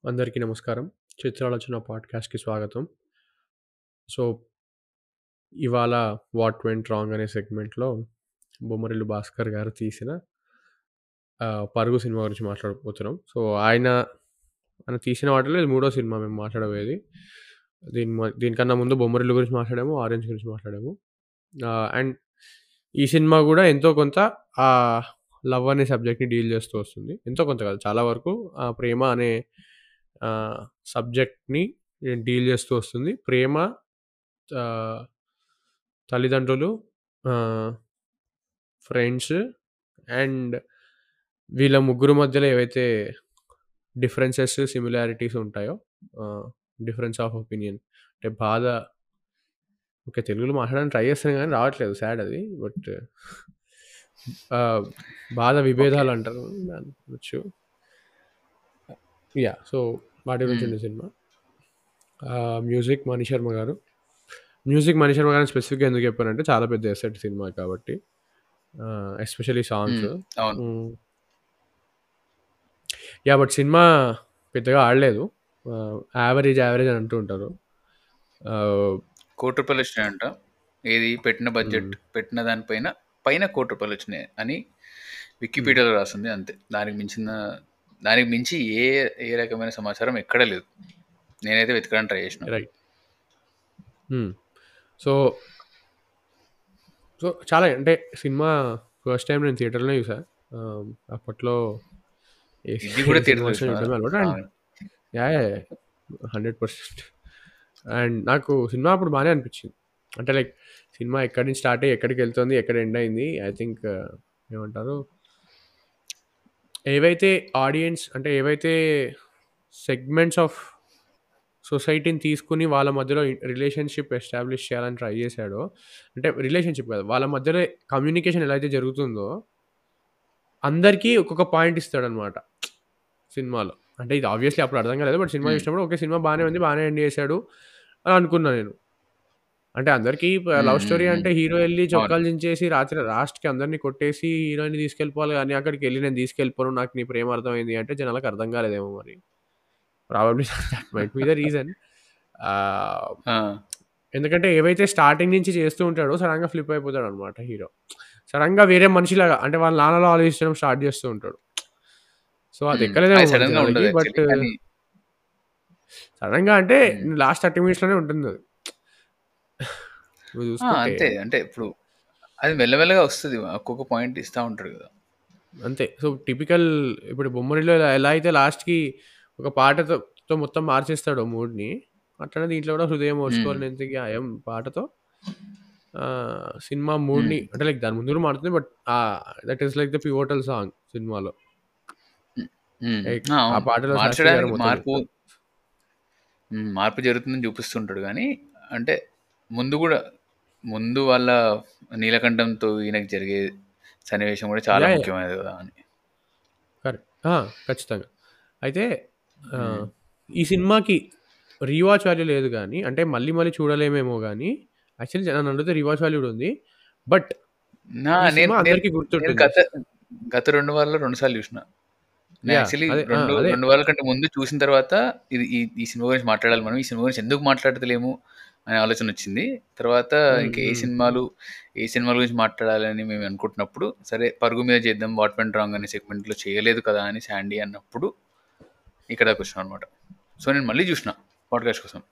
అందరికీ నమస్కారం. 'చిత్రాలోచన' పాడ్‌కాస్ట్‌కి స్వాగతం. సో, ఇవాళ 'వాట్ వెంట్ రాంగ్' అనే సెగ్మెంట్‌లో బొమ్మరిల్లు భాస్కర్ గారు తీసిన ఆహ్, 'పరుగు' సినిమా గురించి మాట్లాడబోతున్నాం. సో, ఆయన ఆయన తీసిన వాటిలో ఇది మూడో సినిమా మేము మాట్లాడబోయేది. దీని మ దీనికన్నా ముందు 'బొమ్మరిల్లు' గురించి మాట్లాడాము. 'ఆరెంజ్' గురించి మాట్లాడాము. ఆహ్, అండ్ ఈ సినిమా గూడా ఎంతో కొంత ఆహ్, లవ్ అనే సబ్జెక్ట్‌ని డీల్ చేస్తూ వస్తుంది. ఎంతో కొంత కాదు చాలా వరకు ఆహ్, ప్రేమ అనే ఆహ్, సబ్జెక్ట్‌ని డీల్ చేస్తూ వస్తుంది. ప్రేమ ఆహ్, తల్లిదండ్రులు ఆహ్, ఫ్రెండ్స్ అండ్ వీళ్ళ ముగ్గురు మధ్యలో ఏవైతే డిఫరెన్సెస్, సిమిలారిటీస్ ఉంటాయో ఆహ్, డిఫరెన్స్ ఆఫ్ ఒపీనియన్ అంటే బాధ ఓకే. తెలుగులో మాట్లాడడానికి ట్రై చేస్తాను గానీ రావట్లేదు సాడ్ అది. బట్ ఆహ్, బాధ ఓకే. విభేదాలు అంటారు దాన్ని అనొచ్చు. యాహ్! సో, వాటి గురించి హ్మ్. ఉంది సినిమా. ఆహ్, మ్యూజిక్ మణిశర్మ గారు. మ్యూజిక్ మణిశర్మ గారిని స్పెసిఫిక్‌గా ఎందుకు చెప్పానంటే చాలా పెద్ద ఎసెట్ సినిమా కాబట్టి. ఆహ్, ఎస్పెషల్లీ సాంగ్స్. హ్మ్. అవును. హ్మ్. యాహ్! బట్ సినిమా పెద్దగా ఆడలేదు. ఆహ్, యావరేజ్, యావరేజ్ అని అంటూ ఉంటారు. ఆహ్, కోటి రూపాయలొచ్చినాయంట. ఏది పెట్టిన బడ్జెట్ హ్మ్. పెట్టిన దాని పైన, పైన కోటి రూపాయలొచ్చినాయి అని హ్మ్. వికీపీడియాలో రాసుంది అంతే. దానికి మించిన దానికి మించి ఏ ఏ రకమైన సమాచారం ఎక్కడ లేదు. నేనైతే వెతకడానికి ట్రై చేసినా. రైట్. హ్మ్. సో సో, చాలా అంటే సినిమా ఫస్ట్ టైమ్ నేను థియేటర్‌లోనే చూసా. ఆహ్, అప్పట్లో ఏ సి ఇది కూడా ఏ థియేటర్‌లో సినిమా వచ్చినా చూసినావా? చూడడమే అలవాటు. అండ్ అవును. యాహ్! యాహ్! 100% అండ్ నాకు సినిమా అప్పుడు బానే అనిపించింది. అంటే లైక్ సినిమా ఎక్కడి నుంచి స్టార్ట్ అయ్యి ఎక్కడికెళ్తుంది, ఎక్కడ ఎండ్ అయింది. ఐ థింక్ ఏమంటారు ఏవైతే ఆడియన్స్ అంటే ఏవైతే సెగ్మెంట్స్ ఆఫ్ సొసైటీని తీసుకొని వాళ్ళ మధ్యలో రిలేషన్‌షిప్ ఎస్టాబ్లిష్ చేయాలని ట్రై చేసాడో అంటే రిలేషన్‌షిప్ కాదు. వాళ్ళ మధ్యలో కమ్యూనికేషన్ ఎలా అయితే జరుగుతుందో అందరికీ ఒక్కొక్క పాయింట్ ఇస్తాడనమాట సినిమాలో. అంటే ఇది ఆబ్వియస్‌లీ అప్పుడు అర్థం కాలేదు. బట్ సినిమా హ్మ్. చూసినప్పుడు ఓకే. సినిమా బానే ఉంది. బానే ఎండ్ చేసాడు అని అనుకున్నా నేను. అంటే అందరికీ ప హ్మ్. లవ్ హ్మ్. స్టోరీ హ్మ్. అంటే హీరో ఎళ్లి అవును. చొక్కాలు చించేసి రాత్రి లాస్ట్‌కి అందరిని కొట్టేసి హీరోయిన్‌ని తీసుకెళ్ళిపోవాలి గానీ అక్కడికెళ్ళి నేను తీసుకెళ్ళిపోను. నాకు నీ ప్రేమ అర్థమైంది అంటే జనాలకు అర్థం కాలేదేమో మరి. Probably that might be the reason. Ah, ఆ! ఎందుకంటే ఏవైతే స్టార్టింగ్ నుంచి చేస్తూ ఉంటాడో సడెన్‌గా ఫ్లిప్ అయిపోతాడనమాట హీరో. సడెన్‌గా వేరే మనిషిలాగా అంటే వాళ్ళ నాన్నలా ఆలోచించడం స్టార్ట్ చేస్తూ ఉంటాడు. సో, అది హ్మ్. ఎక్కలేదేమో అది మరి సడెన్‌గా జనాలకి. ఉండదు బట్ యాక్చువల్లీ. కానీ సడెన్‌గా అంటే హ్మ్. లాస్ట్ 30 మినిట్స్‌లోనే ఉంటుందది. నువ్వు ఆ! చూసుకుంటే అంతే. అంటే ఇప్పుడు అది మెల్లమెల్లగా వస్తది. ఒక్కొక్క పాయింట్ ఇస్తా ఉంటాడు కదా! అంతే. సో, టిపికల్ ఇప్పుడు 'బొమ్మరిల్లులో' ఎలా ఎలా అయితే లాస్ట్‌కి ఒక పాటతో తో మొత్తం మార్చేస్తాడో మూడ్‌ని, అట్లనే దీంట్లో కూడా 'హృదయం హ్మ్. ఓర్చుకోలేనంత గాయం' పాటతో ఆహ్, సినిమా హ్మ్. మూడ్‌ని అంటే లైక్ దాని ముందు కూడా మారుతుంది. But ah, that is like the pivotal song సినిమాలో. హ్మ్. హ్మ్. లైక్ ఆ! ఆ అవును. పాటలో శాస్త్రి గారు మార్చడానికి మొత్తం మార్పు చెప్తారు. హ్మ్. మార్పు జరుగుతుందని చూపిస్తుంటాడు గానీ, అంటే ముందు గూడా ముందు వాళ్ళ నీలకంఠంతో ఈయనకి జరిగే సన్నివేశం గూడా చాలా యాహ్! యాహ్! ముఖ్యమైనది గదా! అని. కరెక్ట్. ఆ! ఖచ్చితంగా. అయితే హ్మ్. ఆహ్, ఈ సినిమాకి రీవాచ్ వాల్యూ లేదు గానీ, అంటే మళ్ళీ మళ్ళీ చూడలేమేమో గానీ, యాక్చువల్లీ నన్నడిగితే రీవాచ్ వాల్యూ కూడా ఉంది. బట్ నా ఈ నేను సినిమా నేను అందరికి నేను గుర్తుంటుంది. గత గత 2 వారాల్లో 2 సార్లు జూషినా. నేను యాహ్! యాక్చువల్లీ అదే. ఆ! 2, అదే. 2 వారాల కంటే ముందు చూసిన తర్వాత ఇది ఈ ఈ సినిమా గురించి మాట్లాడాలి మనం. ఈ సినిమా గురించి ఎందుకు మాట్లాడతలేము అనే ఆలోచనొచ్చింది. తర్వాత హ్మ్. ఇంక ఏ హ్మ్. సినిమాలు, ఏ సినిమాల గురించి మాట్లాడాలని మేము అనుకుంటున్నప్పుడు, సరే 'పరుగు' మీద చేద్దాం. 'వాట్ వెంట్ రాంగ్' అనే సెగ్మెంట్‌లో చేయలేదు కదా! అని శాండీ అన్నప్పుడు ఇక్కడ దాకొచ్చినామనమాట. సో, నేను మళ్ళీ జూషినా పాడ్‌కాస్ట్ కోసం.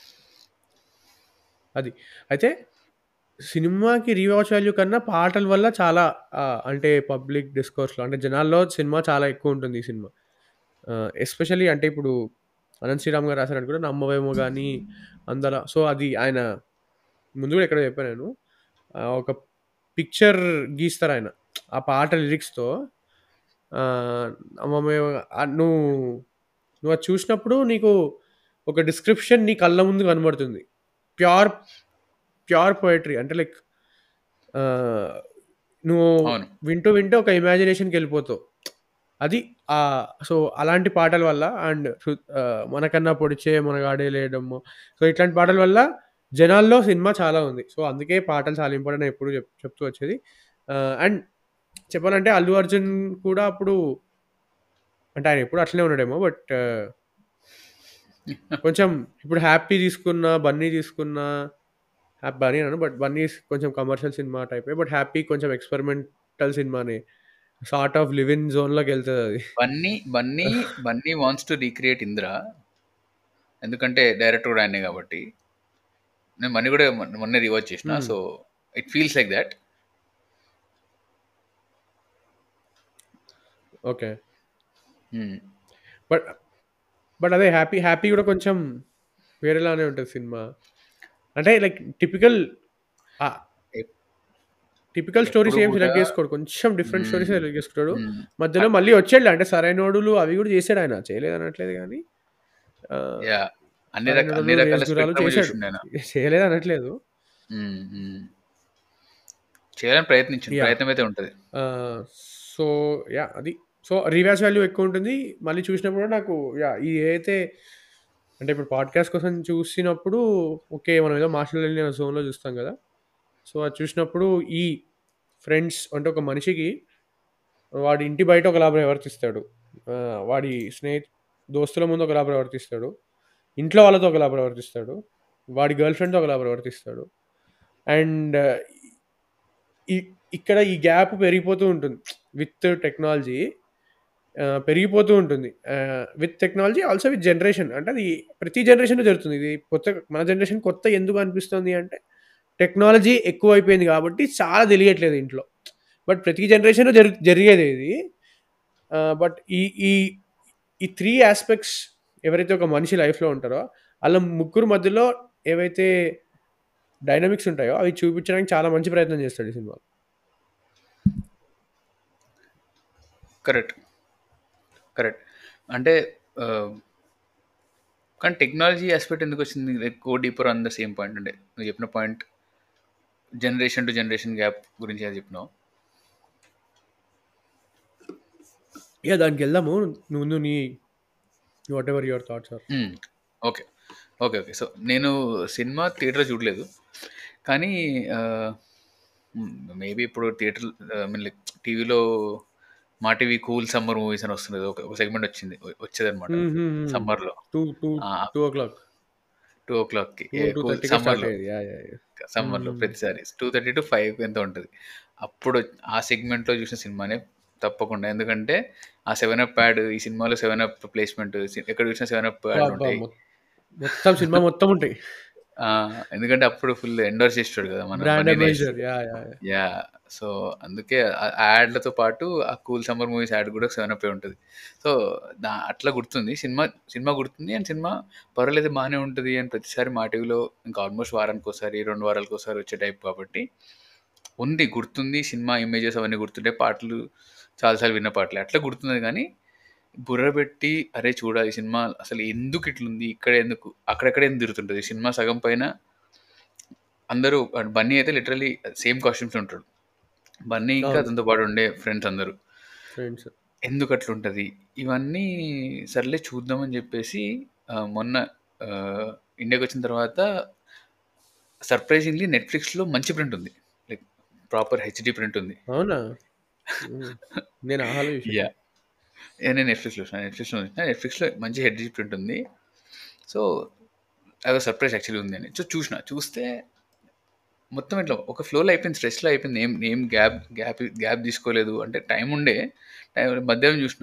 అది. అయితే సినిమాకి రీవాచ్ వాల్యూ కన్నా పాటల వల్ల చాలా ఆహ్, అంటే పబ్లిక్ డిస్కోర్స్‌లో అంటే జనాల్లో సినిమా చాలా ఎక్కువుంటుంది ఈ సినిమా. ఆహ్, ఎస్పెషల్లీ అంటే ఇప్పుడు అనంత్ శ్రీరామ్ గారు రాసారనుకుంటా 'నమ్మవేమో' గాని, అందల సో, అది ఆయన ముందు కూడా ఎక్కడో చెప్పా నేను. ఆహ్, ఒక పిక్చర్ గీస్తారాయన. ఆ పాట లిరిక్స్‌తో ఆహ్, నమ్మవేమో ఆహ్, నువ్వు నువ్వది చూసినప్పుడు నీకు ఒక డిస్క్రిప్షన్ నీ కళ్ళ ముందు కనబడుతుంది. ప్యూర్, ప్యూర్ పోయెట్రీ అంటే లైక్ ఆహ్, నువ్వు అవును. వింటూ, వింటూ ఒక ఇమాజినేషన్‌కెళ్ళిపోతావు. అది ఆహ్, సో, అలాంటి పాటల వల్ల అండ్ హృ ఆహ్, 'మనకన్నా పొడిచే మొనగాడే లేడమ్మో' సో, ఇట్లాంటి పాటల వల్ల జనాల్లో సినిమా చాలా ఉంది. సో, అందుకే పాటలు చాలా ఇంపార్టెంట్ అని ఎప్పుడు చెప్ చెప్తూ వచ్చేది. ఆహ్, అండ్ చెప్పాలంటే 'అల్లు అర్జున్' కూడా అప్పుడు అంటే ఆయన ఎప్పుడు అట్లనే ఉన్నాడేమో బట్ కొంచెం ఇప్పుడు హ్యాపీ తీసుకున్నా బన్నీ తీసుకున్నా హ్యాపీ బన్నీ అన్నాను బట్ బన్నీ కొంచెం కమర్షియల్ సినిమా టైపే బట్ హ్యాపీ కొంచెం ఎక్స్పెరిమెంటల్ సినిమానే సార్ట్ ఆఫ్ లివ్ ఇన్ జోన్లోకి వెళ్తుంది అది Bunny Bunny Bunny wants to recreate Indra ఎందుకంటే డైరెక్టర్ కూడా ఆయనే కాబట్టి నేను మనీ కూడా మొన్న- మొన్నే రివాచ్ చేసిన Hmm. So it feels like that okay but but అదే హ్యాపీ హ్యాపీ కూడా కొంచెం వేరేలానే ఉంటుంది సినిమా అంటే లైక్ టిపికల్ ఎప్- టిపికల్ స్టోరీస్ ఎప్పుడు ఏం సెలెక్ట్ కూడా- చేసుకోడు కొంచెం డిఫరెంట్ Hmm. స్టోరీస్ సెలెక్ట్ చేసుకుంటాడు మధ్యలో మళ్ళీ వచ్చాడు అంటే సరైనోడులు అవి కూడా చేశాడు ఆయన చేయలేదు అనట్లేదు కానీ ఆ, యా అన్ని రకాల సరైనోడులు, అన్ని రకాల రేసుగుర్రాలు spectrum చేశాడు చూసిండు ఆయన. చేయలేదు అనట్లేదు Hmm, hmm. చేయాలని ప్రయత్నించింది Yeah. ప్రయత్నం అయితే ఉంటుంది సో యా అది సో రివాచ్ వాల్యూ ఎక్కువ ఉంటుంది మళ్ళీ చూసినప్పుడు కూడా నాకు యా ఇది అయితే అంటే ఇప్పుడు పాడ్కాస్ట్ కోసం చూసినప్పుడు ఓకే మనం ఏదో మార్షల్ వెళ్ళిన జోన్లో చూస్తాం కదా సో అది చూసినప్పుడు ఈ ఫ్రెండ్స్ అంటే ఒక మనిషికి వాడి ఇంటి బయట ఒకలా ప్రవర్తిస్తాడు ఆ, వాడి స్నేహి దోస్తుల ముందు ఒకలా ప్రవర్తిస్తాడు ఇంట్లో వాళ్ళతో ఒకలా ప్రవర్తిస్తాడు వాడి గర్ల్ ఫ్రెండ్తో ఒకలా ప్రవర్తిస్తాడు అండ్ ఇక్కడ ఈ గ్యాప్ పెరిగిపోతూ ఉంటుంది విత్ టెక్నాలజీ పెరిగిపోతూ ఉంటుంది with technology also with generation అంటే అది ప్రతి జనరేషన్లో జరుగుతుంది ఇది కొత్త మన జనరేషన్ కొత్త ఎందుకు అనిపిస్తుంది అంటే టెక్నాలజీ ఎక్కువ అయిపోయింది కాబట్టి చాలా తెలియట్లేదు ఇంట్లో బట్ ప్రతి జనరేషన్లో జరి జరిగేది ఇది బట్ ఈ ఈ ఈ త్రీ ఆస్పెక్ట్స్ ఎవరైతే ఒక మనిషి లైఫ్లో ఉంటారో వాళ్ళ ముగ్గురు మధ్యలో ఏవైతే డైనమిక్స్ ఉంటాయో అవి చూపించడానికి చాలా మంచి ప్రయత్నం చేస్తాడు ఈ సినిమా కరెక్ట్ కరెక్ట్ అంటే ఆ, కానీ టెక్నాలజీ ఆస్పెక్ట్ ఎందుకు వచ్చింది like go deeper on the same point అంటే నువ్వు చెప్పిన point generation to generation gap గురించి అది చెప్పినావు ఇక దానికి వెళ్దాము నువ్వు నువ్వు నీ whatever your thoughts are okay okay okay so నేను సినిమా థియేటర్ చూడలేదు కానీ మేబీ ఇప్పుడు థియేటర్ మీన్ లైక్ టీవీలో మా టీవీ కూల్ సమ్మర్ మూవీస్ అని వస్తుంది ఒక ఒక సెగ్మెంట్ వచ్చింది వచ్చేది అనమాట సమ్మర్లో two two two o'clock two ఓ క్లాక్కి టూ టూ థర్టీకి స్టార్ట్ సమ్మర్లో అయ్యేది యా యా సమ్మర్లో మ్మ్. ప్రతిసారి టూ థర్టీ టు ఫైవ్ ఎంత ఉంటుంది అప్పుడు ఆ సెగ్మెంట్లో చూసిన సినిమానే తప్పకుండా ఎందుకంటే ఆ సెవెన్ అప్ ప్యాడ్ ఈ సినిమాలో సెవెన్ అప్ ప్లేస్మెంట్ ఎక్కడ చూసిన సెవెన్ అప్ ప్యాడ్ అబ్బా, ఉంటాయి మొ- మొత్తం సినిమా మొత్తం ఉంటాయి ఆ, ఎందుకంటే అప్పుడు ఫుల్ ఎండోర్స్ చేస్తాడు కదా మన brand Bunny nice. Ambassador yeah yeah yeah. Yeah so అందుకే ఆ యాడ్లతో పాటు ఆ కూల్ సమ్మర్ మూవీస్ యాడ్ కూడా సెవెన్ అప్ ఉంటుంది సో దా అట్లా గుర్తుంది సినిమా సినిమా గుర్తుంది అండ్ సినిమా పర్వాలేదు బాగానే ఉంటుంది అని ప్రతిసారి మా టీవీలో ఇంకా ఆల్మోస్ట్ వారానికి ఒకసారి రెండు వారాలకు ఒకసారి వచ్చే టైప్ కాబట్టి ఉంది గుర్తుంది సినిమా ఇమేజెస్ అవన్నీ గుర్తుంటే పాటలు చాలాసార్లు విన్న పాటలు అట్లా గుర్తున్నది కానీ బుర్ర పెట్టి అరే చూడాలి ఈ సినిమా అసలు ఎందుకు ఇట్లుంది ఇక్కడ ఎందుకు అక్కడెక్కడ ఎందుకు తిరుగుతుంటుంది సినిమా సగం పైన అందరూ బన్నీ అయితే లిటరలీ సేమ్ కాస్ట్యూమ్స్ ఉంటాడు బన్నీ ఇంకా అవును. అతనితో పాటు ఉండే ఫ్రెండ్స్ అందరూ ఫ్రెండ్స్ ఎందుకు అట్లుంటుంది ఇవన్నీ సర్లే చూద్దామని చెప్పేసి ఆ, మొన్న ఆ, ఇండియాకి వచ్చిన తర్వాత సర్ప్రైజింగ్లీ నెట్ఫ్లిక్స్లో మంచి ప్రింట్ ఉంది లైక్ ప్రాపర్ హెచ్డి ప్రింట్ ఉంది అవునా మ్మ్. నేను ఆహాలో చూసాను యా నేను నెట్ఫ్లిక్స్లో చూసిన నెట్ఫ్లిక్స్లో చూసిన నెట్ఫ్లిక్స్లో మంచి హెడ్ ప్రింట్ ఉంది సో అదో సర్ప్రైజ్ యాక్చువల్లీ ఉంది అని సో చూసిన చూస్తే మొత్తం ఇట్లా ఒక ఫ్లోలో అయిపోయింది స్ట్రెస్లో అయిపోయింది ఏం ఏం గ్యాప్ గ్యాప్ గ్యాప్ తీసుకోలేదు అంటే టైం ఉండే టైం మధ్యాహ్నం చూసిన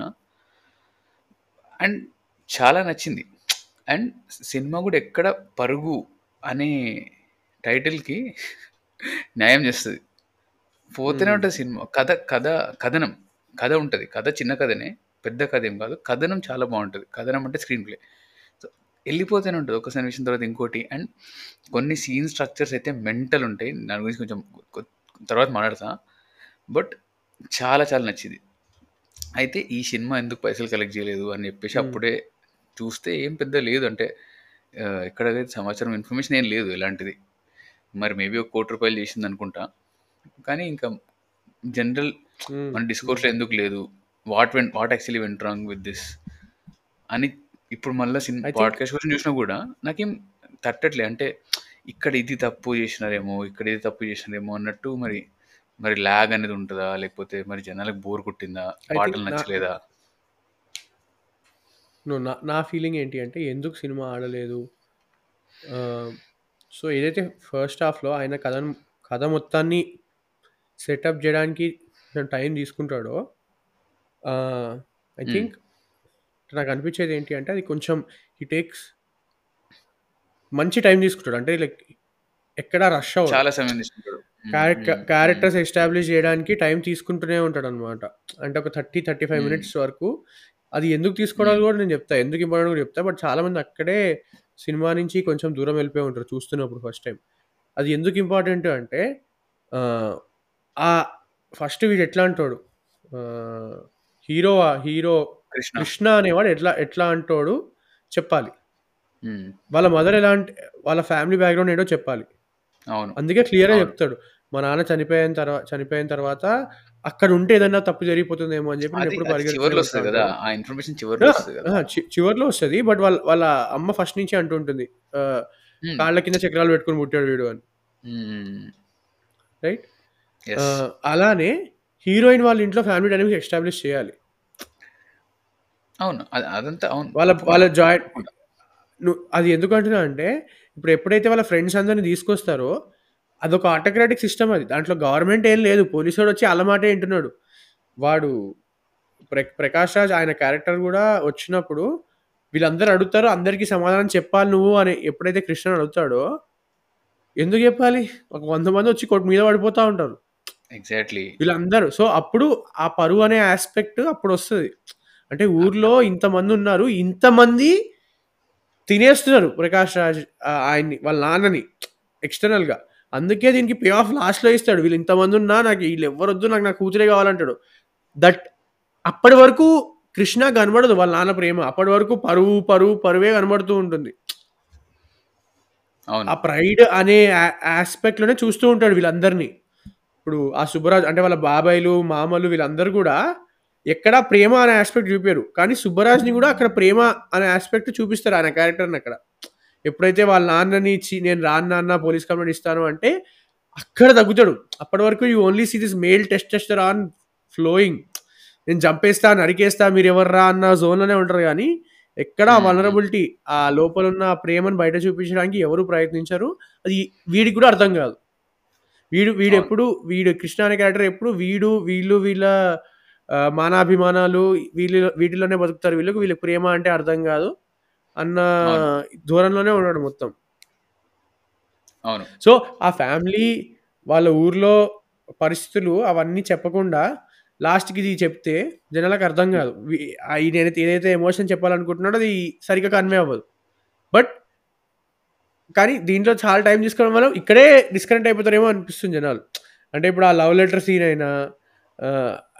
అండ్ చాలా నచ్చింది అండ్ సినిమా కూడా ఎక్కడ పరుగు అనే టైటిల్కి న్యాయం చేస్తుంది పోతూనే Hmm. ఉంటుంది సినిమా కథ కథ కథనం కథ ఉంటుంది కథ చిన్న కథనే పెద్ద కథ ఏం కాదు కథనం చాలా బాగుంటుంది కథనం అంటే స్క్రీన్ ప్లే సో వెళ్ళిపోతూనే ఉంటుంది ఒక విషయం తర్వాత ఇంకోటి అండ్ కొన్ని సీన్ స్ట్రక్చర్స్ అయితే మెంటల్ ఉంటాయి దాని గురించి కొంచెం కొ- తర్వాత మాట్లాడతా బట్ చాలా చాలా నచ్చింది అయితే ఈ సినిమా ఎందుకు పైసలు కలెక్ట్ చేయలేదు అని చెప్పేసి Hmm. అప్పుడే చూస్తే ఏం పెద్ద లేదు అంటే ఆ, ఎక్కడైతే సమాచారం ఇన్ఫర్మేషన్ ఏం లేదు ఇలాంటిది మరి మేబీ ఒక కోటి రూపాయలు చేసింది అనుకుంటా కానీ ఇంకా జనరల్ మ్మ్. మన డిస్కోర్స్లో ఎందుకు లేదు what went what actually went wrong with this అని ఇప్పుడు మళ్ళీ సినిమా I think- పాడ్కాస్ట్ కోసం చూసినా కూడా నాకేం తట్టట్లే అంటే ఇక్కడ ఇది తప్పు చేసినారేమో ఇక్కడ ఇది తప్పు చేసినారేమో అన్నట్టు మరి మరి ల్యాగ్ అనేది ఉంటుందా లేకపోతే మరి జనాలకు బోర్ కొట్టిందా think పాటలు నా- నచ్చలేదా నువ్వు నా నా ఫీలింగ్ ఏంటి అంటే ఎందుకు సినిమా ఆడలేదు సో ఏదైతే ఫస్ట్ హాఫ్లో ఆయన కథను కథ మొత్తాన్ని సెటప్ చేయడానికి టైం తీసుకుంటాడో ఐ Hmm. థింక్ నాకు అనిపించేది ఏంటి అంటే అది కొంచెం ఈ టేక్స్ మంచి టైం తీసుకుంటాడు అంటే లైక్ ఎక్కడ రష్ అవ్వడు చాలా సమయం తీసుకుంటాడు um, um, um. Characters establish చేయడానికి టైం తీసుకుంటూనే ఉంటాడు అనమాట అంటే ఒక thirty thirty five Hmm. Minutes వరకు అది ఎందుకు తీసుకోవడానికి కూడా నేను చెప్తా ఎందుకు ఇంపార్టెంట్ కూడా చెప్తా బట్ చాలా మంది అక్కడే సినిమా నుంచి కొంచెం దూరం వెళ్ళిపోయి ఉంటారు చూస్తున్నప్పుడు ఫస్ట్ టైం అది ఎందుకు ఇంపార్టెంట్ అంటే ఆ, ఆ ఫస్ట్ వీడు ఎట్లా అంటాడు హీరో హీరో కృష్ణ కృష్ణ అనేవాడు ఎట్లా ఎట్లా అంటాడు చెప్పాలి ఉమ్, వాళ్ళ మదర్ ఎలా అంటే వాళ్ళ ఫ్యామిలీ బ్యాక్గ్రౌండ్ ఏంటో చెప్పాలి అవును అందుకే క్లియర్గా అవును. చెప్తాడు మా నాన్న చనిపోయిన తర్వాత చనిపోయిన తర్వాత అక్కడ ఉంటే ఏదన్నా తప్పు జరిగిపోతుందేమో అని చెప్పి నేను అది ఎప్పుడు అది పరిగెత్తుకుని చివర్లో వస్తుంది వెళ్తా కదా ఉంటాను. ఆ ఇన్ఫర్మేషన్ చివర్లో వస్తుంది కదా ఆ, చి- చివర్లో వస్తుంది బట్ వాళ్ళ వాళ్ళ అమ్మ ఫస్ట్ నుంచి అంటుంటుంది ఆ, ఉమ్, కాళ్ళ కింద చక్రాలు పెట్టుకుని పుట్టాడు వీడు అని ఉమ్, రైట్ yes. అలానే హీరోయిన్ వాళ్ళ ఇంట్లో ఫ్యామిలీ డైనమిక్స్ ఎస్టాబ్లిష్ చేయాలి అవును అది- అదంతా అవును వాళ్ళ వాళ్ళ జాయింట్ తప్పకుండా. నువ్వు అది ఎందుకు అంటున్నా అంటే ఇప్పుడు ఎప్పుడైతే వాళ్ళ ఫ్రెండ్స్ అందరిని తీసుకొస్తారో అదొక ఆటోక్రాటిక్ సిస్టమ్ అది దాంట్లో గవర్నమెంట్ ఏం లేదు పోలీసు వాడు వచ్చి అల్ల మాటే వింటున్నాడు వాడు ప్ర ప్రకాష్ రాజ్ ఆయన క్యారెక్టర్ కూడా వచ్చినప్పుడు వీళ్ళందరూ అడుగుతారు అందరికీ సమాధానం చెప్పాలి నువ్వు అని ఎప్పుడైతే కృష్ణ అడుగుతాడో ఎందుకు చెప్పాలి ఒక వంద మంది వచ్చి కొట్టు మీద పడిపోతూ ఉంటారు ఎగ్జాక్ట్లీ వీళ్ళందరూ సో అప్పుడు ఆ పరువు అనే ఆస్పెక్ట్ అప్పుడు వస్తుంది అంటే ఊర్లో ఇంతమంది ఉన్నారు ఇంతమంది తినేస్తున్నారు ప్రకాష్ రాజ్ ఆ, ఆయన్ని వాళ్ళ నాన్నని ఎక్స్టర్నల్గా అందుకే దీనికి పే ఆఫ్ లాస్ట్లో ఇస్తాడు వీళ్ళు ఇంతమంది ఉన్నా నాకు వీళ్ళు ఎవరొద్దు నాకు నా కూతురే కావాలంటాడు దట్ అప్పటి వరకు కృష్ణ కనబడదు వాళ్ళ నాన్న ప్రేమ అప్పటి వరకు పరువు పరువు పరువే కనబడుతూ ఉంటుంది అవును ఆ ప్రైడ్ అనే ఆస్పెక్ట్ లోనే చూస్తూ ఉంటాడు వీళ్ళందరినీ ఇప్పుడు ఆ సుబ్బరాజ్ అంటే వాళ్ళ బాబాయిలు మామలు వీళ్ళందరూ కూడా ఎక్కడ ప్రేమ అనే ఆస్పెక్ట్ చూపారు కానీ సుబ్బరాజ్ని కూడా అక్కడ ప్రేమ అనే ఆస్పెక్ట్ చూపిస్తారు ఆయన క్యారెక్టర్ని అక్కడ ఎప్పుడైతే వాళ్ళ నాన్నని ఇచ్చి నేను రాను నాన్న పోలీస్ కంప్లైంట్ ఇస్తాను అంటే అక్కడ తగ్గుతాడు అప్పటి వరకు you only see this male test testosterone flowing నేను చంపేస్తా నరికేస్తా మీరు ఎవర్రా అన్న జోన్లోనే ఉంటారు కానీ ఎక్కడ Hmm. వనరబిలిటీ ఆ లోపల ఉన్న ఆ ప్రేమను బయట చూపించడానికి ఎవరు ప్రయత్నించరు అది వీడికి కూడా అర్థం కాదు వీడు వీడు అవును. ఎప్పుడు వీడు కృష్ణ అనే క్యారెక్టర్ ఎప్పుడు వీడు వీళ్ళు వీళ్ళ ఆ, మానాభిమానాలు వీళ్ళు వీటిలోనే బతుకుతారు వీళ్ళకి వీళ్ళకి ప్రేమ అంటే అర్థం కాదు అన్న అవును. దూరంలోనే ఉన్నాడు మొత్తం అవును సో ఆ ఫ్యామిలీ వాళ్ళ ఊర్లో పరిస్థితులు అవన్నీ చెప్పకుండా లాస్ట్కి ఇది చెప్తే జనాలకు అర్థం కాదు వి- ఆ ఈయన ఏదైతే ఎమోషన్ చెప్పాలనుకుంటున్నాడో అది సరిగ్గా కన్వే అవ్వదు బట్ కానీ దీంట్లో చాలా టైం తీసుకోవడం వల్ల ఇక్కడే డిస్కనెక్ట్ అయిపోతారేమో అనిపిస్తుంది జనాలు అంటే ఇప్పుడు ఆ లవ్ లెటర్ సీన్ అయినా ఆ,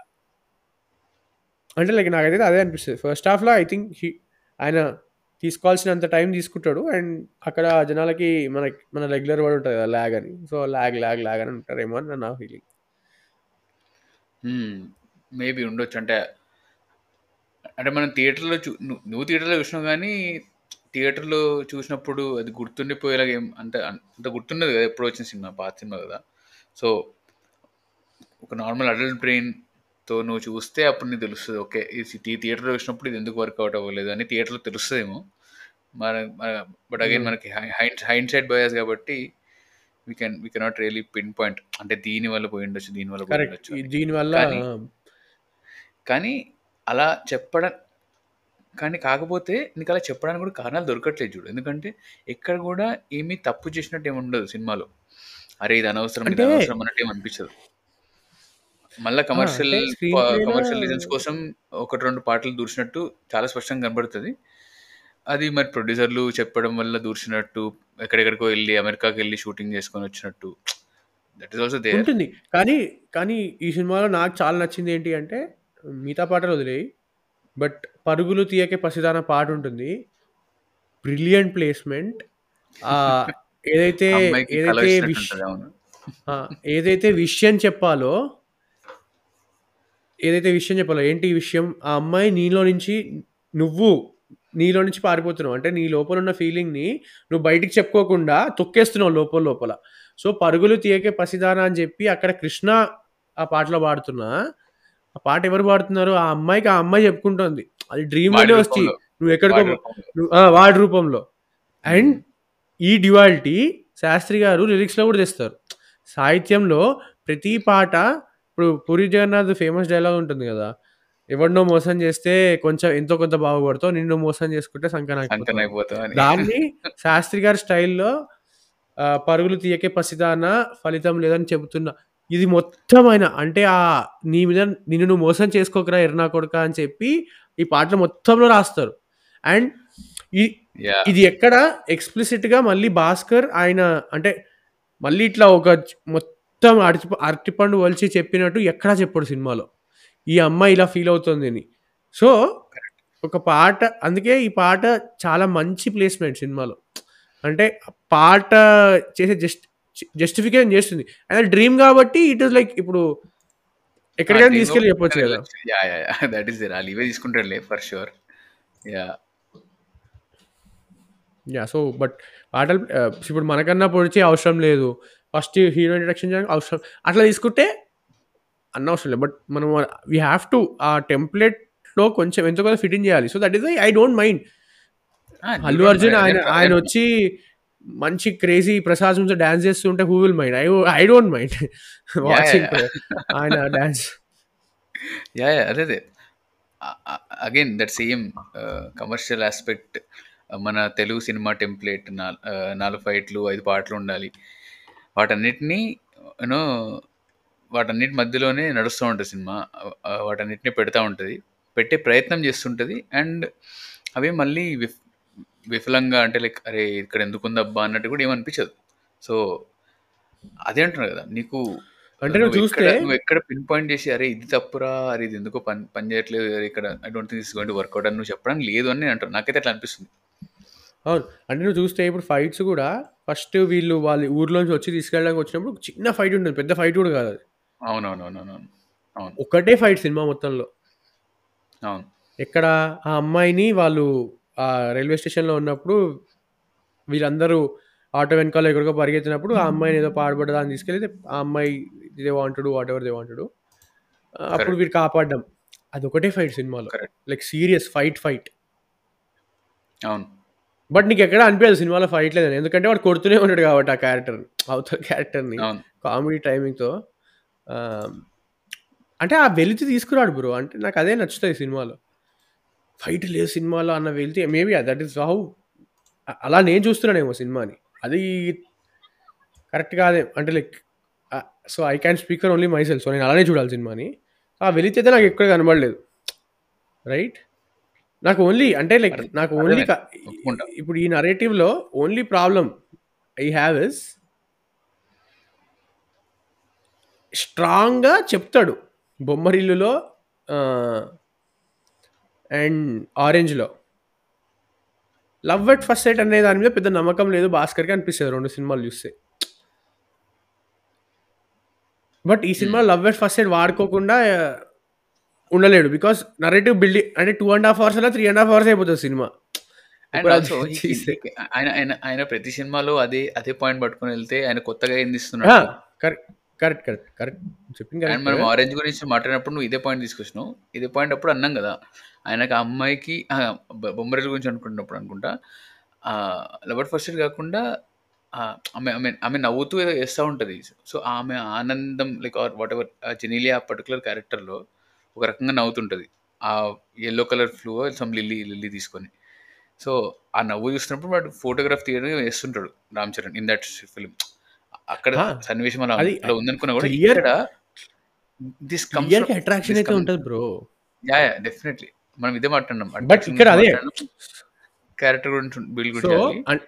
అంటే లైక్ నాకైతే అదే అనిపిస్తుంది ఫస్ట్ హాఫ్లో ఐ థింక్ హీ ఆయన తీసుకోవాల్సినంత టైం తీసుకుంటాడు అండ్ అక్కడ జనాలకి మన మన రెగ్యులర్ వర్డ్ ఉంటుంది కదా ల్యాగ్ అని సో ల్యాగ్ ల్యాగ్ ల్యాగ్ అని అంటారేమో అని నా ఫీలింగ్ మేబీ ఉండొచ్చు అంటే అంటే మనం థియేటర్లో చూ నువ్వు- నువ్వు థియేటర్లో చూసినావు కానీ థియేటర్లో చూసినప్పుడు అది గుర్తుండిపోయేలాగా ఏం అంత అంత గుర్తుండదు కదా ఎప్పుడు వచ్చిన సినిమా పాత సినిమా కదా సో ఒక నార్మల్ అడల్ట్ బ్రెయిన్తో నువ్వు చూస్తే అప్పుడు నీకు తెలుస్తుంది ఓకే ఈ థియేటర్లో చూసినప్పుడు ఇది ఎందుకు వర్కౌట్ అవ్వలేదు అని థియేటర్లో తెలుస్తుందేమో మన బట్ అగైన్ Hmm. మనకి హైండ్ సైడ్ బయాస్ కాబట్టి we can we cannot really pinpoint అంటే దీని వల్ల పోయి ఉండొచ్చు దీని వల్ల పోయి కరెక్ట్ ఉండొచ్చు అని. దీనివల్ల కానీ- కానీ అలా చెప్పడం కానీ కాకపోతే నీకు అలా చెప్పడానికి కూడా కారణాలు దొరకట్లేదు చూడు ఎందుకంటే ఎక్కడ కూడా ఏమీ తప్పు చేసినట్టు ఏమి ఉండదు సినిమాలో అరే ఇది అనవసరం ఇది అంటే- అనవసరం అన్నట్టు ఏమి అనిపించదు మళ్ళీ కమర్షియల్ అంటే screenplay లో- కమర్షియల్ రీజన్స్ కోసం ఒకటి రెండు పాటలు దూర్చినట్టు చాలా స్పష్టంగా కనబడుతుంది అది మరి ప్రొడ్యూసర్లు చెప్పడం వల్ల దూర్చినట్టు ఎక్కడెక్కడికో వెళ్ళి అమెరికాకి వెళ్ళి షూటింగ్ చేసుకొని వచ్చినట్టు దట్ ఈస్ ఆల్సో దేర్ ఉంటుంది కానీ కానీ ఈ సినిమాలో నాకు చాలా నచ్చింది ఏంటి అంటే మిగతా పాటలు వదిలేయి బట్ పరుగులు తీయకే పసిదాన పాట ఉంటుంది బ్రిలియంట్ ప్లేస్మెంట్ ఏదైతే అమ్మాయికి కళ ఏదైతే వచ్చినట్టు విష్ ఉంటుంది అవును ఆ, ఏదైతే విషయం చెప్పాలో ఏదైతే విషయం చెప్పాలో ఏంటి ఈ విషయం ఆ అమ్మాయి నీలో నుంచి నువ్వు నీలో నుంచి పారిపోతున్నావు అంటే నీ లోపల ఉన్న ఫీలింగ్ని నువ్వు బయటికి చెప్పుకోకుండా తొక్కేస్తున్నావు లోపల లోపల సో పరుగులు తీయకే పసిదానా అని చెప్పి అక్కడ కృష్ణ ఆ పాటలో పాడుతున్నా ఆ పాట ఎవరు పాడుతున్నారు ఆ అమ్మాయికి ఆ అమ్మాయి చెప్పుకుంటోంది అది డ్రీమ్ లోనే వాడి వచ్చి రూపంలో. నువ్వు ఎక్కడికో వాడి రూపంలో. నువ్వు- ఆ, వాడి రూపంలో అండ్ ఈ డ్యువాలిటీ శాస్త్రి గారు లిరిక్స్లో కూడా తెస్తారు సాహిత్యంలో ప్రతి పాట ఇప్పుడు పూరి జగన్నాథ్ ఫేమస్ డైలాగ్ ఉంటుంది కదా ఎవరినో మోసం చేస్తే కొంచెం ఎంతో కొంత బాగుపడతావు నిన్ను మోసం చేసుకుంటే సంకన సంకనాకపోతావు అయిపోతావు అని దాన్ని శాస్త్రి గారి స్టైల్లో ఆ, పరుగులు తీయకే పసిదాన ఫలితం లేదని చెబుతున్నా ఇది మొత్తం ఆయన అంటే ఆ నీ మీద నిన్ను నువ్వు మోసం చేసుకోకరా ఎర్నా కొడుక అని చెప్పి ఈ పాటలు మొత్తంలో రాస్తారు అండ్ ఈ యా ఇది ఎక్కడ explicit గా మళ్ళీ భాస్కర్ ఆయన అంటే మళ్ళీ ఇట్లా ఒక చ- మొత్తం అరటి అరటిపండు వలిచి చెప్పినట్టు ఎక్కడా చెప్పాడు సినిమాలో ఈ అమ్మాయి ఇలా ఫీల్ అవుతుంది అని సో ఒక పాట అందుకే ఈ పాట చాలా మంచి ప్లేస్మెంట్ సినిమాలో అంటే పాట చేసే జస్ట్ జస్టిఫికేషన్ చేస్తుంది అండ్ డ్రీమ్ కాబట్టి ఇట్ ఇస్ లైక్ ఇప్పుడు ఎక్కడికైనా తీసుకెళ్ళి చెప్పొచ్చు కదా yeah yeah yeah that is వాళ్ళు ఇవే తీసుకుంటారులే for sure yeah yeah so but పాటలు ఆ, ఇప్పుడు మనకన్నా పొడిచే అవసరం లేదు ఫస్ట్ హీరో ఇంట్రడక్షన్ చేయడానికి అవసరం అట్లా తీసుకుంటే అన్న అవసరం లేదు బట్ మనం వీ హ్యావ్ టు ఆ టెంప్లెట్లో కొంచెం ఎంతో కొంత ఫిట్ ఇన్ చేయాలి so that is I don't mind Allu Arjun ఆయన ఆయన వచ్చి మంచి క్రేజీ ప్రసాద్ నుంచి డాన్స్ చేస్తుంటే who will mind I I don't mind watching ఆయన డాన్స్ యా యా అదే అదే again that same commercial aspect మన తెలుగు సినిమా టెంప్లెట్ నాలుగు ఫైట్లు ఐదు పాటలు ఉండాలి వాటన్నిటినీ యూనో వాటన్నిటి మధ్యలోనే నడుస్తూ ఉంటుంది సినిమా ఆ, వాటన్నిటిని పెడతా ఉంటుంది పెట్టే ప్రయత్నం చేస్తుంటుంది అండ్ అవి మళ్ళీ విఫ్ విఫలంగా అంటే లైక్ అరే ఇక్కడ ఎందుకు ఉందబ్బా అన్నట్టు కూడా ఏమనిపించదు సో అదే అంటున్నారు కదా నీకు అంటే నువ్వు నువ్వు చూస్తే ఎక్కడ- నువ్వు ఎక్కడ పిన్ పాయింట్ చేసి అరే ఇది తప్పురా అరే ఇది ఎందుకో పని పని చేయట్లేదు అరే ఇక్కడ I don't think is going to work out అని నువ్వు చెప్పడానికి లేదు అని నేను అంటాను నాకైతే అట్లా అనిపిస్తుంది అవును అంటే నువ్వు చూస్తే ఇప్పుడు ఫైట్స్ కూడా ఫస్ట్ వీళ్ళు వాళ్ళ ఊర్లోంచి వచ్చి తీసుకెళ్ళడానికి వచ్చినప్పుడు ఒక చిన్న ఫైట్ ఉంటుంది పెద్ద ఫైట్ కూడా కాదు అది అవునవునవునవును అవును ఒకటే ఫైట్ సినిమా మొత్తంలో అవును ఎక్కడ ఆ అమ్మాయిని వాళ్ళు ఆ రైల్వే స్టేషన్లో ఉన్నప్పుడు వీళ్ళందరూ ఆటో వెనకాల ఎక్కడికో పరిగెత్తినప్పుడు ఆ అమ్మాయిని ఏదో పాడబడ్డదా అని తీసుకెళ్ళి ఆ అమ్మాయి ఇదే wanted whatever they wanted అప్పుడు Correct. వీరు కాపాడడం అది ఒకటే ఫైట్ సినిమాలో Correct. Like serious fight fight అవును బట్ నీకు ఎక్కడ అనిపించదు సినిమాలో ఫైట్ లేదని ఎందుకంటే వాడు కొడుతూనే ఉంటాడు కాబట్టి ఆ క్యారెక్టర్ అవతల క్యారెక్టర్ని అవును కామెడీ టైమింగ్తో అంటే ఆ వెలితి తీసుకురాడు బ్రో అంటే నాకు అదే నచ్చుతుంది సినిమాలో ఫైట్ లేదు సినిమాలో అన్న వెలితి మేబీ దట్ ఈస్ హౌ అలా నేను చూస్తున్నానేమో సినిమాని అది కరెక్ట్ కాదే అంటే like so I can speaker only myself so నేను అలానే చూడాలి సినిమాని ఆ వెలితి అయితే నాకు ఎక్కడ కనబడలేదు రైట్ నాకు ఓన్లీ అంటే లైక్ అర్థం- నాకు ఓన్లీ అర్థమైంది. ఒప్పుకుంటా. ఇప్పుడు ఈ నరేటివ్లో only problem I have is స్ట్రాంగ్గా చెప్తాడు బొమ్మరిల్లులో అండ్ ఆరెంజ్లో లవ్ ఎట్ ఫస్ట్ సైట్ అనే దాని మీద పెద్ద నమ్మకం లేదు భాస్కర్కి అనిపిస్తుంది రెండు సినిమాలు చూస్తే బట్ ఈ సినిమా లవ్ ఎట్ ఫస్ట్ సైడ్ వాడుకోకుండా ఆ, ఉండలేడు బికాస్ నరేటివ్ బిల్డింగ్ అంటే టూ అండ్ హాఫ్ అవర్స్ అలా త్రీ అండ్ హాఫ్ అవర్స్ అయిపోతుంది సినిమా అండ్ ఇప్పుడు అది ఆల్సో చేస్తే. ఆయన ఆయన ఆయన ప్రతి సినిమాలో అదే అదే పాయింట్ పట్టుకొని వెళ్తే ఆయన కొత్తగా ఏం తీస్తున్నాడు కరెక్ట్ కరెక్ట్ కరెక్ట్ కరెక్ట్ చెప్పింది అండ్ మనం కరెక్ట్ ఆరెంజ్ గురించి మాట్లాడినప్పుడు నువ్వు ఇదే పాయింట్ తీసుకొచ్చినావు ఇదే పాయింట్ అప్పుడు అన్నాం కదా ఆయనకు ఆ అమ్మాయికి ఆ, బొ- బొమ్మరిల గురించి అనుకుంటున్నప్పుడు అనుకుంటా లవర్ ఫస్ట్ కాకుండా ఆ, ఆమె ఆమె ఆమె నవ్వుతూ ఏదో వేస్తూ ఉంటుంది సో ఆమె ఆనందం like or whatever Genelia ఆ పర్టికులర్ క్యారెక్టర్లో ఒక రకంగా నవ్వుతుంటుంది ఆ yellow colour flower some lily lily తీసుకొని సో ఆ నవ్వు చూసినప్పుడు వాడు ఫోటోగ్రాఫ్ తీయడం వేస్తుంటాడు Ram Charan in that film అక్కడ ఆ, సన్నివేశం అలా అది అలా ఉందనుకున్నా కూడా clear- ఇక్కడ దిస్ క్లియర్ అట్రాక్షన్ అయితే ఉంటుంది బ్రో యా యా డెఫినెట్లీ మనం ఇదే మాట్లాడినాం బట్ ఇక్కడ అదే క్యారెక్టర్ గురించి బిల్డ్ సో గురించి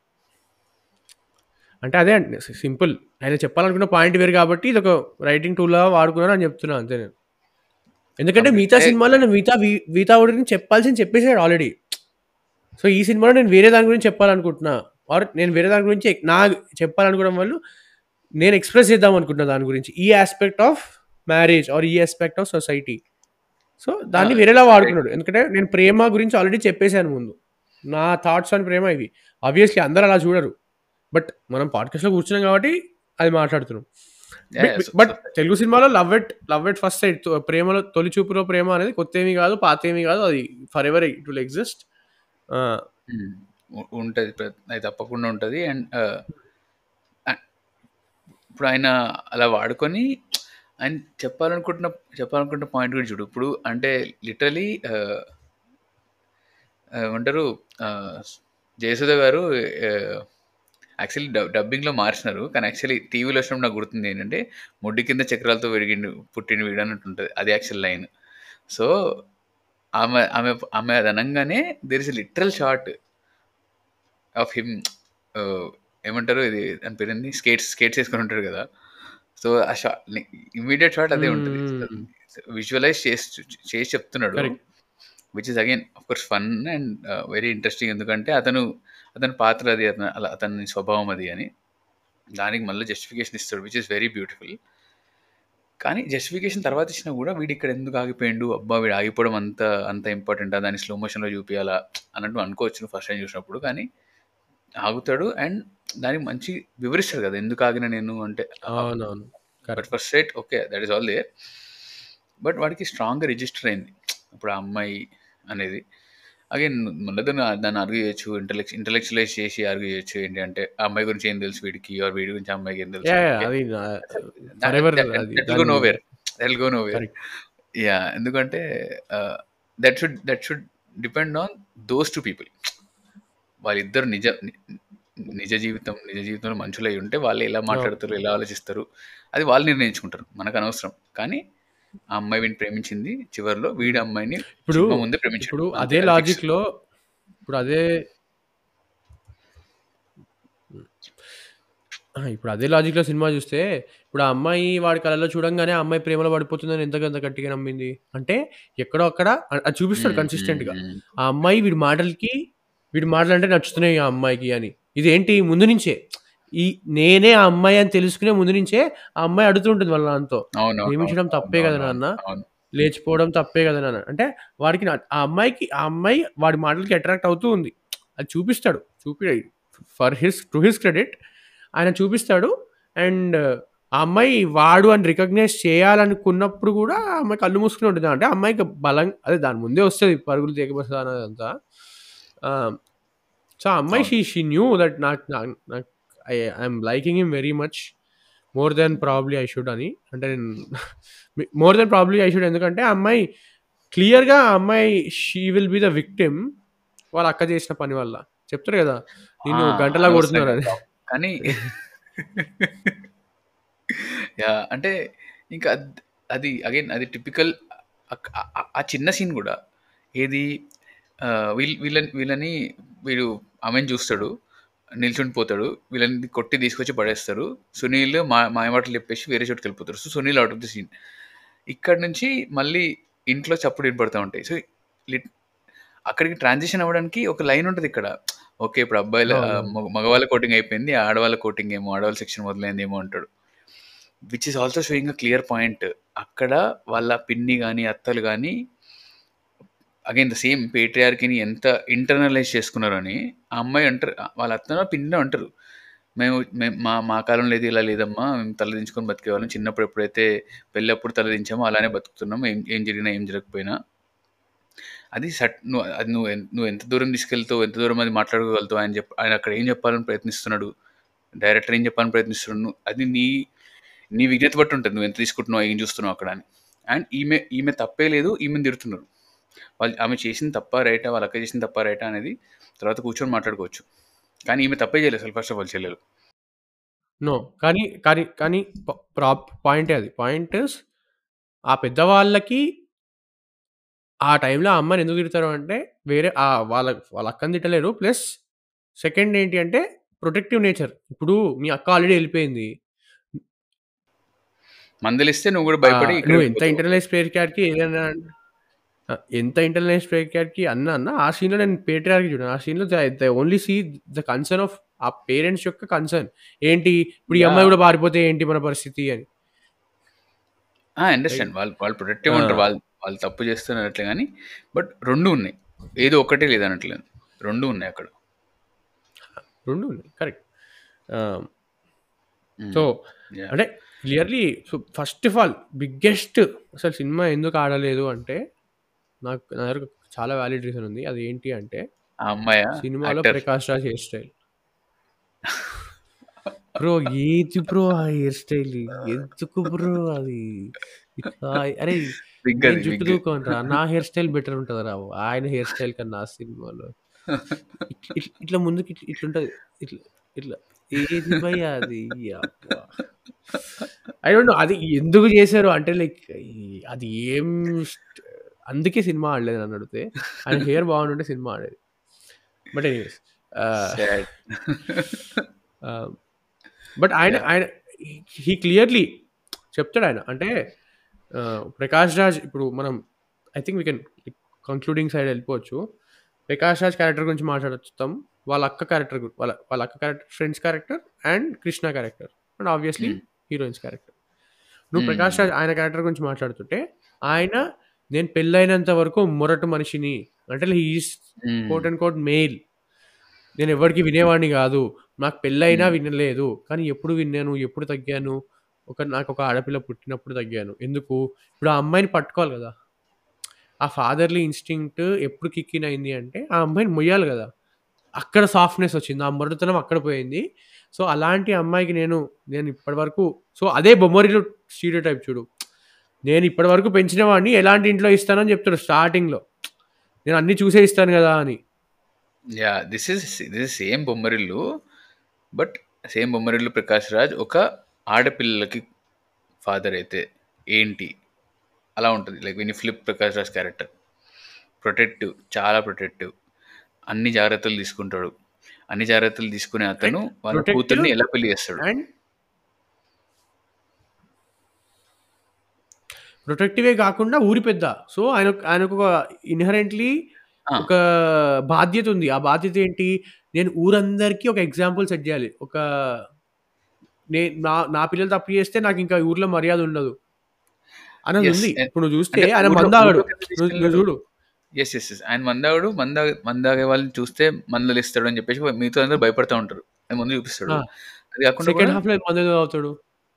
అంటే అదే అండి సింపుల్ ఆయన చెప్పాలనుకున్న పాయింట్ వేరు కాబట్టి ఇది ఒక రైటింగ్ టూల్లా వాడుకున్నాను అని చెప్తున్నా అంతే నేను ఎందుకంటే మిగతా Complete. సినిమాలో నేను మిగతా వి- మిగతా గురించి చెప్పాల్సింది చెప్పేసాడు ఆల్రెడీ సో ఈ సినిమాలో నేను వేరే దాని గురించి చెప్పాలనుకుంటున్నా ఆర్ నేను వేరే దాని గురించి నా చెప్పాలనుకోవడం వల్ల నేను ఎక్స్ప్రెస్ చేద్దాం అనుకుంటున్నా దాని గురించి ఈ ఆస్పెక్ట్ ఆఫ్ మ్యారేజ్ ఆర్ ఈ ఆస్పెక్ట్ ఆఫ్ సొసైటీ సో దాన్ని Ah, వేరేలా వాడుకున్నాడు ఎందుకంటే నేను ప్రేమ గురించి ఆల్రెడీ చెప్పేశాను ముందు నా థాట్స్ అని ప్రేమ ఇవి ఆబ్వియస్లీ అందరూ అలా చూడరు బట్ మనం పాడ్కాస్ట్లో కూర్చున్నాం కాబట్టి అది మాట్లాడుతున్నాం బట్ తెలుగు సినిమాలో love at love at first sight ప్రేమలో తొలి చూపులో ప్రేమ అనేది కొత్త ఏమీ కాదు పాత ఏమీ కాదు అది forever it will exist ఆ! హ్మ్. ఉ ఉంటది. ప్ర అది తప్పకుండా ఉంటది. అండ్ ఆహ్, ఆహ్, ఇప్పుడు ఆయన అలా వాడుకొని ఆయన చెప్పాలనుకుంటున్న చెప్పాలనుకుంటున్న పాయింట్ కూడా చూడు. ఇప్పుడు అంటే లిటరల్లీ ఆహ్ ఆహ్, ఏమంటారు ఆహ్, జయసుధ గారు ఆహ్, యాక్చువల్లీ డబ్ డబ్బింగ్‌లో మార్చినారు. కానీ యాక్చువల్లీ టీవీలో వచ్చినప్పుడు నాకు గుర్తుంది ఏంటంటే, "ముడ్డి కింద చక్రాలతో పెరిగిండు పుట్టిండు వీడు" అన్నట్టు ఉంటది. అది యాక్చువల్ లైన్. సో, ఆమె ఆమె ఆమె అది అనంగానే there is a literal shot of him ah, ఏమంటారు ఇది దాని పేరేంది? స్కేట్స్ స్కేట్స్ ఏసుకొని ఉంటాడు కదా! సో, ఆ షా ఇమ్మీడియేట్ షాట్ అదే హ్మ్. ఉంటది. హ్మ్. హ్మ్. విజువలైజ్ చేసి చేసి చెప్తున్నాడు. Correct. Which is again of course fun and ah, very interesting ఎందుకంటే అతను అతని పాత్ర అది అతను అలా అతని స్వభావం అది అని. దానికి మళ్ళీ జస్టిఫికేషన్ ఇస్తాడు. Which is very beautiful. కానీ జస్టిఫికేషన్ తర్వాత ఇచ్చినా కూడా వీడు ఇక్కడ ఎందుకు ఆగిపోయిండు? అబ్బా! వీడు ఆగిపోవడం అంత అంత ఇంపార్టెంటా? దాన్ని స్లో మోషన్‌లో చూపియాలా? అన్నట్టు అనుకోవచ్చు నువ్వు ఫస్ట్ టైమ్ చూసినప్పుడు. కానీ ఆగుతాడు అండ్ దానికి మంచి వివరిస్తాడు కదా! ఎందుకు ఆగినా నేను అంటే అవునవును. But correct. First sight okay. That is all there. But వాడికి స్ట్రాంగ్‌గా రిజిస్టర్ అయింది. ఇప్పుడు ఆ అమ్మాయి అనేది. అగైన్ మళ్ళీ దాన్ని దాన్ని ఆర్గ్యూ చేయొచ్చు. ఇంటలెక్చ్ ఇంటలెక్చువలైజ్ చేసి ఆర్గ్యూ చేయొచ్చు. ఏంటి అంటే ఆ అమ్మాయి గురించి ఏం తెలుసు వీడికి? ఆర్ వీడి గురించి ఆ అమ్మాయికి ఏం తెలుసు? యాహ్! యాహ్! ఓకే. అది నా దట్ ఫరెవర్ దట్ అది దట్ విల్ గో దాన్ని nowhere. That will go nowhere. Correct. Yeah! ఎందుకంటే ah, that should that should depend on those 2 people. వాళ్ళిద్దరు నిజ ని నిజ జీవితం నిజ జీవితంలో మనుషులై ఉంటే వాళ్ళు ఎలా అవును. మాట్లాడతారు? ఎలా ఆలోచిస్తారు? అది వాళ్ళు నిర్ణయించుకుంటారు. మనకనవసరం. కానీ ఆ అమ్మాయి వీడిని ప్రేమించింది. చివరిలో వీడు హ్మ్. అమ్మాయిని ఇప్పుడు సినిమా ముందే ప్రేమించాడు. ఇప్పుడు అంతే అదే అది ఫిక్స్. లాజిక్‌లో ఇప్పుడు అదే హ్మ్. ఆ! ఇప్పుడు అదే లాజిక్‌లో సినిమా చూస్తే, ఇప్పుడు ఆ అమ్మాయి వాడి కళ్ళలో చూడంగానే ఆ అమ్మాయి ప్రేమలో పడిపోతుందని ఎంతకంత గట్టిగా నమ్మింది. అంటే ఎక్కడో అక్కడ అ అది చూపిస్తాడు హ్మ్. హ్మ్. కన్సిస్టెంట్‌గా. హ్మ్. ఆ అమ్మాయి వీడి మాటలకి వీడి మాటలంటే నచ్చుతున్నాయి ఆ అమ్మాయికి అని. ఇదేంటి ముందు నుంచే. ఈ నేనే ఆ అమ్మాయి అని తెలుసుకునే ముందు నుంచే ఆ అమ్మాయి అడుగుతుంటుంది వాళ్ళ నాన్నతో. అవునవునవును. ప్రేమించడం తప్పే కదా అవునవునవును. నాన్న. అవును. లేచిపోవడం తప్పే కదా నాన్న. అంటే వాడికి న ఆ అమ్మాయికి ఆ అమ్మాయి వాడి మాటలకి అట్రాక్ట్ అవుతూ ఉంది. అది చూపిస్తాడు. చూపి for his to his credit ఆయన చూపిస్తాడు. అండ్ ఆ అమ్మాయి వాడు అని రికగ్నైజ్ చేయాలనుకున్నప్పుడు కూడా ఆ అమ్మాయి కళ్ళు మూసుకునే ఉంటుంది. అంటే ఆ అమ్మాయికి బలం అదే దాని ముందే వస్తది పరుగులు తీగబస అనేదంతా. ఆహ్, సో, ఆ అమ్మాయి అవును. షీ షీ న్యూ దట్ నాకు నాకు నాకు I I'm liking him very much. More than probably I should అని. అంటే నేను more than probably I should ఎందుకంటే ఆ అమ్మాయి క్లియర్‌గా ఆ అమ్మాయి she will be the victim వాళ్ళ అక్క చేసిన పని వల్ల. చెప్తారు కదా! ఆ! నిన్ను గంటలా అనవసరంగా కొడుతున్నారని. పాపం. కానీ యాహ్! అంటే ఇంకా అద్ అది అగైన్ అది టిపికల్ అక్ ఆ ఆ చిన్న సీన్ గూడా ఏది ఆహ్, వీళ్ వీళ్ళని వీళ్ళని వీడు ఆమెను చూస్తాడు. నిల్చుండిపోతాడు. వీళ్ళని కొట్టి తీసుకొచ్చి పడేస్తారు. సునీల్ మా మాయమాటలు చెప్పేసి వేరే చోటుకెళ్ళిపోతారు. So, Sunil out of the scene. ఇక్కడి నుంచి మళ్ళీ ఇంట్లో చప్పుడు వినపడతా ఉంటాయి. సో, లిట్ అక్కడికి ట్రాన్సిషన్ అవ్వడానికి ఒక లైన్ ఉంటది ఇక్కడ. ఓకే. ఇప్పుడు అబ్బాయిల ఆహ్, అవునవును. మగ మగవాళ్ళ కోటింగ్ అయిపోయింది. ఆడవాళ్ళ కోటింగ్ ఏమో ఆడవాళ్ళ సెక్షన్ మొదలైందేమో అంటాడు. Which is also showing a clear point. అక్కడ వాళ్ళ పిన్ని గాని, అత్తలు గాని అగైన్ ద సేమ్ పేట్రియార్కీని ఎంత ఇంటర్నలైజ్ చేసుకున్నారని ఆ అమ్మాయి అంటారు. వాళ్ళ అత్తనో, పిన్నో అంటారు. మేము మేము మా మా కాలంలో అయితే ఇలా లేదమ్మా. మేము తలదించుకొని బతికేవాళ్ళం. చిన్నప్పుడు ఎప్పుడైతే పెళ్ళప్పుడు తలదించామో అలానే బతుకుతున్నాం. ఏం ఏం జరిగినా, ఏం జరగకపోయినా. అది సట్ నువ్వు అది నువ్వు ఎన్ నువ్వు ఎంత దూరం తీసుకెళ్తావు, ఎంత దూరం అది మాట్లాడగలుగుతావు ఆయన జెప్ ఆయన అక్కడ ఏం చెప్పాలని ప్రయత్నిస్తున్నాడు. డైరెక్టర్ ఏం చెప్పాలని ప్రయత్నిస్తున్నాడు. నువ్వు అది నీ నీ విజ్ఞత బట్టి ఉంటది. నువ్వు ఎంత తీసుకుంటున్నావు, ఏం చూస్తున్నావు అక్కడ అని. అండ్ ఈమె ఈమె తప్పే లేదు. ఈమెను తిడుతున్నారు. వాళ్ళు ఆమె చేసింది తప్పా, రైటా, వాళ్ళ అక్క చేసింది తప్పా, రైటా అనేది తర్వాత కూర్చొని మాట్లాడుకోవచ్చు. కానీ ఈమె తప్పే చేయలేదు అసలు ఫస్ట్ ఆఫ్ ఆల్ చెల్లెలు. నో. కానీ కానీ కానీ ప ప్రాప్ పాయింటే అది. పాయింట్ ఈస్ ఆ పెద్దవాళ్ళకి ఆ టైంలో ఆ అమ్మాయిని ఎందుకు తిడతారు అంటే వేరే ఆహ్, వాళ్ళ వాళ్ళ అక్కని తిట్టలేరు. ప్లస్ సెకండ్ ఏంటి అంటే ప్రొటెక్టివ్ నేచర్. ఇప్పుడు మీ అక్క ఆల్రెడీ ఎళ్ళిపోయింది. మందలిస్తే నువ్వు కూడా ఆహ్, భయపడి ఇక్కడే నువ్వు ఎంత ఉండిపోతావు. ఇంటర్నలైజ్ పేట్రియార్కీ ఏదైనా ఆ! ఎంత ఇంటర్నలైజ్ పేట్రియార్కీ అన్నా అన్నా ఆ సీన్‌లో నేను పేట్రియార్కీ చూడను. ఆ సీన్‌లో the the only see the concern of ఆ పేరెంట్స్ యొక్క కన్సర్న్. ఏంటి ఇప్పుడు ఈ అమ్మాయి యాహ్! కూడా పారిపోతే ఏంటి మన పరిస్థితి అని. ఆ! రైట్. అండర్‌స్టాండ్. వాళ్ళు వాళ్ళు ప్రొటెక్టివ్‌గా ఆ! ఉంటారు. వాళ్ళు వాళ్ళు తప్పు చేస్తున్నట్లే గాని బట్ 2 ఉన్నాయి. ఏదో ఒకటే లేదనట్లేదు. 2 ఉన్నాయి అక్కడ. 2 ఉన్నాయి. Correct. Ah, hmm. So, yeah! అంటే clearly so, first of all biggest అసలు సినిమా ఎందుకు ఆడలేదు అంటే నాకు నా దగ్గర చాలా వాలిడ్ రీజన్ ఉంది. అది ఏంటి అంటే ఆ అమ్మాయి సినిమాలో actor Prakash Raj hair style bro ఏది బ్రో ఆ హెయిర్ స్టైల్ ఎందుకు బ్రో అది ఇట్లా అరే విగ్ నేను అది జుట్టు విగ్ దూకోనరా నా హెయిర్ స్టైల్ బెటర్ ఉంటుంది రా ఆయన హెయిర్ స్టైల్ కన్నా ఆ సినిమాలో ఇట్ల- ఇట్ల- ఇట్లా ముందుకి ఇట్లా ఇట్లుంటది ఇట్లా ఇట్లా ఏది భయ అది ఐ డోంట్ నో అది ఎందుకు చేశారు అంటే లైక్ అది ఏం స్ట్- అందుకే సినిమా ఆడలేదు నన్ను అడిగితే ఆయన హెయిర్ బాగుంటుంటే సినిమా ఆడేది బట్ ఎనీవేస్ సాడ్ బట్ ఆయన ఆయన హీ క్లియర్లీ చెప్తాడు ఆయన అంటే ఆ, ప్రకాష్ రాజ్ ఇప్పుడు మనం I think we can concluding side వెళ్ళిపోవచ్చు ప్రకాష్ రాజ్ క్యారెక్టర్ గురించి మాట్లాడుతాం వాళ్ళ అక్క క్యారెక్టర్ వాళ్ళ వాళ్ళ అక్క character friends character and Krishna character and obviously Hmm. Heroines character నువ్వు Hmm. ప్రకాష్ రాజ్ ఆయన క్యారెక్టర్ గురించి మాట్లాడుతుంటే ఆయన నేను పెళ్ళైనంత వరకు మొరటు మనిషిని అంటే is quote and quote male నేను ఎవరికి వినేవాడిని కాదు నాకు పెళ్ళైనా Hmm. వినలేదు కానీ ఎప్పుడు విన్నాను ఎప్పుడు తగ్గాను ఒక నాకు ఒక ఆడపిల్ల పుట్టినప్పుడు తగ్గాను ఎందుకు ఇప్పుడు ఆ అమ్మాయిని పట్టుకోవాలి కదా ఆ ఫాదర్లీ ఇన్స్టింక్ట్ ఎప్పుడు కిక్కిన్ అయింది అంటే ఆ అమ్మాయిని మొయ్యాలి కదా అక్కడ సాఫ్ట్నెస్ వచ్చింది ఆ మొరటుతనం అక్కడ పోయింది సో అలాంటి అమ్మాయికి నేను నేను ఇప్పటి వరకు సో అదే బొమ్మరిలో స్టీరియో టైప్ చూడు నేను ఇప్పటి వరకు పెంచిన వాడిని ఎలాంటి ఇంట్లో ఇస్తానని చెప్తాడు స్టార్టింగ్లో నేను అన్ని చూసే ఇస్తాను కదా అని yeah this is this is same Bommarillu but same Bommarillu Prakash Raj ఒక ఆడపిల్లలకి ఫాదర్ అయితే ఏంటి అలా ఉంటుంది లైక్ విని flip Prakash Raj character protective చాలా ప్రొటెక్టివ్ అన్ని జాగ్రత్తలు తీసుకుంటాడు అన్ని జాగ్రత్తలు తీసుకునే అతను వాళ్ళ protective కూతుర్ని ఎలా పెళ్లి చేస్తాడు అండ్ ప్రొటెక్టివే కాకుండా ఊరి పెద్ద సో ఆయన ఆయనకు ఒక ఇన్హరెంట్లీ ఆ. ఒక బాధ్యత ఉంది ఆ బాధ్యత ఏంటి నేను ఊరందరికీ ఒక ఎగ్జాంపుల్ సెట్ చేయాలి ఒక నేను నా నా పిల్లలు తప్పు చేస్తే నాకు ఇంకా ఊర్లో మర్యాద ఉండదు అన్నది Yes, ఉంది and- ఇప్పుడు నువ్వు చూస్తే అంటే ఆయన ఊర్లో- మందాగాడు ఊర్లోకి ఎందుకు నువ్వు నువ్వు తీసుకెళ్ళాడు? చూడు ఎస్ ఎస్ ఎస్ ఆయన మందాడు మందా మందాగే వాళ్ళని చూస్తే మందలు ఇస్తాడు అని చెప్పేసి మిగతా అందరూ భయపడతా ఉంటారు ఆయన ముందు చూపిస్తాడు ఆ. అది కాకుండా సెకండ్ హాఫ్ లో మందు అవుతాడు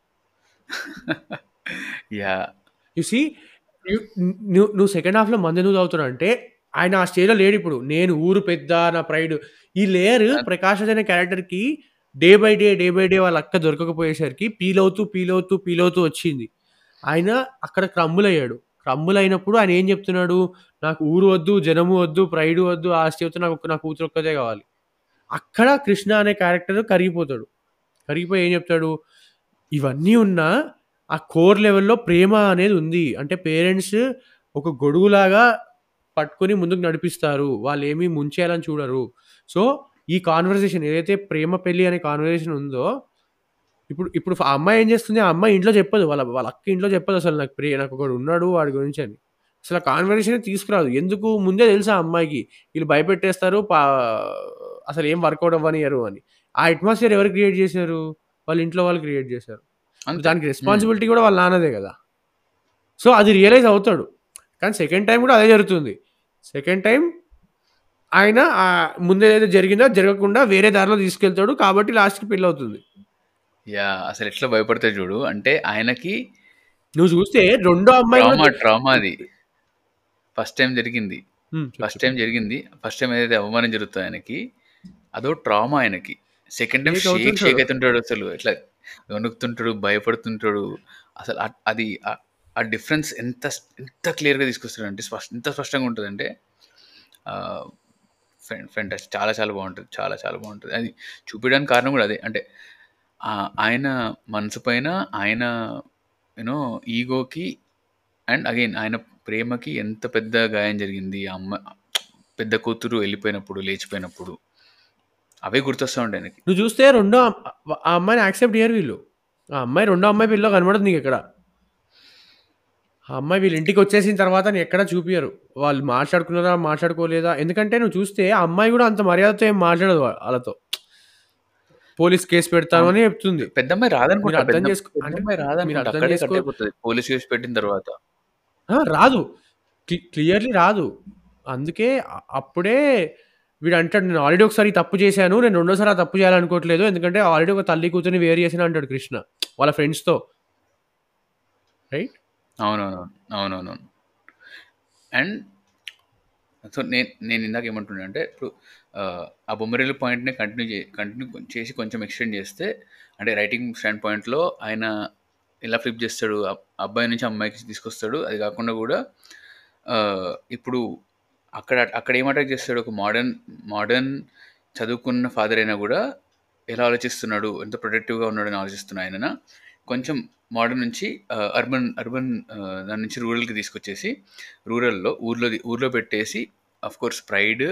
యా యు సీ నువ్వు నువ్వు సెకండ్ హాఫ్లో మంది ఎందుకు తాగుతున్నావు అంటే ఆయన ఆ స్టేజ్లో లేడు ఇప్పుడు నేను ఊరు పెద్ద నా ప్రైడ్ ఈ లేయర్ ప్రకాష్ రాజ్ అనే క్యారెక్టర్కి day by day day by day వాళ్ళ అక్క దొరకకపోయేసరికి పీల్ అవుతూ పీల్ అవుతూ పీల్ అవుతూ వచ్చింది ఆయన అక్కడ క్రమ్ముల్ అయ్యాడు క్రమ్ముల్ అయినప్పుడు ఆయన ఏం చెప్తున్నాడు నాకు ఊరు వద్దు జనము వద్దు ప్రైడ్ వద్దు ఆస్తి వద్దు నాకు ఒక్క- నా కూతురు ఒక్కదే కావాలి అక్కడ కృష్ణ అనే క్యారెక్టర్ కరిగిపోతాడు కరిగిపోయి ఏం చెప్తాడు ఇవన్నీ ఉన్నా ఆ కోర్ లెవెల్లో ప్రేమ అనేది ఉంది అంటే పేరెంట్స్ ఒక గొడుగులాగా పట్టుకొని ముందుకు నడిపిస్తారు వాళ్ళు ఏమీ ముంచేయాలని చూడరు సో ఈ కాన్వర్సేషన్ ఏదైతే ప్రేమ పెళ్లి అనే కాన్వర్సేషన్ ఉందో ఇప్పుడు ఇప్పుడు ఆ అమ్మాయి ఏం చేస్తుంది ఆ అమ్మాయి ఇంట్లో చెప్పదు వాళ్ళ వాళ్ళ అక్క ఇంట్లో చెప్పదు అసలు నాకు ప్రియ నాకు ఒకడు ఉన్నాడు వాడి గురించి అని అసలు ఆ కాన్వర్సేషన్ తీసుకురాదు ఎందుకు ముందే తెలుసు ఆ అమ్మాయికి వీళ్ళు భయపెట్టేస్తారు పా అసలు ఏం వర్కౌట్ అవ్వనియరు అని ఆ అట్మాస్ఫియర్ ఎవరు క్రియేట్ చేశారు వాళ్ళ ఇంట్లో వాళ్ళు క్రియేట్ చేశారు అంతే దానికి రెస్పాన్సిబిలిటీ కూడా వాళ్ళ నాన్నదే కదా సో అది రియలైజ్ అవుతాడు కానీ సెకండ్ టైం కూడా అదే జరుగుతుంది సెకండ్ టైం ఆయన ఆ ముందు ఏదైతే జరిగిందో జరగకుండా వేరే దారిలో తీసుకెళ్తాడు కాబట్టి లాస్ట్కి పెళ్ళి అవుతుంది యా అసలు ఎట్లా భయపడతాడు చూడు అంటే ఆయనకి నువ్వు చూస్తే రెండో అమ్మాయి ట్రామా కూడా- ట్రామా అది ఫస్ట్ టైం జరిగింది హ్మ్, చెప్పు, ఫస్ట్ టైం జరిగింది ఫస్ట్ టైం ఏదైతే అవమానం జరుగుతుందో ఆయనకి అదో ట్రామా ఆయనకి సెకండ్ టైం Shake షేక్ అవుతుంటాడు. షేక్ అవుతుంటాడు అసలు ఇట్లా వణుకుతుంటాడు భయపడుతుంటాడు అసలు ఆ- అది ఆ- ఆ డిఫరెన్స్ ఎంత ఎంత క్లియర్గా తీసుకొస్తాడు అంటే స్పష్ట ఎంత స్పష్టంగా ఉంటుంది అంటే ఫెంటాస్ చాలా చాలా బాగుంటుంది చాలా చాలా బాగుంటుంది అది చూపించడానికి కారణం కూడా అదే అంటే ఆ- ఆయన మనసు పైన ఆయన యూనో ఈగోకి అండ్ అగైన్ ఆయన ప్రేమకి ఎంత పెద్ద గాయం జరిగింది ఆ అమ్మ పెద్ద కూతురు వెళ్ళిపోయినప్పుడు లేచిపోయినప్పుడు అవే గుర్తొస్తూ ఉంటాయి ఆయనకి నువ్వు చూస్తే రెండో అమ్- ఆ అమ్మాయిని యాక్సెప్ట్ చేయరు వీళ్ళు ఆ అమ్మాయి రెండో అమ్మాయి పిల్ల కనబడదు నీకు ఎక్కడ ఆ అమ్మాయి వీళ్ళ ఇంటికి వచ్చేసిన తర్వాత నీ ఎక్కడ చూపియరు వాళ్ళు మాట్లాడుకున్నారా మాట్లాడుకోలేదా ఎందుకంటే నువ్వు చూస్తే ఆ అమ్మాయి కూడా అంత మర్యాదతో ఏం మాట్లాడదు వా- వాళ్ళతో పోలీస్ కేసు పెడతాను అని చెప్తుంది పెద్దమ్మాయి రాదనుకుంటా మీరు అర్థం పెద్ద- చేసుకో- అంటే పెద్దమ్మాయి మీరు రాదనుకుంటా అర్థం అక్కడే చేసుకో- కట్ అయిపోతుంది పోలీస్ కేసు పెట్టిన తర్వాత ఆ, రాదు క్లియర్లీ రాదు అందుకే అ- అప్పుడే వీడు అంటాడు నేను ఆల్రెడీ ఒకసారి ఈ తప్పు చేశాను నేను రెండోసారి ఆ తప్పు చేయాలనుకోవట్లేదు ఎందుకంటే ఆల్రెడీ ఒక తల్లి కూతురిని వేరు చేసిన అంటాడు కృష్ణ వాళ్ళ ఫ్రెండ్స్తో రైట్ అవునవునవును అవునవునవును అండ్ సో నేను నేను ఇందాక ఏమంటున్నా అంటే ఇప్పుడు ఆ, ఆ బొమ్మరిల్లు పాయింట్ని కంటిన్యూ చే కంటిన్యూ చేసి కొంచెం ఎక్స్టెండ్ చేస్తే అంటే రైటింగ్ స్టాండ్ పాయింట్లో ఆయన ఎలా ఫ్లిప్ చేస్తాడు అబ్- అబ్బాయి నుంచి అమ్మాయికి తీసుకొస్తాడు అది కాకుండా కూడా ఆ, ఇప్పుడు అక్కడ అక్కడ ఏం అటాక్ చేస్తాడు ఒక మోడర్న్ మోడర్న్ చదువుకున్న ఫాదర్ అయినా కూడా ఎలా ఆలోచిస్తున్నాడు ఎంత ప్రొటెక్టివ్గా ఉన్నాడని ఆలోచిస్తున్న ఆయన కొంచెం మోడర్న్ నుంచి అర్బన్ అర్బన్ దాని నుంచి రూరల్కి తీసుకొచ్చేసి రూరల్లో ఊర్లో ఊర్లో పెట్టేసి అఫ్ కోర్స్ ప్రైడ్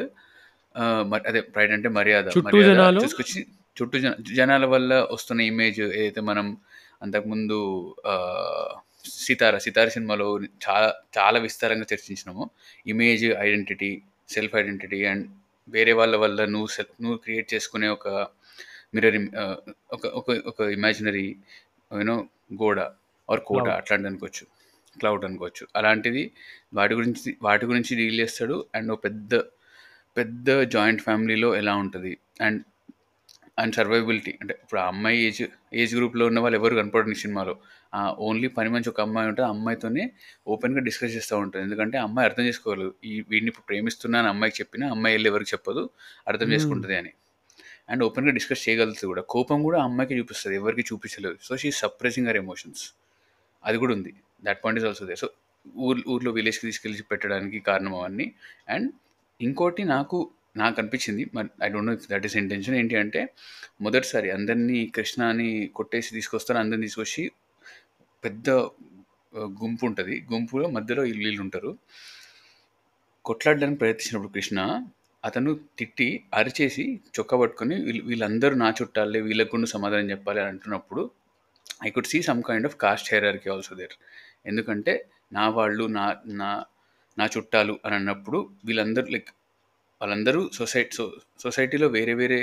అదే ప్రైడ్ అంటే మర్యాద చుట్టూ మర్యాద జనాలు? తీసుకొచ్చి చుట్టూ జన జనాల వల్ల వస్తున్న ఇమేజ్ ఏదైతే మనం అంతకుముందు ఆ, సితార సితార సినిమాలో చాలా చాలా విస్తారంగా చర్చించినాము image identity self identity and వేరే వాళ్ళ వల్ల నువ్వు సెల్ఫ్ నువ్వు క్రియేట్ చేసుకునే ఒక మిర్రర్ ఒక ఒక ఒక ఇమాజినరీ యూనో గోడ ఆర్ కోట Cloud. అట్లాంటిది అనుకోవచ్చు క్లౌడ్ అనుకోవచ్చు అలాంటిది వాటి గురించి వాటి గురించి డీల్ చేస్తాడు అండ్ ఒక పెద్ద పెద్ద జాయింట్ ఫ్యామిలీలో ఎలా ఉంటుంది అండ్ అండ్ సర్వైబిలిటీ అంటే ఇప్పుడు ఆ అమ్మాయి ఏజ్ ఏజ్ గ్రూప్లో ఉన్న వాళ్ళు ఎవరు కనపడని సినిమాలో ఓన్లీ పని మంచి ఒక అమ్మాయి ఉంటుంది ఆ అమ్మాయితోనే ఓపెన్గా డిస్కస్ చేస్తూ ఉంటుంది ఎందుకంటే ఆ అమ్మాయి అర్థం చేసుకోగలదు ఈ వీడిని ఇప్పుడు ప్రేమిస్తున్నాను అమ్మాయికి చెప్పినా అమ్మాయి వెళ్ళి ఎవరికి చెప్పదు అర్థం Hmm. చేసుకుంటుంది అని అండ్ ఓపెన్గా డిస్కస్ చేయగలుగుతుంది కూడా కోపం కూడా ఆ అమ్మాయికి చూపిస్తుంది ఎవరికి చూపించలేదు so she suppressing her emotions అది కూడా ఉంది that point is also they so ఊర్ ఊర్లో విలేజ్కి తీసుకెళ్ళి పెట్టడానికి కారణం అవన్నీ అండ్ ఇంకోటి నాకు నాకు అనిపించింది మరి I don't know if that is intention ఏంటి అంటే మొదటిసారి అందరినీ కృష్ణ అని కొట్టేసి తీసుకొస్తారు అందరిని తీసుకొచ్చి పెద్ద ఆ, గుంపు ఉంటుంది గుంపులో మధ్యలో ఇల్లు ఇల్లు ఉంటారు కొట్లాడడానికి ప్రయత్నించినప్పుడు కృష్ణ అతను తిట్టి అరిచేసి చొక్కా పట్టుకొని వీళ్ళు వీళ్ళందరూ నా చుట్టాలే వీళ్ళకు కూడా సమాధానం చెప్పాలి అని అంటున్నప్పుడు I could see some kind of caste hierarchy also there ఎందుకంటే నా వాళ్ళు నా నా నా చుట్టాలు అని అన్నప్పుడు వీళ్ళందరూ లైక్ వాళ్ళందరూ సొసైటీ సో సొసైటీలో వేరే వేరే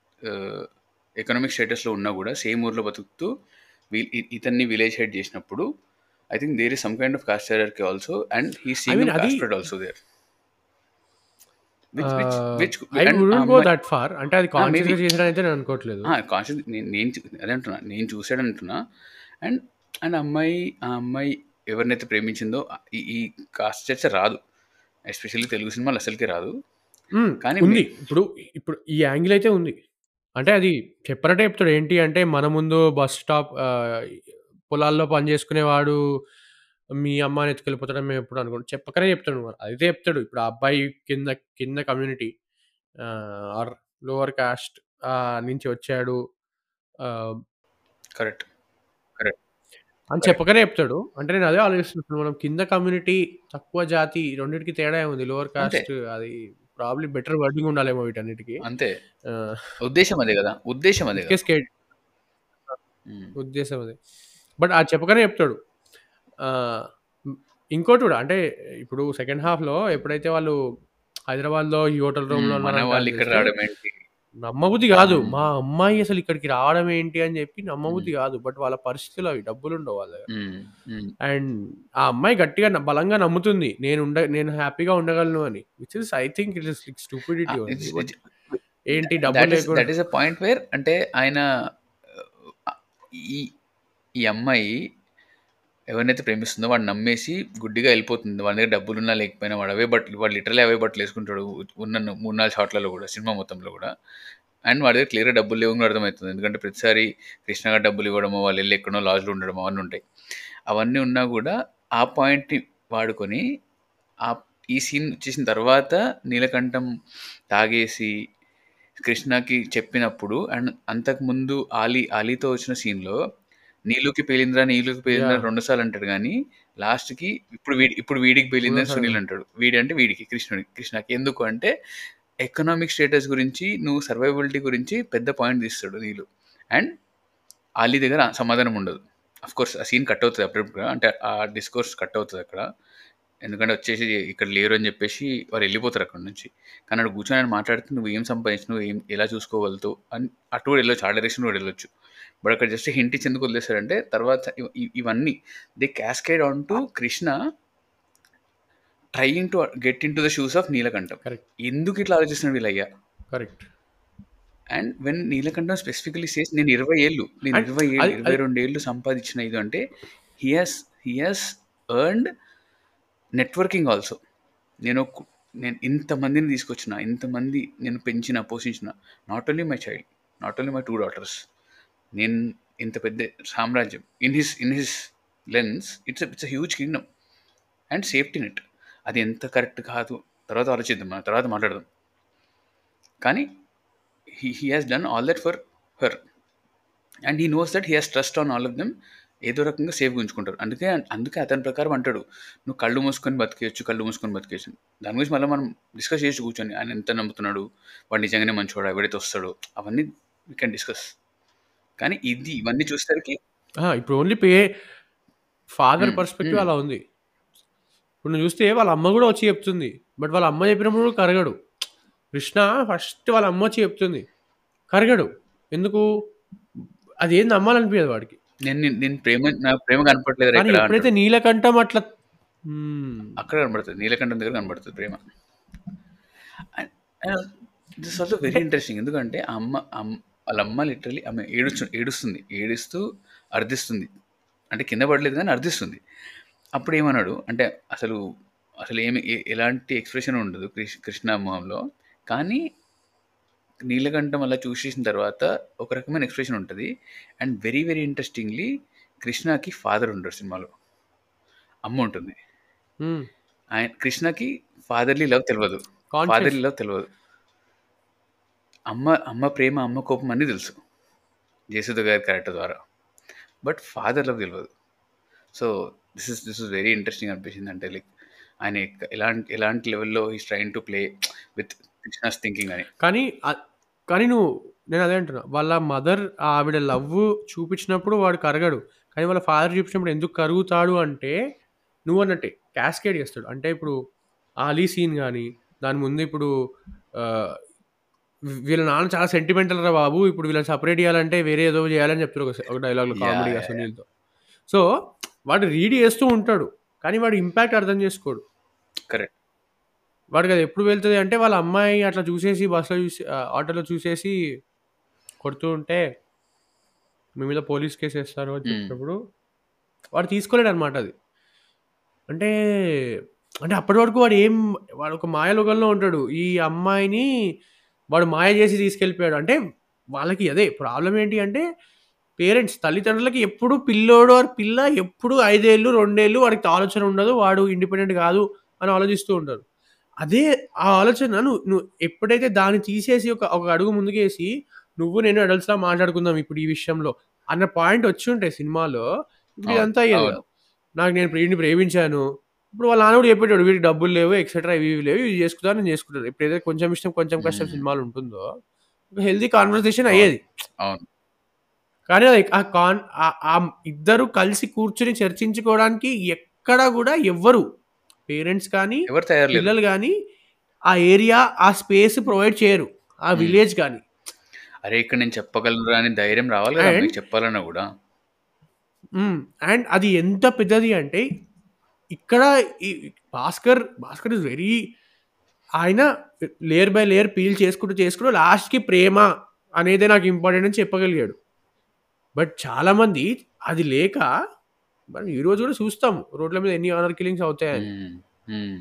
ఎకనామిక్ స్టేటస్లో ఉన్నా కూడా సేమ్ ఊర్లో బతుకుతూ వీ ఇ- ఇతన్ని విలేజ్ హెడ్ చేసినప్పుడు I think there is some kind of caste hierarchy also and he see mean, అది- casted also there which which which I wouldn't go that far అంటే అది కాన్షియస్ maybe- చేసిన అయితే నేను అనుకోవట్లేదు కాన్షియస్ నేను నేను చూ- అదే అంటున్నా నేను చూసాడు అంటున్నా అండ్ అండ్ అమ్మాయి ఆ అమ్మాయి ఎవరినైతే ప్రేమించిందో ఈ ఈ కాస్ట్ చర్చ రాదు ఎస్పెషల్లీ తెలుగు సినిమాలు అసలుకే రాదు మ్మ్. కానీ ఉంది మీ- ఇప్పుడు ఇప్పుడు ఈ యాంగిల్ అయితే ఉంది అంటే అది చెప్పనట్టే చెప్తాడు ఏంటి అంటే మన ముందు బస్ స్టాప్ ఆ, పొలాల్లో పని చేసుకునేవాడు మీ అమ్మని ఎత్తుకెళ్ళిపోతాడని మేము ఎప్పుడు అనుకోండి చెప్పకనే చెప్తాడు మరి అయితే చెప్తాడు ఇప్పుడు ఆ అబ్బాయి కింద కింద కమ్యూనిటీ ఆర్ లోవర్ కాస్ట్ నుంచి వచ్చాడు ఆ, కరెక్ట్ అని చెప్పకనే చెప్తాడు అంటే నేను అదే ఆలోచిస్తున్నాను మనం కింద కమ్యూనిటీ తక్కువ జాతి రెండింటికి తేడా ఉంది లోవర్ కాస్ట్ అది ప్రాబ్లీ బెటర్ వర్డింగ్ ఉండాలేమో వీటన్నిటికి అంతే ఉద్దేశం అదే కదా ఉద్దేశం అదే కదా స్కేట్ ఉమ్. ఉద్దేశం అదే బట్ ఆ చెప్పకనే చెప్తాడు ఆ, ఇంకోటి కూడా అంటే ఇప్పుడు సెకండ్ హాఫ్లో ఎప్పుడైతే వాళ్ళు హైదరాబాద్లో ఈ హోటల్ రూమ్లో ఉమ్, మన వాళ్ళు ఇక్కడ రావడం ఏంటి నమ్మబుద్ధి కాదు మ్మ్. మా అమ్మాయి అసలు ఇక్కడికి రావడం ఏంటి అని చెప్పి నమ్మబుద్ధి కాదు బట్ వాళ్ళ పరిస్థితులు అవి డబ్బులు ఉండవు వాళ్ళ దగ్గర ఉమ్, ఉమ్. అండ్ ఆ అమ్మాయి గట్టిగా న- బలంగా నమ్ముతుంది నేను ఉండ నేను హ్యాపీగా ఉండగలను అని which is I think it is stupidity Ah, it's- it's- ఏంటి డబ్బులు దట్ ఈస్ లేకుండా that is a point where అంటే ఆయన ఆ, ఈ ఈ అమ్మాయి ఎవరినైతే ప్రేమిస్తుందో వాడు నమ్మేసి గుడ్డిగా వెళ్ళిపోతుంది వాడి దగ్గర డబ్బులు ఉన్నా లేకపోయినా వాడు అవే బట్టలు వాడు లిటరలీ అవే బట్టలు వేసుకుంటాడు ఉన్న మూడు నాలుగు షాట్లలో కూడా సినిమా మొత్తంలో కూడా అండ్ వాడి దగ్గర క్లియర్గా డబ్బులు లేవు కూడా అర్థమవుతుంది ఎందుకంటే ప్రతిసారి కృష్ణ గారు డబ్బులు ఇవ్వడమో వాళ్ళు వెళ్ళి ఎక్కడో లాజ్లో ఉండడం అవన్నీ ఉంటాయి అవన్నీ ఉన్నా కూడా ఆ పాయింట్ని వాడుకొని ఆ ఈ సీన్ వచ్చేసిన తర్వాత నీలకంఠం తాగేసి కృష్ణకి చెప్పినప్పుడు అండ్ అంతకుముందు ఆలీ ఆలీతో వచ్చిన సీన్లో నీళ్ళుకి పేలిందిరా నీళ్ళుకి పేలిందిరా Yeah. రెండు సార్లు అంటాడు కానీ లాస్ట్కి ఇప్పుడు వీడి ఇప్పుడు వీడికి పేలిందని మూడోసారి సునీల్ అంటాడు వీడి అంటే వీడికి కృష్ణుడికి కృష్ణకి ఎందుకు అంటే ఎకనామిక్ స్టేటస్ గురించి నువ్వు సర్వైబిలిటీ గురించి పెద్ద పాయింట్ తీస్తాడు నీళ్ళు అండ్ ఆలీ దగ్గర సమాధానం ఉండదు అఫ్ కోర్స్ ఆ సీన్ కట్ అవుతుంది అప్పుడప్పుడు అంటే ఆ డిస్కోర్స్ కట్ అవుతుంది అక్కడ ఎందుకంటే వచ్చేసి ఇక్కడ లేరు అని చెప్పేసి వారు వెళ్ళిపోతారు అక్కడ నుంచి కానీ అక్కడ కూర్చొని ఆయన మాట్లాడితే నువ్వు ఏం సంపాదించు నువ్వు ఏం ఎలా చూసుకోగలుగుతావు అని అటు కూడా వెళ్ళొచ్చు ఆ డైరెక్షన్ కూడా వెళ్ళొచ్చు బట్ అక్కడ జస్ట్ హింట్ ఇచ్చి ఎందుకు వదిలేస్తారంటే తర్వాత ఇవ- ఇ- ఇవన్నీ they cascade on to Krishna trying to get in to the shoes of Neelakantam correct ఎందుకు ఇట్లా ఆలోచిస్తున్నాడు వీళ్ళయ్యా correct and when Neelakantam specifically says నేను ఇరవై ఏళ్ళు నేను And ఇరవై ఏళ్ళు అది- ఇరవై అది- రెండు ఏళ్ళు సంపాదించిన ఇది అంటే he's he's earned networking also నేను కు- నేను ఇంతమందిని తీసుకొచ్చిన ఇంతమంది నేను పెంచిన పోషించిన not only my child not only my two daughters నేను ఇంత పెద్ద సామ్రాజ్యం in his in his lens it's it's a huge kingdom and safety net అది ఎంత కరెక్ట్ కాదు తర్వాత ఆలోచిద్దాం మనం తర్వాత మాట్లాడదాం కానీ he he has done all that for her and he knows that he has trust on all of them ఏదో రకంగా సేఫ్గా ఉంచుకుంటారు అందుకే అందుకే అతని ప్రకారం అంటాడు నువ్వు కళ్ళు మూసుకొని బతికేయచ్చు కళ్ళు మూసుకొని బతికేయచ్చు దాని గురించి మళ్ళీ మనం డిస్కస్ చేసి కూర్చొని ఆయన ఎంత నమ్ముతున్నాడు వాడు నిజంగానే మంచివాడు ఎవడైతే వస్తాడో అవన్నీ వీ కెన్ డిస్కస్ కానీ ఇది ఇవన్నీ చూసేసరికి ఆ, ఇప్పుడు ఓన్లీ పే ఫాదర్ మ్మ్. Perspective hmm. అలా ఉంది ఇప్పుడు నువ్వు చూస్తే వాళ్ళ అమ్మ కూడా వచ్చి చెప్తుంది బట్ వాళ్ళ అమ్మ చెప్పినప్పుడు కూడా కరగడు కృష్ణ ఫస్ట్ వాళ్ళ అమ్మ వచ్చి చెప్తుంది కరగడు ఎందుకు అది ఏం నమ్మాలనిపించదు వాడికి నేను నేను- నేను ప్రేమ నా ప్రేమ కనపడలేదు కానీ ఇక్కడ ఎప్పుడైతే అంటాడు. నీలకంఠం అట్లా మ్మ్. అక్కడ కనబడుతుంది నీలకంఠం దగ్గర కనబడుతుంది ప్రేమ దిస్ ఆల్సో వెరీ ఇంట్రెస్టింగ్ ఎందుకంటే ఆ అమ్మ అమ్మ వాళ్ళ అమ్మ లిటరలీ ఆమె ఏడుచు ఏడుస్తుంది ఏడుస్తూ అర్థిస్తుంది అంటే కింద పడలేదు కానీ అర్థిస్తుంది అప్పుడు ఏమన్నాడు అంటే అసలు అసలు ఏమి ఏ- ఎలాంటి ఎక్స్ప్రెషన్ ఉండదు కృష్ణ కృష్ణ మొహంలో కానీ నీలకంఠం అలా చూసేసిన తర్వాత ఒక రకమైన ఎక్స్ప్రెషన్ ఉంటుంది అండ్ వెరీ వెరీ ఇంట్రెస్టింగ్లీ కృష్ణకి ఫాదర్ ఉండరు సినిమాలో అమ్మ ఉంటుంది మ్మ్. ఆయన కృష్ణకి ఫాదర్లీ లవ్ తెలియదు Conscious. ఫాదర్లీ లవ్ తెలియదు అమ్మ అమ్మ ప్రేమ అమ్మ కోపం అన్నీ తెలుసు జయసుధ గారి క్యారెక్టర్ ద్వారా బట్ ఫాదర్ లవ్ తెలియదు so this is this is very interesting అనిపించింది అంటే లైక్ ఆయన ఎక్క- ఎలాంటి ఎలాంటి లెవెల్లో is train to play with Krishna's thinking అని కానీ ఆ- కానీ నువ్వు నేను అదే అంటున్నా వాళ్ళ మదర్ ఆవిడ లవ్ చూపించినప్పుడు వాడు కరగడు కానీ వాళ్ళ ఫాదర్ చూపించినప్పుడు ఎందుకు కరుగుతాడు అంటే నువ్వు అన్నట్టే క్యాస్కేడ్ చేస్తాడు అంటే ఇప్పుడు ఆలీ సీన్ కానీ దాని ముందు ఇప్పుడు ఆ, వీళ్ళ నాన్న చాలా సెంటిమెంటల్ రా బాబు ఇప్పుడు వీళ్ళని సపరేట్ చేయాలంటే వేరే ఏదో చేయాలని చెప్తారు ఒక ఒక డైలాగ్లో Yeah, కామెడీగా yeah, సునీల్తో సో వాడు రీడ్ చేస్తూ ఉంటాడు కానీ వాడు ఇంపాక్ట్ అర్థం చేసుకోడు కరెక్ట్ వాడికి అది ఎప్పుడు వెళ్తుంది అంటే వాళ్ళ అమ్మాయి అట్లా చూసేసి బస్సులో చూసి ఆ, ఆటోలో చూసేసి కొడుతూ ఉంటే మీ మీద పోలీస్ కేసు వేస్తారు అని Hmm. చెప్పినప్పుడు వాడు తీసుకోలేడు అనమాట అది అంటే అంటే అప్పటి వరకు వాడు ఏం వాడు ఒక మాయలోకంలో ఉంటాడు ఈ అమ్మాయిని వాడు మాయ చేసి తీసుకెళ్ళిపోయాడు అంటే వాళ్ళకి అదే ప్రాబ్లం ఏంటి అంటే పేరెంట్స్ తల్లిదండ్రులకి ఎప్పుడు పిల్లోడు వారి పిల్ల ఎప్పుడు ఐదేళ్ళు రెండేళ్ళు వాడికి ఆలోచన ఉండదు వాడు ఇండిపెండెంట్ కాదు అని ఆలోచిస్తూ ఉంటారు అదే ఆ ఆలోచన నువ్వు నువ్వు ఎప్పుడైతే దాన్ని తీసేసి ఒక ఒక అడుగు ముందుకేసి నువ్వు నేను అడల్ట్స్లా మాట్లాడుకుందాం ఇప్పుడు ఈ విషయంలో అన్న పాయింట్ వచ్చి ఉంటాయి సినిమాలో ఇప్పుడు ఇదంతా అయ్యేది అవును. కాదు. నాకు నేను వీడిని ప్రేమించాను ఇప్పుడు వాళ్ళ నాన్న కూడా చెప్పేటాడు వీడికి డబ్బులు లేవు ఎక్సెట్రా ఇవి ఇవి లేవు ఇవి చేసుకుంటా నేను చేసుకుంటాను ఎప్పుడైతే కొంచెం ఇష్టం కొంచెం కష్టం Hmm. సినిమాలు ఉంటుందో ఒక హెల్తీ కాన్వర్సేషన్ అయ్యేది అవును కానీ అది ఆ కాన్ ఆ- ఆ ఇద్దరు కలిసి కూర్చుని చర్చించుకోవడానికి ఎక్కడ కూడా ఎవ్వరు పేరెంట్స్ కానీ ఎవరు తయారు లేదు పిల్లలు కానీ ఆ ఏరియా ఆ స్పేస్ ప్రొవైడ్ చేయరు ఆ Hmm. విలేజ్ కానీ అరే ఇక్కడ నేను చెప్పగలరా అని ధైర్యం రావాలి కదా And- మీకు చెప్పాలన్నా కూడా అండ్ అది ఎంత పెద్దది అంటే ఇక్కడ ఈ భాస్కర్ భాస్కర్ ఇస్ వెరీ ఆయన లేయర్ బై లేయర్ పీల్ చేసుకుంటూ చేసుకుంటూ లాస్ట్కి ప్రేమ అనేదే నాకు ఇంపార్టెంట్ అని చెప్పగలిగాడు బట్ చాలామంది అది లేక మనం ఈరోజు కూడా చూస్తాం రోడ్ల మీద ఎన్ని ఆనర్ కిల్లింగ్స్ అవుతాయని hmm. Hmm.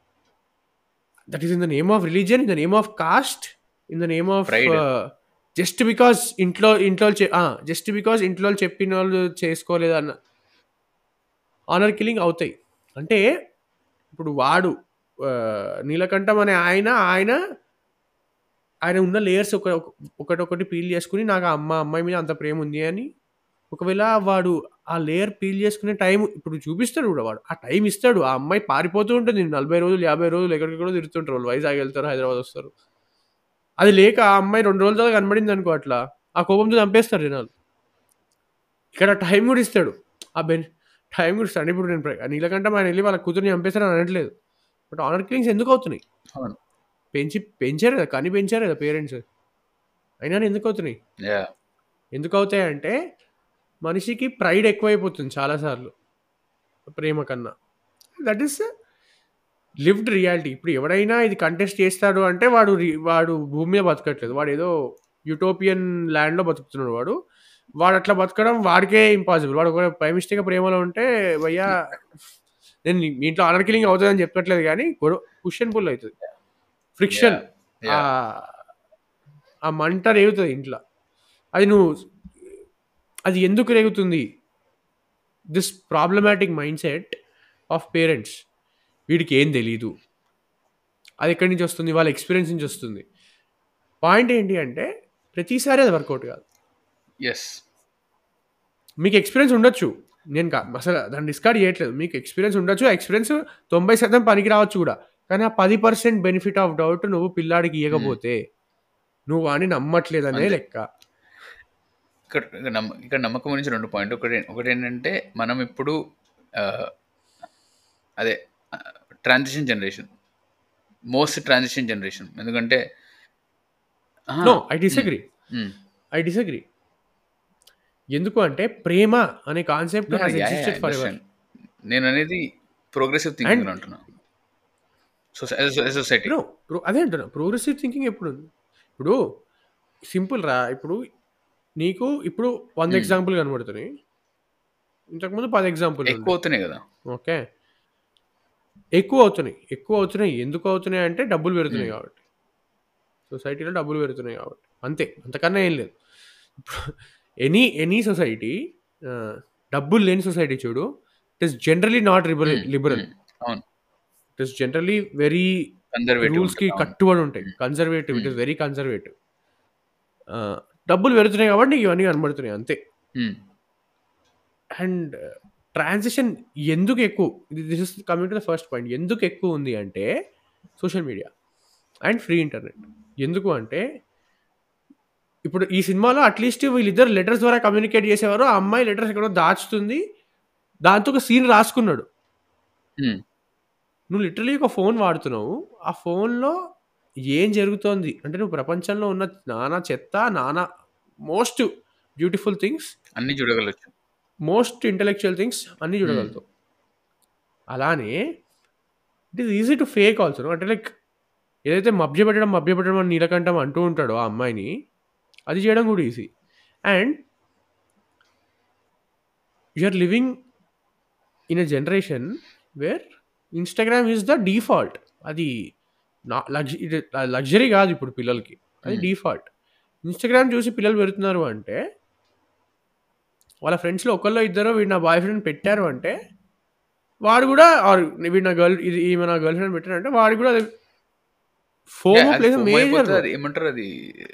That is in the name of religion in the name of caste in the name of Pride. Just because ఇంట్లో ఇంట్లో జస్ట్ బికాస్ ఇంట్లో వాళ్ళు చెప్పిన వాళ్ళు చేసుకోలేదు అన్న ఆనర్ కిల్లింగ్ అవుతాయి అంటే ఇప్పుడు వాడు ఆ, నీలకంఠం అనే ఆయన ఆయన ఆయన ఉన్న లేయర్స్ ఒక ఒకటొకటి పీల్ చేసుకుని నాకు ఆ అమ్మ అమ్మాయి మీద అంత ప్రేమ ఉంది అని ఒకవేళ వాడు ఆ లేయర్ పీల్ చేసుకునే టైం ఇప్పుడు చూపిస్తాడు కూడా వాడు ఆ టైం ఇస్తాడు ఆ అమ్మాయి పారిపోతూ ఉంటుంది నలభై రోజులు యాభై రోజులు ఎక్కడికెక్కడో తిరుగుతుంటారు వాళ్ళు వైజాగ్ వెళ్తారు హైదరాబాద్ వస్తారు అది లేక ఆ అమ్మాయి రెండు రోజుల తర్వాత కనబడింది అనుకో అట్లా ఆ కోపంతో చంపేస్తారు జనాలు ఇక్కడ టైం కూడా ఇస్తాడు ఆ బెన్ టైం కూడా ఇస్తాడు ఇప్పుడు నేను ప్ర- నీలకంఠం ఆయన వెళ్ళి వాళ్ళ కూతుర్ని చంపేస్తారని అనట్లేదు బట్ ఆనర్ కిలింగ్స్ ఎందుకు అవుతున్నాయి అవును పెంచి పెంచారు కదా కానీ పెంచారు కదా పేరెంట్స్ అయినా ఎందుకు అవుతున్నాయి యా ఎందుకు అవుతాయంటే మనిషికి ప్రైడ్ ఎక్కువైపోతుంది చాలాసార్లు ప్రేమ కన్నా దట్ ఈస్ లివ్డ్ రియాలిటీ ఇప్పుడు ఎవడైనా ఇది కంటెస్ట్ చేస్తాడు అంటే వాడు రి- వాడు భూమి మీద బతకట్లేదు వాడు ఏదో యూటోపియన్ ల్యాండ్లో బతుకుతున్నాడు వాడు వాడు అట్లా బతకడం వాడికే ఇంపాసిబుల్ వాడు ఒక ప్రైమిస్టిక్ ప్రేమలో ఉంటే భయ్యా నేను నీ- మీ ఇంట్లో ఆనర్ కిలింగ్ అవుతుందని చెప్పట్లేదు కానీ గొడవ పుష్ అండ్ పుల్ అవుతుంది ఫ్రిక్షన్ Yeah. ఆ మంట రేగుతుంది ఇంట్లో అది నువ్వు అది ఎందుకు రేగుతుంది this problematic mindset of parents వీడికి ఏం తెలీదు అది ఎక్కడి నుంచి వస్తుంది వాళ్ళ ఎక్స్పీరియన్స్ నుంచి వస్తుంది పాయింట్ ఏంటి అంటే ప్రతిసారి అది వర్కౌట్ కాదు ఎస్ మీకు ఎక్స్పీరియన్స్ ఉండొచ్చు నేను కా- అసలు దాన్ని డిస్కార్డ్ చేయట్లేదు మీకు ఎక్స్పీరియన్స్ ఉండొచ్చు ఆ ఎక్స్పీరియన్స్ తొంభై శాతం పనికి రావచ్చు కూడా కానీ ఆ పది పర్సెంట్ బెనిఫిట్ ఆఫ్ డౌట్ నువ్వు పిల్లాడికి ఇవ్వకపోతే నువ్వు వాడిని నమ్మట్లేదనే అంతే. లెక్క ఇక్కడ ఇక్కడ నమ్మ ఇక్కడ నమ్మకం గురించి రెండు పాయింట్ ఒకటి ఒకటి ఏంటంటే మనం ఇప్పుడు ఆ, అదే transition generation most transition generation ఎందుకంటే ఆహా, no I disagree um, I disagree ఎందుకు అంటే ప్రేమ అనే concept no, no, has yeah, yeah, existed forever understand. నేను అనేది ప్రోగ్రెసివ్ థింకింగ్ అంటున్నా సొసైటీ నో ప్రో అదే అంటున్నా ప్రోగ్రెసివ్ థింకింగ్ ఎప్పుడు ఉంది ఇప్పుడు సింపుల్ రా ఇప్పుడు నీకు ఇప్పుడు వంద Hmm. ఎగ్జాంపుల్ కనబడుతున్నాయి ఇంతకుముందు పది ఎగ్జాంపుల్ ఎక్కువ అవుతున్నాయి కదా ఓకే ఎక్కువ అవుతున్నాయి ఎక్కువ అవుతున్నాయి ఎందుకు అవుతున్నాయి అంటే డబ్బులు పెరుగుతున్నాయి Hmm. కాబట్టి సొసైటీలో డబ్బులు పెరుగుతున్నాయి కాబట్టి అంతే అంతకన్నా ఏం లేదు ఎనీ ఎనీ సొసైటీ డబ్బులు లేని సొసైటీ చూడు it is generally not liberal Hmm. Liberal Hmm. అవును it is generally very conservative rules కి కట్టుబడి ఉంటాయి conservative it is very conservative డబ్బులు పెరుగుతున్నాయి కాబట్టి నీకు ఇవన్నీ కనబడుతున్నాయి అంతే అండ్ ట్రాన్సిషన్ ఎందుకు ఎక్కువ this is coming to the first point ఎందుకు ఎక్కువ ఉంది అంటే social media and free internet ఎందుకు అంటే ఇప్పుడు ఈ సినిమాలో అట్లీస్ట్ వీళ్ళిద్దరు లెటర్స్ ద్వారా కమ్యూనికేట్ చేసేవారు ఆ అమ్మాయి లెటర్స్ ఎక్కడో దాచుతుంది దాంతో ఒక సీన్ రాసుకున్నాడు నువ్వు లిటరలీ ఒక ఫోన్ వాడుతున్నావు ఆ ఫోన్లో ఏం జరుగుతోంది అంటే నువ్వు ప్రపంచంలో ఉన్న నానా చెత్త నానా మోస్ట్ బ్యూటిఫుల్ థింగ్స్ అన్ని చూడగలచ్చు మోస్ట్ ఇంటలెక్చువల్ థింగ్స్ అన్నీ చూడగలుగుతావు అలానే it is easy to fake also అంటే లైక్ ఏదైతే మభ్యపెట్టడం మభ్యపెట్టడం అని నీలకంఠం అంటూ ఉంటాడో ఆ అమ్మాయిని అది చేయడం కూడా easy and are living in a generation where Instagram is the default అది నా లగ్జ లగ్జరీ కాదు ఇప్పుడు పిల్లలకి అది Hmm. డిఫాల్ట్ ఇన్స్టాగ్రామ్ చూసి పిల్లలు పెడుతున్నారు అంటే వాళ్ళ ఫ్రెండ్స్లో ఒకళ్ళు ఇద్దరు వీడు నా బాయ్ ఫ్రెండ్ పెట్టారు అంటే వాడు కూడా ఆర్ వీడు నా గర్ల్ ఇది ఈమె నా గర్ల్ ఫ్రెండ్ పెట్టారంటే వాడు కూడా అది ఫోమో ప్లేస్ మేజర్ అది ఏమంటారు అది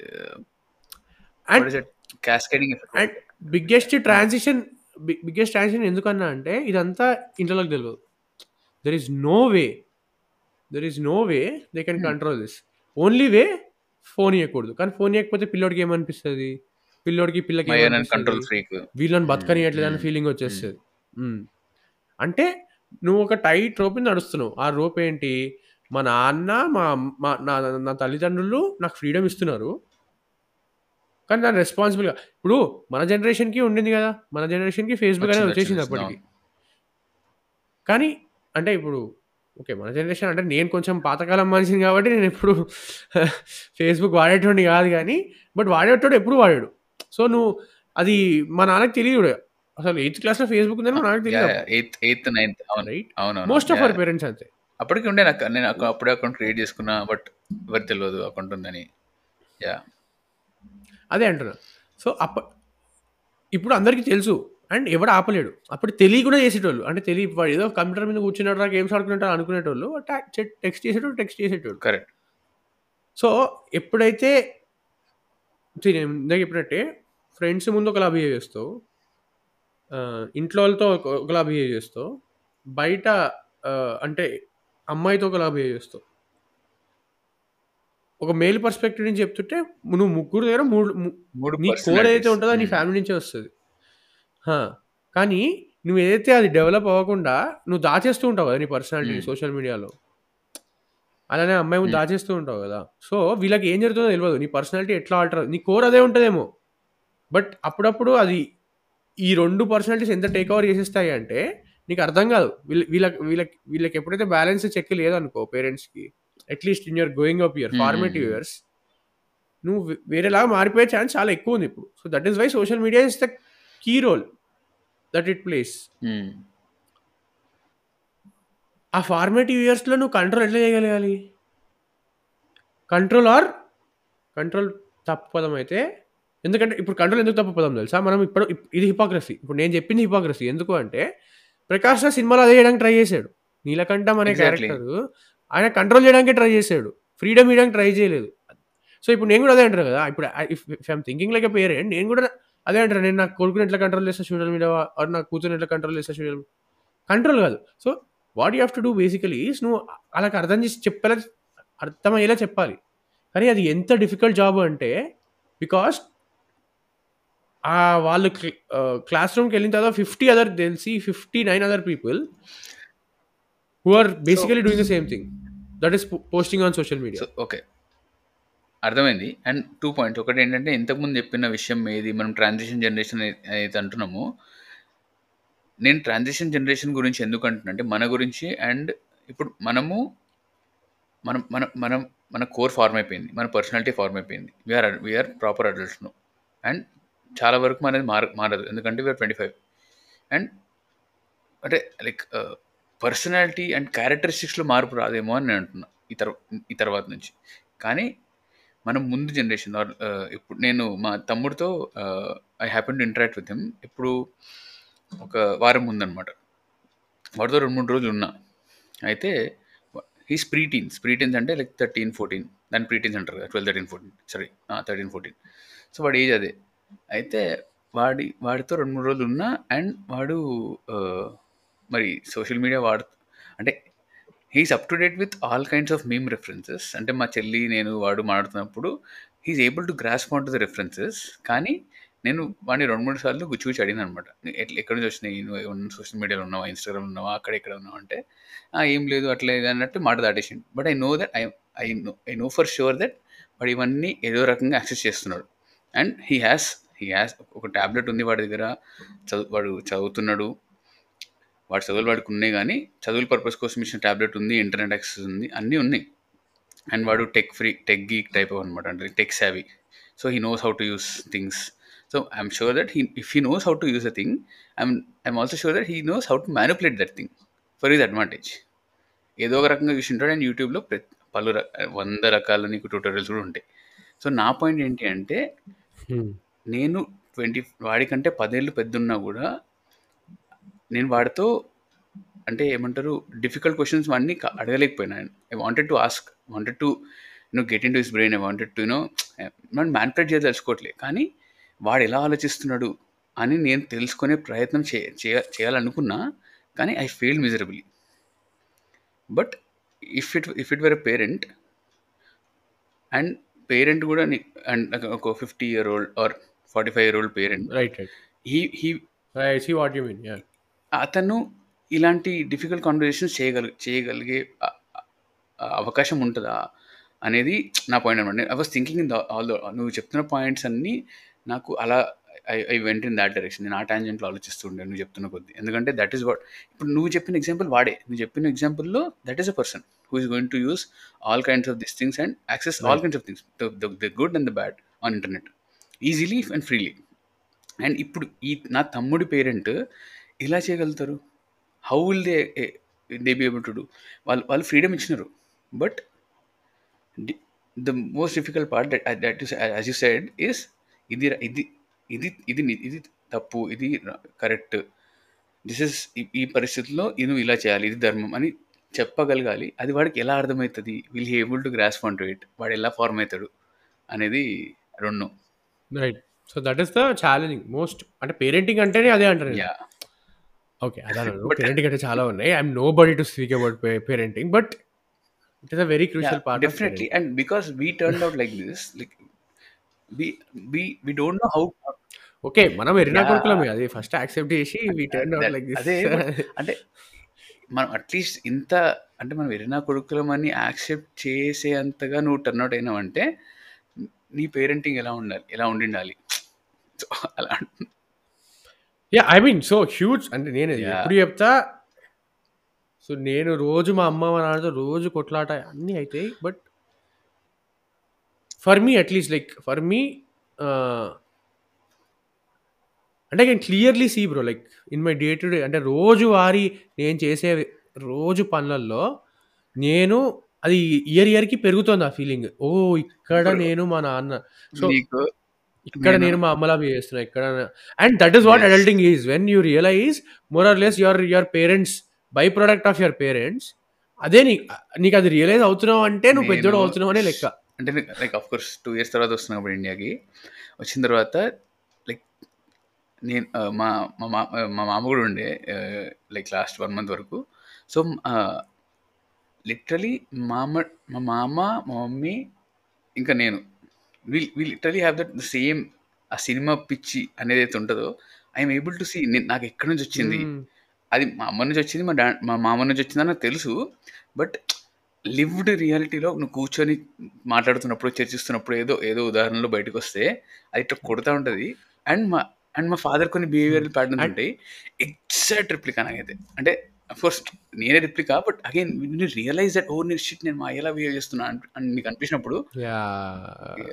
and cascading and biggest transition biggest transition ఎందుకన్నా అంటే ఇదంతా ఇంట్లోకి తెలియదు there is no way there is no way they can Hmm. Control this only way phone ఇవ్వకూడదు కానీ ఫోన్ ఇవ్వకపోతే పిల్లోడికి ఏమనిపిస్తుంది పిల్లోడికి పిల్లకి కంట్రోల్ ఏమనిపిస్తుంది? ఫ్రీక్ వీళ్ళని బతకనియట్లేదు అనే Hmm. ఫీలింగ్ వచ్చేస్తుంది మ్మ్. అంటే నువ్వు ఒక టైట్ రోప్ నడుస్తున్నావు ఆ రోప్ ఏంటి మా నాన్న మా మా నా నా తల్లిదండ్రులు నాకు ఫ్రీడమ్ ఇస్తున్నారు కానీ దాని రెస్పాన్సిబుల్గా ఇప్పుడు మన జనరేషన్కి ఉండింది కదా మన జనరేషన్కి ఫేస్బుక్ అనేది వచ్చేసింది అప్పటికి కానీ అంటే ఇప్పుడు ఓకే మన జనరేషన్ అంటే నేను కొంచెం పాతకాలం మనిషిని కాబట్టి నేను ఎప్పుడు ఫేస్బుక్ వాడేటోడిని కాదు కానీ బట్ వాడేటోడు ఎప్పుడు వాడాడు సో నువ్వు అది మా నాన్నకి తెలియదు కూడా. అసలు ఎయిత్ క్లాస్లో ఫేస్బుక్ ఉందని మా నాన్నకి తెలియదు ఎయిత్ ఎయిత్ నైన్త్ అవును రైట్ అవును మోస్ట్ ఆఫ్ అవర్ పేరెంట్స్ అంతే అప్పటికి ఉండే నాకు నేను అక్క- అప్పుడే అకౌంట్ క్రియేట్ చేసుకున్నా బట్ ఎవరు తెలియదు అకౌంట్ ఉందని యా అదే అంటున్నా సో అప్ప ఇప్పుడు అందరికీ తెలుసు అండ్ ఎవడు ఆపలేడు అప్పుడు తెలియ కూడా చేసేటోళ్ళు అంటే తెలియ వాడు ఏదో కంప్యూటర్ మీద కూర్చున్నాడు రా గేమ్స్ ఆడుకున్నట్టు అనుకునేటోళ్ళు టెక్స్ట్ చేసేటోళ్ళు టెక్స్ట్ చేసేటోళ్ళు కరెక్ట్ సో ఎప్పుడైతే see, నేను ఇందాక చెప్పినట్టే ఫ్రెండ్స్ ముందు ఒకలా బిహేవ్ చేస్తావు ఆ, ఇంట్లో వాళ్ళతో ఒక- ఒకలా బిహేవ్ చేస్తావు బయట ఆ, అంటే అమ్మాయితో ఒకలా బిహేవ్ చేస్తావు ఒక మేల్ పర్స్పెక్టివ్ నుంచి చెప్తుంటే నువ్వు ముగ్గురు దగ్గర మూడు ము- మూడు నీ కోడ్ personalities. ఏదైతే ఉంటుందో అది నీ Hmm. ఫ్యామిలీ నుంచే వస్తుంది హా, కానీ నువ్వు ఏదైతే అది డెవలప్ అవ్వకుండా నువ్వు దాచేస్తూ ఉంటావు కదా నీ పర్సనాలిటీ Hmm. సోషల్ మీడియాలో అలానే అమ్మాయి ముందు Hmm. దాచేస్తూ ఉంటావు కదా సో వీళ్ళకి ఏం జరుగుతుందో తెలియదు నీ పర్సనాలిటీ ఎట్లా ఆల్టర్ నీ కోర్ అదే ఉంటుందేమో బట్ అప్పుడప్పుడు అది ఈ రెండు పర్సనాలిటీస్ ఎంత టేక్ ఓవర్ చేసేస్తాయి అంటే నీకు అర్థం కాదు వీళ్ళ వీళ్ళకి వీళ్ళకి వీళ్ళకి ఎప్పుడైతే బ్యాలెన్స్ చెక్ లేదనుకో పేరెంట్స్కి at least in your going up year Hmm. Formative years నువ్వు వే- వేరేలాగా మారిపోయే ఛాన్స్ చాలా ఎక్కువ ఉంది ఇప్పుడు so that is why social media is the key role that it plays Hmm. ఆ ఫార్మేటివ్ ఇయర్స్‌లో నువ్వు కంట్రోల్ ఎట్లా చేయగలగాలి? కంట్రోల్ ఆర్ కంట్రోల్ తప్పు పదం అయితే ఎందుకంటే ఇప్పుడు కంట్రోల్ ఎందుకు తప్పు పదం తెలుసా? మనం ఇప్పుడు ఇప్ ఇది హిపోక్రసీ. ఇప్పుడు నేను చెప్పింది హిపోక్రసీ. ఎందుకు అంటే ప్రకాష్ రాజ్ సినిమాలో అదే చేయడానికి ట్రై చేసాడు. నీలకంఠం అనే ఎగ్జాక్ట్‌లీ. క్యారెక్టరు ఆయన కంట్రోల్ చేయడానికే ట్రై చేసాడు. ఫ్రీడమ్ ఇయ్యడానికి ట్రై చేయలేదు. సో ఇప్పుడు నేను కూడా అదే అంటాను కదా! ఇప్పుడు I if if I am thinking like a parent నేను కూడా అదే అంటాను. నేను నా కొడుకుని ఎట్లా కంట్రోల్ చేస్తా సోషల్ మీడియా ఆర్ నా కూతురిని ఎట్లా కంట్రోల్ చేస్తా సోషల్ కంట్రోల్ కాదు. So what you have to do basically is నువ్వు ఆళ్ళకి అర్థం చేసి చెప్పేలా అర్థమయ్యేలా చెప్పాలి. కానీ అది ఎంత డిఫికల్ట్ జాబ్ అంటే బికాస్ ఆహ్, వాళ్ళు క్ల్ ఆహ్, క్లాస్ రూమ్‌కెళ్ళిన తర్వాత 50 other they'll see 59 other people who are so basically doing the same thing. That is po posting on social media. So okay. అర్థమైంది. And 2 points. ఒకటేంటంటే ఇంతకుముందు చెప్పిన విషయం ఏది మనం ట్రాన్సిషన్ జనరేషన్ ఏ ఏదైతే అంటున్నామో నేను ట్రాన్సిషన్ జనరేషన్ గురించి ఎందుకు అంటున్నా అంటే మన గురించి అండ్ ఇప్పుడు మనము మనం మన మనం మన కోర్ ఫార్మ్ అయిపోయింది. మన పర్సనాలిటీ ఫార్మ్ అయిపోయింది. We are we are proper adults now. And చాలా వరకు మనది మార మారదు. ఎందుకంటే వి ఆర్ 25 అండ్ అంటే లైక్ ఆహ్, పర్సనాలిటీ అండ్ క్యారెక్టరిస్టిక్స్‌లో మార్పు రాదేమో అని నేను అంటున్నా. ఈ తర్ ఈ తర్వాత నుంచి. కానీ మనం ముందు జనరేషన్ ఆర్ ఆహ్, ఇప్పుడు నేను మా తమ్ముడితో ah, I happen to interact with him. ఇప్పుడు ఒక వారం ముందనమాట. వాడితో 2, 3 రోజులు ఉన్నా. అయితే he's pre teens. Pre teens అంటే లైక్ 13, 14 దాన్ని ప్రీ టీన్స్ అంటారు కదా! 12, 13, 14 సారీ ఆ! 13, 14 సో వాడి ఏజ్ అదే. అయితే వాడి వాడితో 2, 3 రోజులు ఉన్నా అండ్ వాడు ఆహ్, మరి సోషల్ మీడియా వాడు అంటే he is up to date with all kinds of meme references. అంటే మా చెల్లి, నేను, వాడు మాట్లాడుతున్నప్పుడు he is able to grasp on to the references. కానీ నేను వాడిని 2, 3 సార్లు గుచ్చి గుచ్చి అడిగాననమాట. ఎట్లా ఎక్కడి నుంచి వచ్చినాయి? నువ్వు ఏమన్నా సోషల్ మీడియాలో ఉన్నావా? ఇన్‌స్టాగ్రామ్‌లో ఉన్నావా? అక్కడ ఇక్కడ ఉన్నావా? అంటే ఆ! ఏం లేదు అట్లా ఇది అన్నట్టు మాట దాటేసిండు. But I know that I I know I know for sure that వాడు ఇవన్నీ ఏదో రకంగా యాక్సెస్ చేస్తున్నాడు. And he has he has ఒక టాబ్లెట్ ఉంది వాడి దగ్గర. చదువు వాడు చదువుతున్నాడు. వాడి చదువులు వాడికి ఉన్నాయి గానీ చదువుల పర్పస్ కోసం ఇచ్చిన టాబ్లెట్ ఉంది. ఇంటర్నెట్ యాక్సెస్ ఉంది. అన్నీ ఉన్నాయి. అండ్ వాడు tech free tech geek type అనమాట. అంటే tech savvy. So he knows how to use things. So I am sure that he if he knows how to use a thing I am I am also sure that he knows how to manipulate that thing for his advantage. ఏదో ఒక రకంగా చూసుంటాడు and యూట్యూబ్‌లో ప్రత్ పలు ర 100 రకాల నీకు tutorials కూడా ఉంటాయి. సో నా పాయింట్ ఏంటి అంటే హ్మ్. నేను 20 వాడికంటే 10 ఏళ్ళు పెద్దున్నా గూడా నేను వాడితో అంటే ఏమంటారు డిఫికల్ట్ క్వెషన్స్ వాడిని క అడగలేకపోయినాను. I wanted to ask wanted to you know get into his brain. I wanted to you know మనం మానిప్యులేట్ చేయదలుచుకోవట్లే. కానీ వాడు ఎలా ఆలోచిస్తున్నాడు అని నేను తెలుసుకునే ప్రయత్నం చే చేయ చేయాలనుకున్నా. కానీ I failed miserably. But if it if it were a parent and parent కూడా నీ అండ్ ఒక 50 year old or 45 year old parent right. Right. He he I see what you mean. Yeah! అతను ఇలాంటి డిఫికల్ట్ కాన్వర్జేషన్స్ చేయగలి చేయగలిగే అ అ అవకాశం ఉంటదా? అనేది నా పాయింట్ అనమాట. I was thinking in the all the నువ్వు చెప్తున్న పాయింట్స్ అన్నీ నాకు అలా I I went in thought direction. నేను ఆ టాంజెంట్‌లో ఆలోచిస్తూ ఉండే నువ్వు చెప్తున్న కొద్దీ. ఎందుకంటే దట్ ఈస్ వాట్ ఇప్పుడు నువ్వు చెప్పిన ఎగ్జాంపుల్ వాడే. నువ్వు చెప్పిన ఎగ్జాంపుల్‌లో that is a person who is going to use all kinds of these things and access all right. Kinds of things the the the good and the bad on internet. Easily and freely. And ఇప్పుడు ఈ నా తమ్ముడి parent ఎలా చేయగలుగుతారు? How will they a they be able to do? వాళ్ళు వాళ్ళు freedom ఇచ్చినారు. But the the most difficult part that that is as you said is ఇది ఇది ఇది ఇది ని ఇది తప్పు. ఇది ర కరెక్ట్. దిస్ ఈస్ ఈ ఈ పరిస్థితిలో ఇది నువ్వు ఇలా చేయాలి. ఇది ధర్మం అని చెప్పగలగాలి. అది వాడికి ఎలా అర్థమైతది? Will he able to grasp on to it? వాడు ఎలా ఫార్మ్ అయితాడు? అనేది 2 right. So that is the challenging most అంటే పేరెంటింగ్ అంటేనే అదే అంటాను నేను. యాహ్! ఓకే. అదనను. బట్ పేరెంటింగ్ అంటే చాలా ఉన్నాయి. I am nobody to speak about pe parenting. But it is a very Yeah, crucial part of definitely. Parenting. And because we turned out like this, like we we we don't know how. Okay. మనం ఎర్రినా Yeah, కొడుకులమే. అది first accept చేసి we turned out that like this. అదే but అంటే మనం at least ఇంత అంటే మనం ఎరినా కొడుకులమని యాక్సెప్ట్ చేసేంతగా నువ్వు టర్న్ అవుట్ అయినావంటే నీ పేరెంటింగ్ ఎలా ఉండాలి? ఎలా ఉండిండాలి? సో అలా yeah! I mean so huge అంటే నేను యాహ్! ఎప్పుడు చెప్తా సో నేను రోజు మా అమ్మ, మా నాన్నతో రోజు కొట్లాట అన్నీ అయితాయి. But for me at least like for me ah అంటే I can clearly see bro like in my day to day అంటే రోజువారీ నేను చేసే రోజు పనులల్లో నేను అది ఇయర్ ఇయర్‌కి పెరుగుతోంది ఆ ఫీలింగ్. ఓహ్! ఇక్కడ ఇప్పుడు నేను మా నాన్న సో నీకు ఇక్కడ నేను నేను మా అమ్మలా బిహేవ్ చేస్తున్నా. ఇక్కడ and that is what yes. Adulting is. When you realise more or less your your parents by product of your parents అదే నీ నీకు అది రియలైజ్ అవుతున్నావు అంటే నువ్వు పెద్దోడు నేను అవుతున్నావు అనే లెక్క. అంటే లైక్ ఆఫ్ కోర్స్ 2 ఇయర్స్ తర్వాత వస్తున్నా ఇప్పుడు ఇండియాకి. వచ్చిన తర్వాత లైక్ నేను ఆహ్, మా మా మా మా మామ కూడా ఉండే ఆహ్, లైక్ లాస్ట్ 1 మంత్ వరకు. సో, ఆహ్, లిటరల్లీ మామ మా మామ, మా మమ్మీ ఇంకా నేను we we literally have that same ఆ సినిమా పిచ్చి అనేదైతే ఉంటదో I am able to see నేను నాకు ఎక్కడి నుంచి వచ్చింది. హ్మ్. అది మా అమ్మ నుంచి వచ్చింది. మా డా మా మామ నుంచి వచ్చిందని నాకు తెలుసు. బట్ లివ్డ్ రియాలిటీలో నువ్వు కూర్చొని మాట్లాడుతున్నప్పుడు, చర్చిస్తున్నప్పుడు ఏదో ఏదో ఉదాహరణలు బయటకొస్తే అది ఇట్లా కొడతా ఉంటది. అండ్ మా అండ్ మా ఫాదర్ కొన్ని హ్మ్. బిహేవియరల్ ప్యాటర్న్స్ అండ్ ఉంటాయి. ఎగ్జాక్ట్ రిప్లికా నాకైతే. అంటే అఫ్‌కోర్స్ నేనే replica but again when you realise that oh! నేను షిట్ నేను మా అయ్యలా బిహేవ్ చేస్తున్నా అని అని నీకు అనిపించినప్పుడు యాహ్!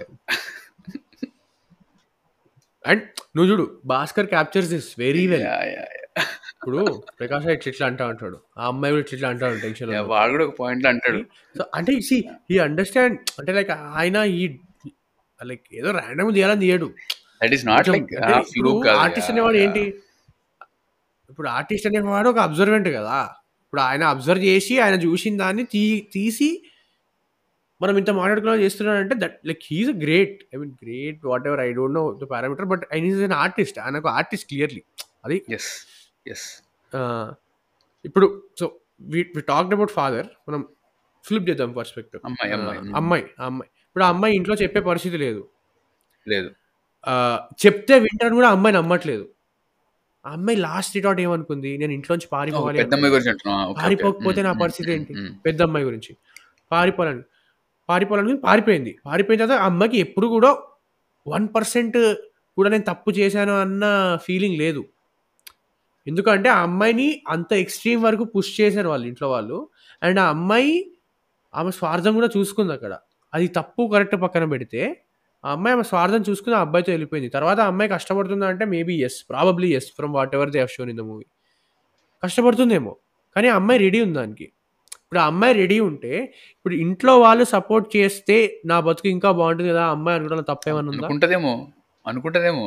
అండ్ నువ్వు చూడు 'Bhaskar' captures this very well. Yeah! Yeah! Yeah! ఇప్పుడు 'ప్రకాష్ రాజ్' ఇట్లా ఇట్లా అంటా ఉంటాడు. ఆ అమ్మాయి కూడా ఇట్లా ఇట్లా అంటా ఉంటది టెన్షన్‌లో యాహ్! ఉన్నప్పుడు. వాడు కూడా ఒక పాయింట్‌లో అంటాడు. సో, అంటే సీ హి అండర్‌స్టాండ్ అంటే లైక్ ఆయన ఈ లైక్ ఏదో రాండమ్‌గా తీయాలని తీయడు. దట్ ఈస్ నాట్ కొంచెం లైక్ అంటే ఆ! ఇప్పుడు ఫ్లూక్ కాదు. Artist yeah! అనేవాడు యాహ్! ఏంటి? ఇప్పుడు ఆర్టిస్ట్ అనేవాడు ఒక అబ్జర్వెంట్ కదా! ఇప్పుడు ఆయన అబ్జర్వ్ చేసి ఆయన చూసిన దాన్ని తీ తీసి మనం ఇంత మాట్లాడుకునేలా చేస్తున్నాడంటే that like he is a great. I mean great whatever I don't know the parameter but ఆయన ఈస్ ఎన్ ఆర్టిస్ట్. ఆయన ఒక ఆర్టిస్ట్ క్లియర్‌లీ. అది యెస్. యెస్. ఆహ్, ఇప్పుడు so we we talked about father. మనం ఫ్లిప్ చేద్దాం perspective. అమ్మాయి, ah, అమ్మాయి. హ్మ్. అమ్మాయి, ఆ అమ్మాయి. ఇప్పుడు ఆ అమ్మాయి ఇంట్లో చెప్పే పరిస్థితి లేదు. లేదు. ఆహ్, చెప్తే వింటారని కూడా ఆ అమ్మాయి నమ్మట్లేదు. ఆ అమ్మాయి లాస్ట్ రిటార్ట్ ఏమనుకుంది? నేను ఇంట్లోంచి ఓహ్! పారిపోవాలి పెద్దమ్మాయి అనుకుంది. గురించి అంటున్నావా? ఓకే. ఓకే. పారిపోకపోతే హ్మ్. నా హ్మ్. పరిస్థితి హ్మ్. ఏంటి? హ్మ్. పెద్దమ్మాయి గురించి. పారిపోవాలని పారిపోవాలని పారిపోయింది. పారిపోయిన తర్వాత ఆ అమ్మాయికి ఎప్పుడు కూడా 1% కూడా నేను తప్పు చేశాను అన్న ఫీలింగ్ లేదు. ఎందుకంటే ఆ అమ్మాయిని అంత ఎక్స్‌ట్రీమ్ వరకు పుష్ చేశారు వాళ్ళ ఇంట్లో వాళ్ళు. అండ్ ఆ అమ్మాయి ఆమె స్వార్థం కూడా చూసుకుందక్కడ. అది తప్పు, కరెక్ట్ పక్కన పెడితే ఆ అమ్మాయి ఆమె స్వార్థం చూసుకొని ఆ అబ్బాయితో వెళ్ళిపోయింది. తర్వాత ఆ అమ్మాయి కష్టపడుతుందా అంటే maybe yes. Probably yes. From whatever they have shown in the movie. కష్టపడుతుందేమో. కానీ ఆ అమ్మాయి రెడీ ఉంది దానికి. ఇప్పుడు ఆ అమ్మాయి రెడీ ఉంటే ఇప్పుడు ఇంట్లో వాళ్ళు సపోర్ట్ చేస్తే నా బతుకు ఇంకా బాగుంటుంది కదా! ఆ అమ్మాయి అనుకోవడంలో తప్పేమన్నా ఉందా? అనుకుంటదేమో. అనుకుంటదేమో.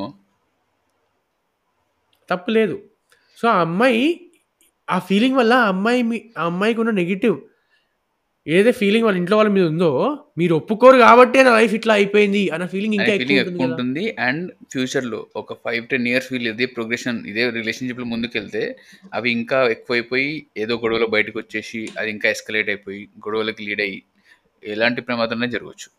తప్పు లేదు. సో, ఆ అమ్మాయి ఆ ఫీలింగ్ వల్ల ఆ అమ్మాయి మీ ఆ అమ్మాయికున్న నెగెటివ్ ఏదైతే ఫీలింగ్ వాళ్ళ ఇంట్లో వాళ్ళ మీద ఉందో, మీరు ఒప్పుకోరు కాబట్టే నా లైఫ్ ఇట్లా అయిపోయింది అన్న ఫీలింగ్ అనే ఇంకా ఫీలింగ్ ఎక్కువ ఉంటుంది ఎక్కువ కదా! ఉంటుంది. అండ్ ఫ్యూచర్‌లో ఒక 5, 10 ఇయర్స్ వీళ్ళు ఇదే ప్రోగ్రెషన్ ఇదే రిలేషన్‌షిప్‌లో ముందుకెళ్తే అవి ఇంకా ఎక్కువైపోయి ఏదో గొడవలో బయటకొచ్చేసి అది ఇంకా ఎస్కలేట్ అయిపోయి గొడవలకి లీడ్ అయ్యి ఎలాంటి ప్రమాదమైనా జరగొచ్చు.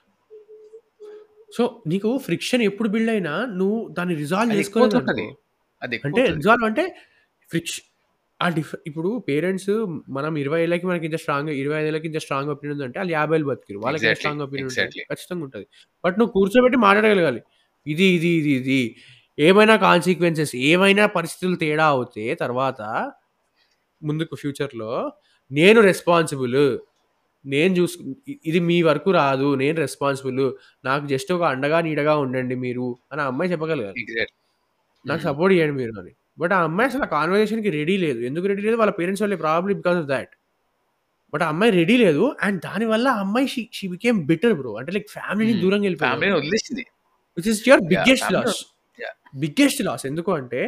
సో, నీకు ఫ్రిక్షన్ ఎప్పుడు బిల్డ్ అయినా నువ్వు దాన్ని రిజాల్వ్ అది చేసుకోలేదనుకో ఎక్కువవుతుంటది. అది అంటే ఎక్కువవుతది. రిజాల్వ్ అంటే ఫ్రిక్ష ఆ డిఫ్ ఇప్పుడు పేరెంట్స్ మనం 20 ఏళ్ళకి మనకి ఇంత స్ట్రాంగ్ 25 ఏళ్ళకి ఇంత స్ట్రాంగ్ ఒపీనియన్ ఉందంటే ఆళ్ళు 50 ఏళ్ళు బతికిరు. వాళ్ళకి ఎంత ఎగ్జాక్ట్‌లీ. స్ట్రాంగ్ ఒపీనియన్ ఉంటది? ఎగ్జాక్ట్‌లీ. ఖచ్చితంగా ఉంటది. బట్ నువ్వు కూర్చోబెట్టి మాట్లాడగలగాలి. ఇది, ఇది, ఇది, ఇది ఏమైనా కాన్సిక్వెన్సెస్ ఏమైనా పరిస్థితులు తేడా అవుతే తర్వాత ముందుకు ఫ్యూచర్‌లో నేను రెస్పాన్సిబుల్. నేను చూసుకు ఇ ఇది మీ వరకు రాదు. నేను రెస్పాన్సిబుల్. నాకు జస్ట్ ఒక అండగా, నీడగా ఉండండి మీరు అని ఆ అమ్మాయి చెప్పగలగాలి. ఎగ్జాక్ట్. నాకు హ్మ్. సపోర్ట్ చేయండి మీరు అని. బట్ ఆ అమ్మాయి అసలు ఆ కాన్వర్జేషన్‌కి రెడీ లేదు. ఎందుకు రెడీ లేదు? వాళ్ళ పేరెంట్స్ వల్లే probably because of thought. But ఆ అమ్మాయి రెడీ లేదు. అండ్ దానివల్ల ఆ అమ్మాయి she she became bitter bro. అంటే లైక్ ఫ్యామిలీ‌ని హ్మ్. దూరంగా వెళ్ళిపోయింది. ఫ్యామిలీని వదిలేసింది. Which is your yeah! Biggest ఫ్యామిలీని లాస్. యాహ్! Biggest loss. ఎందుకు అంటే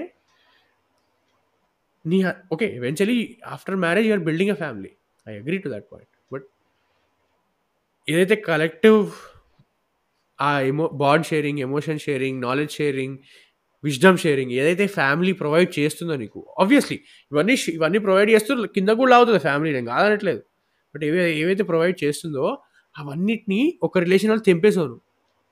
నీ హ okay. Eventually after marriage you are building a family. I agree to that point. But ఏదైతే కలెక్టివ్ ఆ emo bond sharing, emotion sharing, knowledge sharing, wisdom sharing ఏదైతే family provide చేస్తుందో నీకు obviously ఇవన్నీ ష్ ఇవన్నీ ప్రొవైడ్ చేస్తూ కిందకు కూడా లాగుతది ఫ్యామిలీ నేను కాదనట్లేదు. బట్ ఏవై ఏవైతే ప్రొవైడ్ చేస్తుందో అవన్నిటిని ఒక రిలేషన్ వల్ల తెంపేసావు నువ్వు.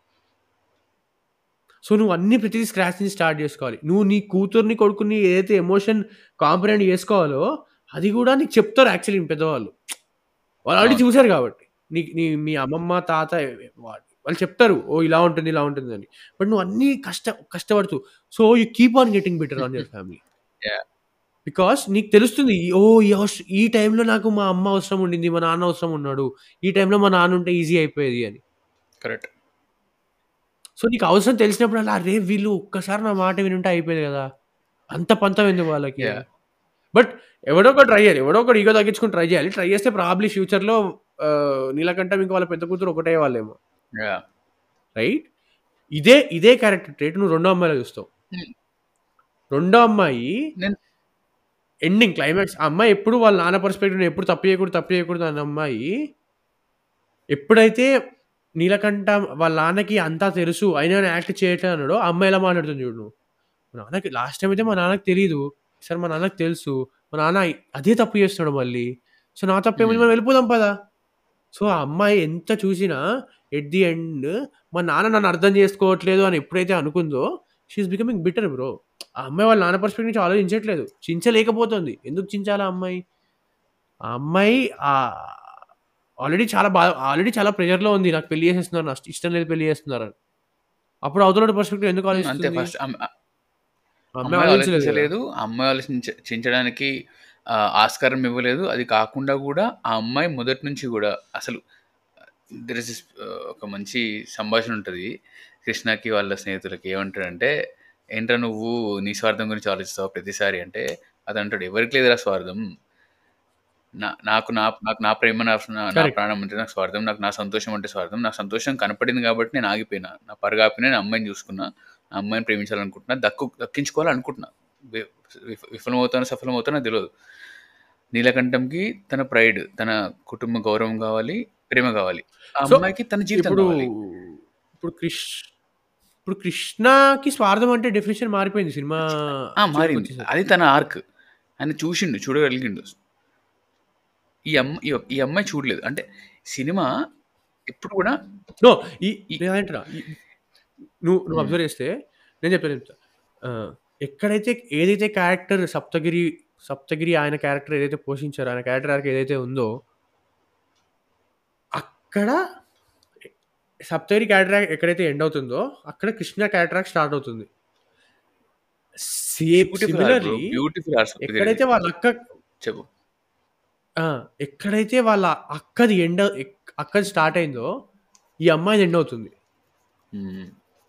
సో, నువ్వు అన్నీ ప్రతిదీ స్క్రాచ్ నుంచి స్టార్ట్ చేసుకోవాలి. నువ్వు నీ కూతుర్ని, కొడుకుని ఏదైతే ఎమోషన్ కాంప్రహెండ్ చేసుకోవాలో అది కూడా నీకు చెప్తారు యాక్చువల్లీ పెద్దవాళ్ళు. వాళ్ళు ఆల్రెడీ అవును. చూసారు కాబట్టి. నీకు నీ మీ అమ్మమ్మ, తాత వా వాళ్ళు చెప్తారు. ఓహ్! ఇలా ఉంటుంది, ఇలా ఉంటుందని. బట్ నువ్వు అన్నీ కష్ట కష్టపడుతూ so, you keep on getting better on your family. Yeah! Because నీకు తెలుస్తుంది. ఓహ్! ఈ అవస్ ఈ టైంలో నాకు మా అమ్మ అవసరం ఉండింది. మా నాన్న అవసరం ఉన్నాడు. ఈ టైంలో మా నాన్న ఉంటే ఈజీ అయిపోయేది అని. కరెక్ట్. సో, నీకు అవసరం తెలిసినప్పుడల్లా అరే! వీళ్ళు ఒక్కసారి నా మాట వినుంటే అయిపోయేది కదా! అంత పంతం ఎందుకు వాళ్ళకి? యాహ్! బట్ ఎవడో ఒకటి ట్రై చేయాలి ఎవడో ఒకటి ఈగో తగ్గించుకుని ట్రై చేయాలి ట్రై చేస్తే ప్రాబ్లీ ఫ్యూచర్లో నీలకంఠం ఇంకా వాళ్ళ పెద్ద కూతురు ఒకటే వాళ్ళేమో యా రైట్ ఇదే ఇదే క్యారెక్టర్ ట్రేట్ నువ్వు రెండో అమ్మాయిలో చూస్తావు Hmm. రెండో అమ్మాయి నేను ఎండింగ్ క్లైమాక్స్ ఆ అమ్మాయి ఎప్పుడు వాళ్ళ నాన్న పర్స్పెక్టివ్ ఎప్పుడు తప్పు చేయకూడదు తప్పు చేయకూడదు అన్న అమ్మాయి ఎప్పుడైతే నీలకంఠ వాళ్ళ నాన్నకి అంతా తెలుసు అయినా యాక్ట్ చేయట్లేదు అన్నాడో ఆ అమ్మాయి ఎలా మాట్లాడుతుంది చూడు నువ్వు మా నాన్నకి లాస్ట్ టైం అయితే మా నాన్నకి తెలియదు సరే మా నాన్నకి తెలుసు మా నాన్న అదే తప్పు చేస్తున్నాడు మళ్ళీ సో నా తప్పు ఏమైంది మనం వెళ్ళిపోదాం పదా సో ఆ అమ్మాయి ఎంత చూసినా ఎట్ ది ఎండ్ మా నాన్న నన్ను అర్థం చేసుకోవట్లేదు అని ఎప్పుడైతే అనుకుందో షీఈస్ బికమింగ్ బిటర్ బ్రో ఆ అమ్మాయి వాళ్ళ నాన్న పర్స్పెక్ట్ నుంచి ఆలోచించట్లేదు చించలేకపోతుంది ఎందుకు చించాలా ఆ అమ్మాయి ఆ అమ్మాయి ఆల్రెడీ చాలా బాగా ఆల్రెడీ చాలా ప్రెషర్లో ఉంది నాకు పెళ్లి చేసేస్తున్నారు నాకు ఇష్టం లేదు పెళ్లి చేస్తున్నారు అని అప్పుడు అవతల పర్స్పెక్టివ్ ఎందుకు అంతే ఆలోచిస్తుంది ఫస్ట్ ఆ అమ్మాయి అమ్మాయి ఆలోచించలేదు కదా. ఆలోచించలేదు అమ్మాయి ఆలోచించడానికి ఆ, ఆస్కారం ఇవ్వలేదు అది కాకుండా కూడా ఆ అమ్మాయి మొదటి నుంచి కూడా అసలు దర్ ఇస్ ఒక మంచి సంభాషణ ఉంటుంది కృష్ణకి వాళ్ళ స్నేహితులకి ఏమంటాడంటే ఏంట్రా నువ్వు నీ స్వార్థం గురించి ఆలోచిస్తావు ప్రతిసారి అంటే అది అంటాడు ఎవరికి లేదురా స్వార్థం నా నాకు నా నాకు నా ప్రేమ నా నా- నా Correct. ప్రాణం అంటే నాకు స్వార్థం నాకు నా సంతోషం అంటే స్వార్థం నా సంతోషం కనపడింది కాబట్టి నేను ఆగిపోయినా నా పరగాపిన నేను అమ్మాయిని చూసుకున్నా ఆ అమ్మాయిని ప్రేమించాలనుకుంటున్నా దక్కు దక్కించుకోవాలనుకుంటున్నా వి- విఫ- విఫలమవుతానో సఫలమవుతానో నాకు తెలియదు నీలకంఠంకి తన ప్రైడ్ తన కుటుంబ గౌరవం కావాలి ప్రేమ కావాలి ఆ So, అమ్మాయికి తన జీవితం ఇప్పుడు కావాలి ఇప్పుడు కృష్ ఇప్పుడు కృష్ణకి స్వార్థం అంటే డెఫినేషన్ మారిపోయింది సినిమా ఆ, చివరికి మారింది వచ్చేసరికి. అది తన ఆర్క్ ఆయన చూసిండు చూడగలిగిండు ఈ అమ్మ ఈ ఈ అమ్మాయి చూడలేదు అంటే సినిమా ఎప్పుడు కూడా నో ఈ ఈ- లేదంటరా ఈ- నువ్వు నువ్వు మ్మ్. అబ్జర్వ్ చేస్తే నేను చెప్పాను చెప్తా ఆ, ఎక్కడైతే ఏదైతే క్యారెక్టర్ సప్తగిరి సప్తగిరి ఆయన క్యారెక్టర్ ఏదైతే పోషించారో ఆయన క్యారెక్టర్ ఆర్క్ ఏదైతే ఉందో అక్కడ సప్తగిరి క్యారెక్టర్ ఆర్క్ ఎక్కడైతే ఎండ్ అవుతుందో అక్కడ కృష్ణ క్యారెక్టర్ ఆర్క్ స్టార్ట్ అవుతుంది సిమిలర్లీ బ్యూటిఫుల్ ఆర్స్ ఎక్కడైతే వాళ్ళ అక్క చెప్పు ఆ, ఎక్కడైతే వాళ్ళ అక్కది ఎండ్ అక్కది స్టార్ట్ అయిందో ఈ అమ్మాయిది ఎండ్ అవుతుంది మ్మ్.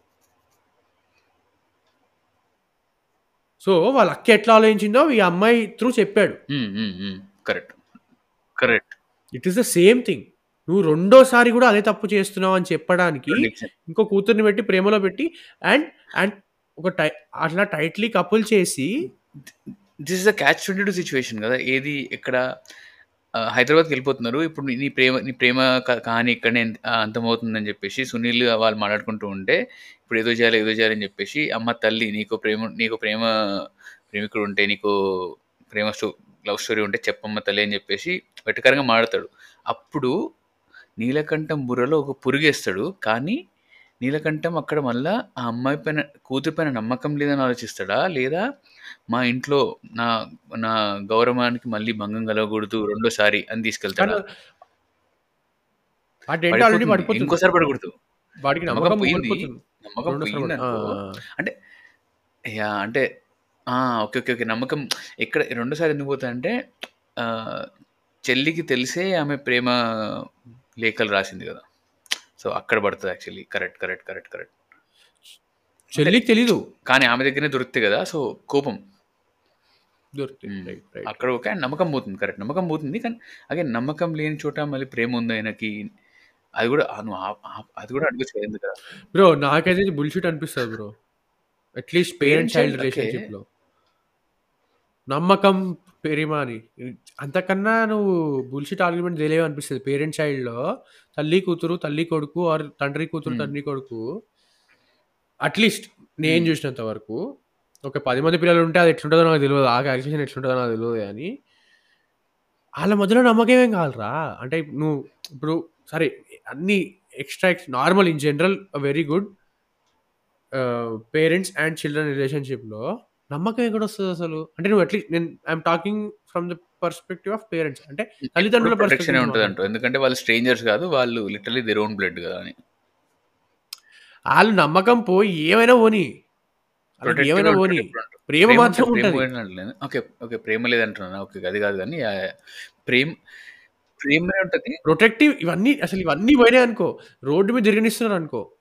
సో వాళ్ళ అక్క ఎట్లా ఆలోచించిందో ఈ అమ్మాయి త్రూ చెప్పాడు మ్మ్, మ్మ్, మ్మ్. Correct correct it is the same thing నువ్వు రెండోసారి కూడా అదే తప్పు చేస్తున్నావు అని చెప్పడానికి Prediction. ఇంకో కూతుర్ని పెట్టి ప్రేమలో పెట్టి అండ్ అండ్ ఒక టై అట్లా టైట్లీ కపుల్ చేసి this is the catch twenty two situation కదా ఏది ఇక్కడ ఆ, హైదరాబాద్కి వెళ్ళిపోతున్నారు ఇప్పుడు నీ- నీ ప్రేమ నీ ప్రేమ క- కహాని ఇక్కడనే అంత- ఆ, అంతమవుతుందని చెప్పేసి సునీల్ వాళ్ళు మాట్లాడుకుంటూ ఉంటే ఇప్పుడు ఏదో చేయాలి ఏదో చేయాలని చెప్పేసి అమ్మ తల్లి నీకు ప్రేమ నీకు ప్రేమ ప్రేమికుడు ఉంటే నీకు ప్రేమ స్టో లవ్ స్టోరీ ఉంటే చెప్పమ్మ తల్లి అని చెప్పేసి వెటకరంగా మాడతాడు అప్పుడు నీలకంఠం బుర్రలో ఒక పురుగేస్తాడు కానీ నీలకంఠం అక్కడ మళ్ళా ఆ అమ్మాయి పైన కూతురు పైన నమ్మకం లేదని ఆలోచిస్తాడా లేదా మా ఇంట్లో నా నా గౌరవానికి మళ్ళీ భంగం కలగకూడదు రెండోసారి అని తీసుకెళ్తాడా కానీ ఆ డెంట్ ఆల్రెడీ పడిపోతుంది. పడిపోతుంది ఇంకోసారి పడకూడదు వాడికి నమ్మకం నమ్మకం పోయింది. కోల్పోతుంది. నమ్మకం రెండోసారి పోయింది పడి- అనుకో ఆ, అంటే యా అంటే ఆ, ఓకే ఓకే ఓకే నమ్మకం ఎక్కడ రెండోసారి ఎందుకు పోతుందంటే ఆ, చెల్లికి తెలిసే ఆమె ప్రేమ లేఖలు రాసింది కదా సో అక్కడ పడుతుంది actually correct correct correct correct చెల్లికి తెలీదు కానీ ఆమె దగ్గరనే దొరుకుతాయి కదా సో కోపం దొరుకుతుంది మ్మ్. రైట్ రైట్ అక్కడ ఓకే నమ్మకం పోతుంది కరెక్ట్ నమ్మకం పోతుంది కానీ అగే నమ్మకం లేని చోట మళ్ళీ ప్రేమ ఉంది ఆయనకి అది కూడా ఆ, నువ్వు ఆ- ఆ- అది కూడా అడగచ్చు కదా ఎందుకు కదా బ్రో నాకైతే బుల్షిట్ అనిపిస్తుంది bro at least parent Parent child child, okay. Relationship లో నమ్మకం ప్రేమ అని అంతకన్నా నువ్వు బుల్షిట్ ఆర్గ్యుమెంట్ తెలియవు అనిపిస్తుంది పేరెంట్ చైల్డ్ లో తల్లి కూతురు తల్లి కొడుకు ఆర్ తండ్రి కూతురు Hmm. తండ్రి కొడుకు అట్లీస్ట్ నేను Hmm. చూసినంత వరకు ఒక పది మంది పిల్లలు ఉంటే అది ఎట్లుంటుందో నాకు తెలియదు ఆ క్యాలిక్యులేషన్ ఎట్లుంటుందో నాకు తెలియదు కానీ వాళ్ళ మధ్యలో నమ్మకం ఏం కావాలరా అంటే నువ్వు ఇప్పుడు సరే అన్ని extra normal in general very good parents and children రిలేషన్షిప్లో నమ్మకం ఎక్కడ వస్తుంది అసలు అంటే నువ్వు అట్లీస్ట్ నేను I'm talking from the perspective of parents అంటే తల్లిదండ్రుల ప్రొటెక్షన్ perspective ఉంటుంది అంటూ ఎందుకంటే వాళ్ళు స్ట్రేంజర్స్ కాదు వాళ్ళు లిటరలీ దేర్ ఓన్ బ్లడ్ కదా అని వాళ్ళు నమ్మకం పోయి ఏమైనా పోని వాళ్ళకి Protective ఏమైనా ఉంటాడు పోని ఎప్పుడు అంటారు. ప్రేమ ప్రేమ మాత్రం ప్రేమ ఉంటుంది పోయినట్లేదు. ఓకే ఓకే ప్రేమ లేదంటున్నా ఓకే అది కాదు కానీ యా, యా. ప్రేమ ప్రేమే ఉంటుంది ప్రొటెక్టివ్ ఇవన్నీ అసలు ఇవన్నీ పోయినాయి అనుకో రోడ్డు మీద తిరగనిస్తున్నారు అనుకో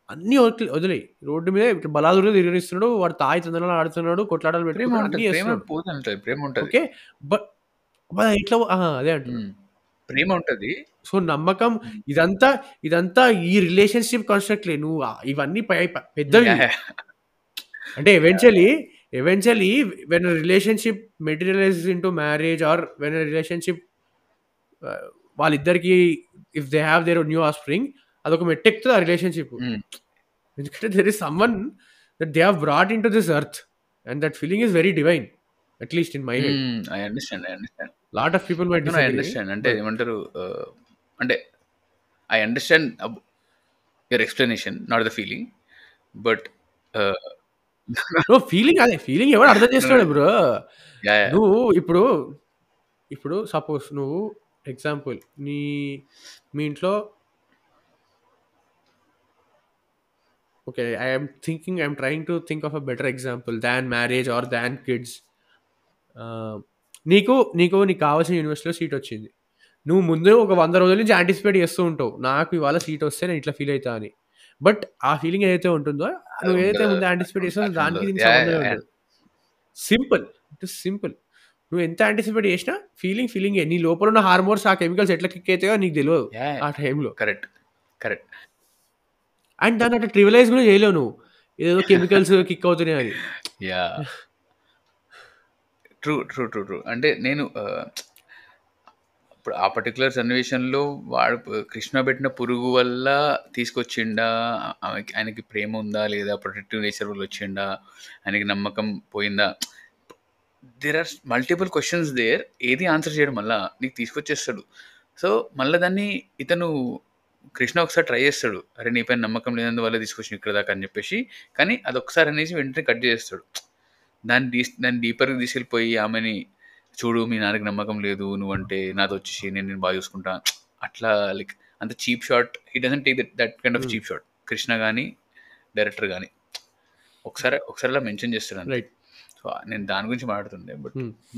అన్నీ వదిలే వదిలేయి రోడ్డు మీద ఇట్లా బలాదురుగా తిరిగిస్తున్నాడు వాడు తాయి తందనాలు ఆడుతున్నాడు కొట్లాటలు ప్రేమ పెట్టుకుంటాడు ఉంటుంది అన్నీ ప్రేమ చేస్తున్నాడు పోతుంది ఉంటుంది ప్రేమ ఉంటుంది ఓకే బట్ ఇట్లా ఆ, అదే అంటున్నా ఉమ్. ప్రేమ ఉంటుంది సో నమ్మకం ఇదంతా ఇదంతా ఈ రిలేషన్షిప్ కన్స్ట్రక్ట్లే నువ్వు ఆ- ఇవన్నీ పై ప- పెద్దవి అంటే eventually eventually when relationship materialise into marriage or when relationship వాళ్ళిద్దరికి if they have their new offspring అదొక మెట్టెక్కుతుంది ఆ రిలేషన్షిప్ ఉమ్. ఎందుకంటే there is someone that they have brought into this earth and that feeling is very divine at least in my head I understand I understand lot of people my I understand అంటే ఏమంటారు uh, అంటే I understand your explanation not the feeling but feeling అదే feeling ఎవరు అర్థం చేస్తున్నాడు bro yeah నువ్వు ఇప్పుడు ఇప్పుడు సపోజ్ నువ్వు ఎగ్జాంపుల్ నీ మీ ఇంట్లో okay I'm thinking I'm trying to think of a better example than marriage or than kids నీకు నీకు నీకు కావాల్సిన యూనివర్సిటీలో సీట్ వచ్చింది నువ్వు ముందు ఒక వంద రోజుల నుంచి యాంటిసిపేట్ చేస్తూ ఉంటావు నాకు ఇవాళ సీట్ వస్తే నేను ఇట్లా ఫీల్ అవుతా అని బట్ ఆ ఫీలింగ్ ఏదైతే ఉంటుందో నువ్వు ఏదైతే ముందు యాంటిసిపేట్ చేస్తావో దానికి దీనికి సంబంధం ఉండదు సింపుల్ ఇట్ ఇస్ సింపుల్ నువ్వు ఎంత యాంటిసిపేట్ చేసినా ఫీలింగ్ ఫీలింగ్ నీ లోపల ఉన్న హార్మోన్స్ ఆ కెమికల్స్ ఎట్లా కిక్ అవుతాయో నీకు తెలియదు ఆ టైంలో కరెక్ట్ కరెక్ట్ అండ్ దాన్ని అట్లా ట్రివలైజ్ కూడా చేయలేవు నువ్వు ఏదో కెమికల్స్ కిక్ అవుతున్నాయి అని yeah true true true true అంటే నేను ఆ, ఇప్పుడు ఆ పర్టికులర్ సన్నివేశంలో వాడు ప- కృష్ణ పెట్టిన పురుగు వల్ల తీసుకొచ్చిండా ఆమెకి ఆయనకి ప్రేమ ఉందా లేదా ప్రొటెక్టివ్ నేచర్ వల్ల వచ్చిండా ఆయనకి నమ్మకం పోయిందా there are multiple questions there ఏది ఆన్సర్ చేయడం మళ్ళా నీకు తీసుకొచ్చేస్తాడు సో మళ్ళీ దాన్ని ఇతను కృష్ణ ఒకసారి ట్రై చేస్తాడు అరే నీపైన నమ్మకం లేనందువల్ల తీసుకొచ్చిన ఇక్కడ దాకా అని చెప్పేసి కానీ అది ఒకసారి అనేసి వెంటనే కట్ చేస్తాడు దాన్ని డీ దాన్ని డీపర్గా తీసుకెళ్ళిపోయి ఆమెని చూడు మీ నాన్నకి నమ్మకం లేదు నువ్వంటే నాతో వచ్చేసి నేను నేను బాగా చూసుకుంటా అట్లా లైక్ అంత cheap shot he doesn't take that that kind of Hmm. Cheap shot Krishna కానీ డైరెక్టర్ కానీ ఒకసారి ఒకసారి అలా మెన్షన్ చేస్తాడు అంతే. రైట్ సో నేను దాని గురించి మాట్లాడుతుండే బట్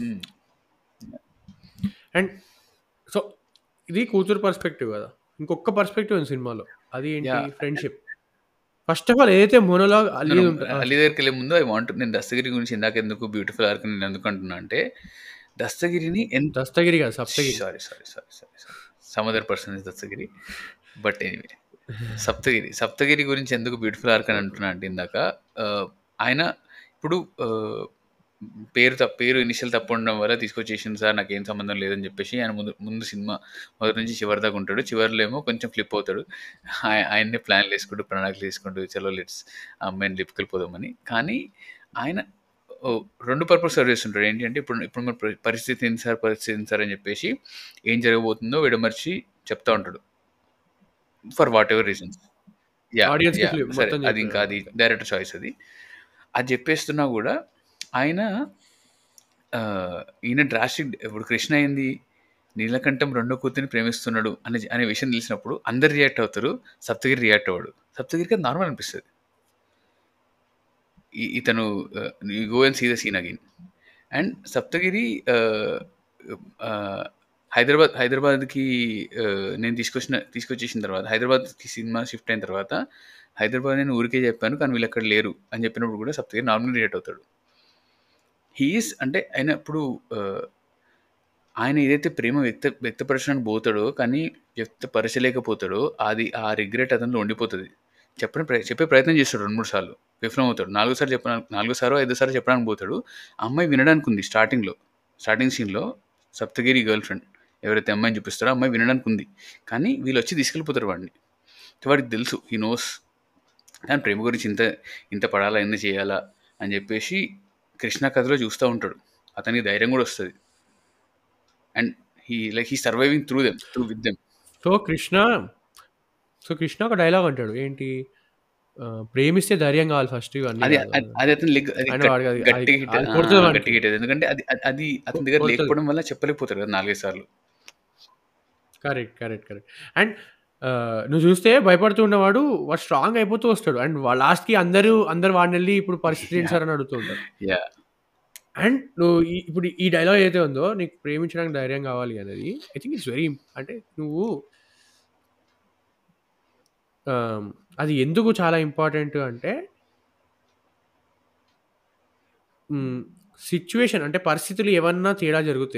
అండ్ సో ఇది కూతురు పర్స్పెక్టివ్ కదా ఇంకొక పర్స్పెక్టివ్ ఉంది సినిమాలో అది ఏంటి Yeah. Friendship first of all ఏదైతే మోనోలాగ్ అల్లి ఉంటుంది అలీ దగ్గరికి వెళ్ళే ముందు ఐ వాంట్ నేను దస్తగిరి గురించి ఇందాక ఎందుకు బ్యూటిఫుల్ ఆర్క్ నేను ఎందుకు అంటున్నా అంటే దస్తగిరిని ఎంత దస్తగిరి కదా Saptagiri sorry sorry sorry sorry sorry some other person is Dastagiri but anyway Saptagiri Saptagiri గురించి ఎందుకు బ్యూటిఫుల్ ఆర్క్ అని అంటున్నా అంటే ఇందాక ఆ, ఆయన ఇప్పుడు ఆ, పేరు తప్ప పేరు ఇనిషియల్ తప్పు ఉండడం వల్ల తీసుకొచ్చేసింది సార్ నాకేం సంబంధం లేదని చెప్పేసి ఆయన ముందు ముందు సినిమా మొదటి నుంచి చివరి దాకా ఉంటాడు చివరిలో ఏమో కొంచెం ఫ్లిప్ అవుతాడు ఆయ- ఆయన్నే ప్లాన్లు వేసుకుంటూ ప్రణాళికలు వేసుకుంటూ చలో లెట్స్ అమ్మాయిని లిప్పుకెళ్ళిపోదామని కానీ ఆయన ఓ, రెండు పర్పస్ సర్వ్ చేస్తుంటాడు ఏంటి అంటే ఇప్పుడు ఇప్పుడు మన పరి- పరిస్థితి ఏంటి సార్ పరిస్థితి ఏంటి సార్ అని చెప్పేసి ఏం జరగబోతుందో విడమర్చి చెప్తా ఉంటాడు for whatever reasons yeah Audience కి యా flip సరే మొత్తం అది ఇంకా అది డైరెక్టర్ చాయిస్ అది అది చెప్పేస్తున్నా కూడా ఆయన ఆ, ఈయన డ్రాస్టిక్ ఇప్పుడు కృష్ణ అయింది నీలకంఠం రెండో కూతురిని ప్రేమిస్తున్నాడు అనే అనే విషయం తెలిసినప్పుడు అందరు రియాక్ట్ అవుతారు సప్తగిరి రియాక్ట్ అవ్వడు సప్తగిరికి అది నార్మల్ అనిపిస్తుంది ఈ- ఇతను go and see the scene again and Saptagiri ఆ, ఆ, హైదరాబాద్ హైదరాబాద్కి ఆ, నేను తీసుకొచ్చిన తీసుకొచ్చేసిన తర్వాత హైదరాబాద్కి సినిమా షిఫ్ట్ అయిన తర్వాత హైదరాబాద్ నేను ఊరికే చెప్పాను కానీ వీళ్ళు అక్కడ లేరు అని చెప్పినప్పుడు కూడా సప్తగిరి నార్మల్ రియాక్ట్ అవుతాడు హీఈస్ అంటే ఆయన ఇప్పుడు ఆ, ఆయన ఏదైతే ప్రేమ వ్యక్త వ్యక్తపరచడానికి పోతాడో కానీ వ్యక్తపరచలేకపోతాడో అది ఆ రిగ్రెట్ అతనిలో ఉండిపోతుంది చెప్పని ప్ర- చెప్పే ప్రయత్నం చేస్తాడు రెండు మూడు సార్లు విఫలం అవుతాడు నాలుగో సార్లు చెప్పడానికి నాలుగో సారో ఐదో సార్లు చెప్పడానికి పోతాడు ఆ అమ్మాయి వినడానికి ఉంది స్టార్టింగ్లో స్టార్టింగ్ సీన్లో సప్తగిరి గర్ల్ ఫ్రెండ్ ఎవరైతే అమ్మాయిని చూపిస్తారో ఆ అమ్మాయి వినడానికి ఉంది కానీ వీళ్ళు వచ్చి తీసుకెళ్ళిపోతారు వాడిని వాడికి తెలుసు ఈ నోస్ కానీ ప్రేమ గురించి ఇంత ఇంత పడాలా ఎంత చేయాలా అని చెప్పేసి కృష్ణ కథలో చూస్తూ ఉంటాడు అతనికి ధైర్యం కూడా వస్తుంది and he like he surviving through them through with them so Krishna so Krishna ఒక డైలాగ్ అంటాడు ఏంటి ఆ, ప్రేమిస్తే ధైర్యం కావాలి ఫస్ట్ ఇవన్నీ అది కాదు. అది- అది అతని లెగ్ అది ఆయన గట్- వాడికి అది- గట్టిగా అది- హిట్ అది కొడుతుంది వాడికి. గట్టిగా హిట్ ఎందుకంటే అది అది- అది అతని దగ్గర కొడుతుంది. లేకపోవడం వల్ల చెప్పలేకపోతారు కదా నాలుగైదు సార్లు కరెక్ట్ కరెక్ట్ కరెక్ట్ అండ్ నువ్వు చూస్తే భయపడుతూ ఉన్నవాడు వాడు స్ట్రాంగ్ అయిపోతూ వస్తాడు అండ్ లాస్ట్కి అందరూ అందరు వాడిని వెళ్ళి ఇప్పుడు పరిస్థితి ఏంటి సార్ అని అడుగుతూ ఉంటారు యా అండ్ నువ్వు ఈ- ఇప్పుడు ఈ డైలాగ్ ఏదైతే ఉందో నీకు ప్రేమించడానికి ధైర్యం కావాలి అనేది ఐ థింక్ ఇట్స్ వెరీ అంటే నువ్వు అది ఎందుకు చాలా ఇంపార్టెంట్ అంటే సిచ్యువేషన్ అంటే పరిస్థితులు ఏమన్నా తేడా జరిగితే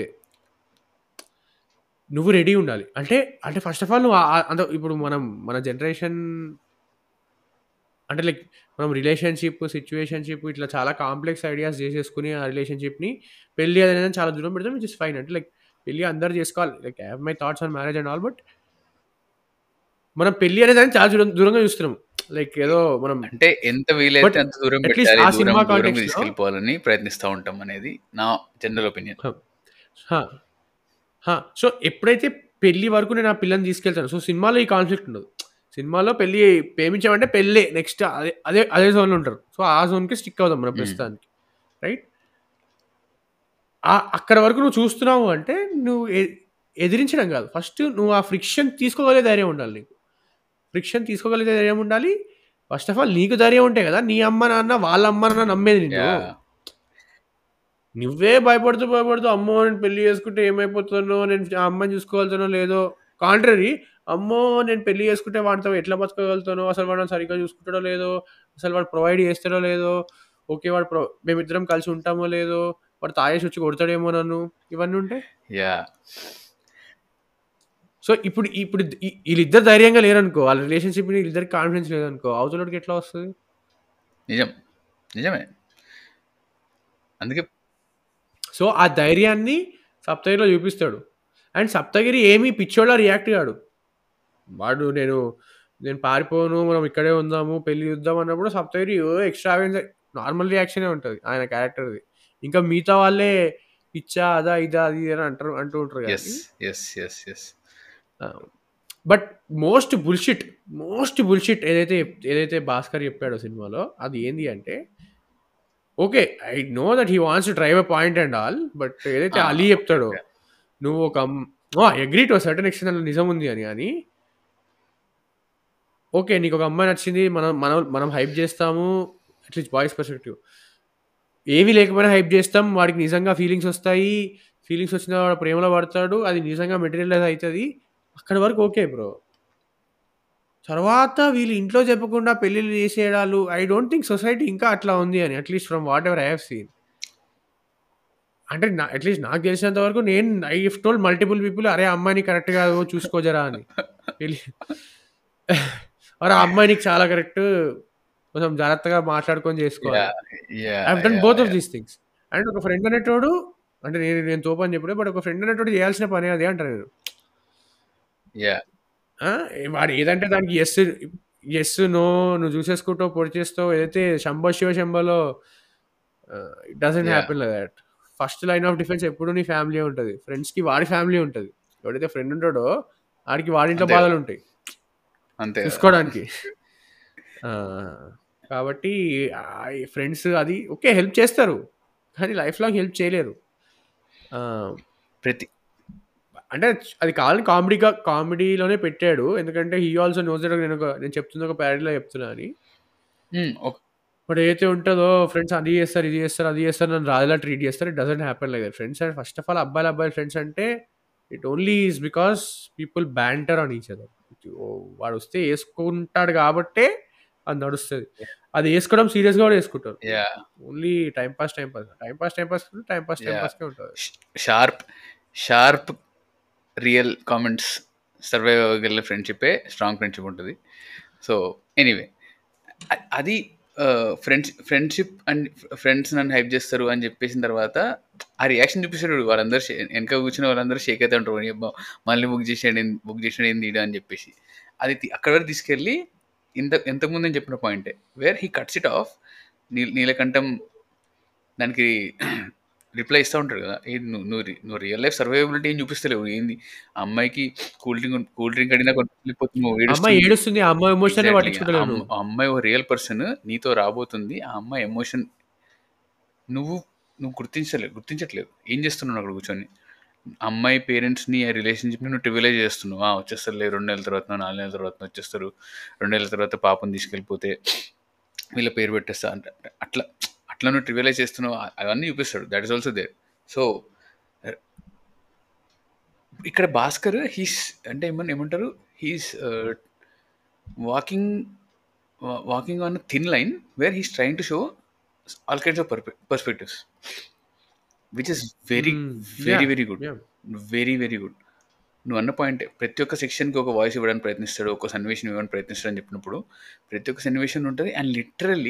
నువ్వు రెడీ ఉండాలి అంటే అంటే ఫస్ట్ ఆఫ్ ఆల్ నువ్వు ఆ- ఆ- అంటే ఇప్పుడు మనం మన జనరేషన్ అంటే లైక్ మనం రిలేషన్షిప్ సిచ్యువేషన్షిప్ ఇట్లా చాలా కాంప్లెక్స్ ఐడియాస్ చేసేసుకుని ఆ రిలేషన్షిప్ని పెళ్ళి అనేది చాలా దూరం పెడతాం విచ్ ఇస్ ఫైన్ అంటే లైక్ పెళ్ళి అందరు చేసుకోవాలి like have my thoughts on marriage and all but మనం పెళ్ళి అనేది దాన్ని చాలా దూరం దూరంగా చూస్తున్నాం లైక్ ఏదో మనం అంటే ఎంత వీలైతే But అంత దూరం at least పెట్టాలి ఆ దూరం సినిమా దూరం context లో- తీసుకెళ్ళిపోవాలని ప్రయత్నిస్తూ ఉంటాం అనేది నా జనరల్ ఒపీనియన్ సో ఎప్పుడైతే పెళ్లి వరకు నేను ఆ పిల్లని తీసుకెళ్తాను సో సినిమాలో ఈ కాన్ఫ్లిక్ట్ ఉండదు సినిమాలో పెళ్లి ప్రేమించామంటే పెళ్ళే నెక్స్ట్ అదే అదే అదే జోన్లో ఉంటారు సో ఆ జోన్కి స్టిక్ అవుదాం మనం Hmm. ప్రస్తుతానికి రైట్ అక్కడ వరకు నువ్వు చూస్తున్నావు అంటే నువ్వు ఎ- ఎదిరించడం కాదు ఫస్ట్ నువ్వు ఆ ఫ్రిక్షన్ తీసుకోగలిగే ధైర్యం ఉండాలి నీకు ఫ్రిక్షన్ తీసుకోగలిగే ధైర్యం ఉండాలి ఫస్ట్ ఆఫ్ ఆల్ నీకు ధైర్యం ఉంటే కదా నీ అమ్మ నాన్న వాళ్ళ అమ్మ నాన్న నమ్మేది నిన్ను నువ్వే భయపడుతూ భయపడుతూ అమ్మో నేను పెళ్లి చేసుకుంటే ఏమైపోతానో నేను ఆ అమ్మని చూసుకోగలుగుతానో లేదో కాంట్రరీ అమ్మో నేను పెళ్లి చేసుకుంటే వాడితో ఎట్లా బతకగలుగుతానో అసలు వాడు నన్ను సరిగ్గా చూసుకుంటాడో లేదో అసలు వాడు ప్రొవైడ్ చేస్తాడో లేదో ఓకే వాడు ప్రొ మేమిద్దరం కలిసి ఉంటామో లేదో వాడు తాగేసి వచ్చి కొడతాడేమో నన్ను ఇవన్నీ ఉంటాయి యా సో ఇప్పుడు ఇప్పుడు ఈ- వీళ్ళిద్దరు ధైర్యంగా లేరనుకో వాళ్ళ రిలేషన్షిప్ వీళ్ళిద్దరికి కాన్ఫిడెన్స్ లేదనుకో అవతలకి ఎట్లా వస్తుంది నిజం నిజమే అందుకే సో ఆ ధైర్యాన్ని సప్తగిరిలో చూపిస్తాడు అండ్ సప్తగిరి ఏమీ పిచ్చోళ్ళ రియాక్ట్ కాడు వాడు నేను నేను పారిపోను మనం ఇక్కడే ఉందాము పెళ్లి చూద్దాం అన్నప్పుడు సప్తగిరి ఎక్స్ట్రా నార్మల్ రియాక్షనే ఉంటుంది ఆయన క్యారెక్టర్ది ఇంకా మిగతా వాళ్ళే పిచ్చా అదా ఇదా అది ఇది అని అంటారు అంటూ ఉంటారు ఎస్ కానీ yes yes yes but most bullshit most bullshit ఏదైతే ఏదైతే భాస్కర్ చెప్పాడో సినిమాలో అది ఏంది అంటే okay I know that he wants to drive a point and all but ఏదైతే Ah, అలీ చెప్తాడో okay. నువ్వు ఒక అగ్రీ టు సర్టన్ ఎక్స్టెంట్ అందులో నిజం ఉంది అని కానీ ఓకే నీకు ఒక అమ్మాయి నచ్చింది మనం మనం మనం హైప్ చేస్తాము అట్లీస్ట్ బాయ్స్ పర్స్పెక్టివ్ ఏమీ లేకపోయినా హైప్ చేస్తాం వాడికి నిజంగా ఫీలింగ్స్ వస్తాయి ఫీలింగ్స్ వచ్చిన వాడు ప్రేమలో పడతాడు అది నిజంగా మెటీరియలైజ్ అవుతుంది అక్కడి వరకు ఓకే బ్రో తర్వాత వీళ్ళు ఇంట్లో చెప్పకుండా పెళ్ళిళ్ళు చేసేయడాలు ఐ డోంట్ థింక్ సొసైటీ ఇంకా అట్లా ఉంది అని at least from whatever I have seen అంటే నా అట్లీస్ట్ నాకు తెలిసినంత వరకు నేను I if told multiple people అరే ఆ అమ్మాయిని కరెక్ట్ కాదు చూసుకోజరా అని పెళ్ళి అరే ఆ అమ్మాయి నీకు చాలా కరెక్ట్ కొంచెం జాగ్రత్తగా మాట్లాడుకొని చేసుకోవాలి I done both of these things and ఒక ఫ్రెండ్ అనేటోడు అంటే నేను నేను తోపని చెప్పడే బట్ ఒక ఫ్రెండ్ అనేటోడు చేయాల్సిన పని అదే అంటారు నేను యా ఆ, వాడు ఏదంటే దానికి ఎస్ ఎస్ నో నువ్వు చూసేసుకుంటావు పొడి చేస్తావు ఏదైతే శంభో శివ శంభలో it doesn't Yeah. Happen like that first line of defence ఎప్పుడు నీ ఫ్యామిలీ ఉంటుంది ఫ్రెండ్స్కి వాడి ఫ్యామిలీ ఉంటుంది ఎవడైతే ఫ్రెండ్ ఉంటాడో వాడికి వాడింట్లో అంతే. బాధలు ఉంటాయి అంతే కదా. చూసుకోవడానికి ఆ, కాబట్టి ఫ్రెండ్స్ అది ఓకే హెల్ప్ చేస్తారు కానీ లైఫ్ లాంగ్ హెల్ప్ చేయలేరు ఆ, ప్రతి అంటే అది కావాలని కామెడీగా కామెడీలోనే పెట్టాడు ఎందుకంటే హీ ఆల్సో నోస్ దట్ నేను ఒక నేను చెప్తుంది ఒక ప్యారడీలో చెప్తున్నా అని మ్మ్, ఒక- బట్ ఏదైతే ఉంటుందో ఫ్రెండ్స్ అది చేస్తారు ఇది చేస్తారు అది చేస్తారు నన్ను రాజులా ట్రీట్ చేస్తారు it doesn't happen like friends and first of all అబ్బాయిలు అబ్బాయిలు ఫ్రెండ్స్ అంటే it only is because people banter అని ఈచ్ అదర్ వాడు వస్తే వేసుకుంటాడు కాబట్టే అది నడుస్తుంది అది వేసుకోవడం సీరియస్గా కూడా వేసుకుంటారు yeah only time pass time pass time pass time pass time pass time Yeah. పాస్కే ఉంటుంది sharp sharp real comments survive అవ్వగల ఫ్రెండ్షిప్పే స్ట్రాంగ్ ఫ్రెండ్షిప్ ఉంటుంది సో ఎనీవే అది ఫ్రెండ్స్ ఫ్రెండ్షిప్ అండ్ ఫ్రెండ్స్ నన్ను హైప్ చేస్తారు అని చెప్పేసిన తర్వాత ఆ రియాక్షన్ చూపిస్తాడు వాళ్ళందరూ షే- వెనక కూర్చున్న వాళ్ళందరూ షేక్ అయితే ఉంటారు "ఈ అబ్బా, మళ్ళీ బుక్ చేసాడు బుక్ చేసాడు ఏంది ఈడ" అని చెప్పేసి అది తీ- అక్కడ వరకు తీసుకెళ్ళి ఇంత ఎంతకుముందు నేను చెప్పిన పాయింటే where he cuts it off నీ నీలకంఠం దానికి రిప్లై ఇస్తూ ఉంటాడు కదా ఏ నువ్వు నువ్వు రి- నువ్వు రియల్ లైఫ్ సర్వైవబిలిటీ ఏం చూపిస్తలేవు ఏంది ఆ అమ్మాయికి కూల్ డ్రింక్ కూల్ డ్రింక్ అడిగినా కొట్టుకుపోతున్నావు అమ్మాయి ఏడుస్తుంది ఆ అమ్మాయి ఎమోషన్ Exactly. పట్టించుకోలేను ఆ అమ్మాయి ఒక రియల్ పర్సన్ నీతో రాబోతుంది ఆ అమ్మాయి ఎమోషన్ నువ్వు నువ్వు గుర్తించలేదు గుర్తించట్లేదు ఏం చేస్తున్నావు అక్కడ కూర్చొని అమ్మాయి పేరెంట్స్ని ఆ రిలేషన్షిప్ని నువ్వు ట్రివిలైజ్ చేస్తున్నావు ఆ, వచ్చేస్తారులే రెండు నెలల తర్వాత నాలుగు నెలల తర్వాత వచ్చేస్తారు రెండు నెలల తర్వాత పాపం తీసుకెళ్ళిపోతే వీళ్ళ పేరు పెట్టేస్తా అంటే అట్లా అట్లా నువ్వు ట్రివిలైజ్ చేస్తున్నావు అ- అవన్నీ చూపిస్తాడు that is also there so ఇక్కడ భాస్కర్ హీస్ అంటే ఏమన్నా ఏమంటారు he's walking walking on thin line where he's trying to show all kinds of perspectives which is very Mm, very yeah, very good yeah. Very very good నువ్వు అన్న point ప్రతి ఒక్క సెక్షన్కి ఒక వాయిస్ ఇవ్వడానికి ప్రయత్నిస్తాడు ఒక సన్నివేశం ఇవ్వడానికి ప్రయత్నిస్తాడు అని చెప్పినప్పుడు ప్రతి ఒక్క సన్నివేశం ఉంటుంది అండ్ లిటరల్లీ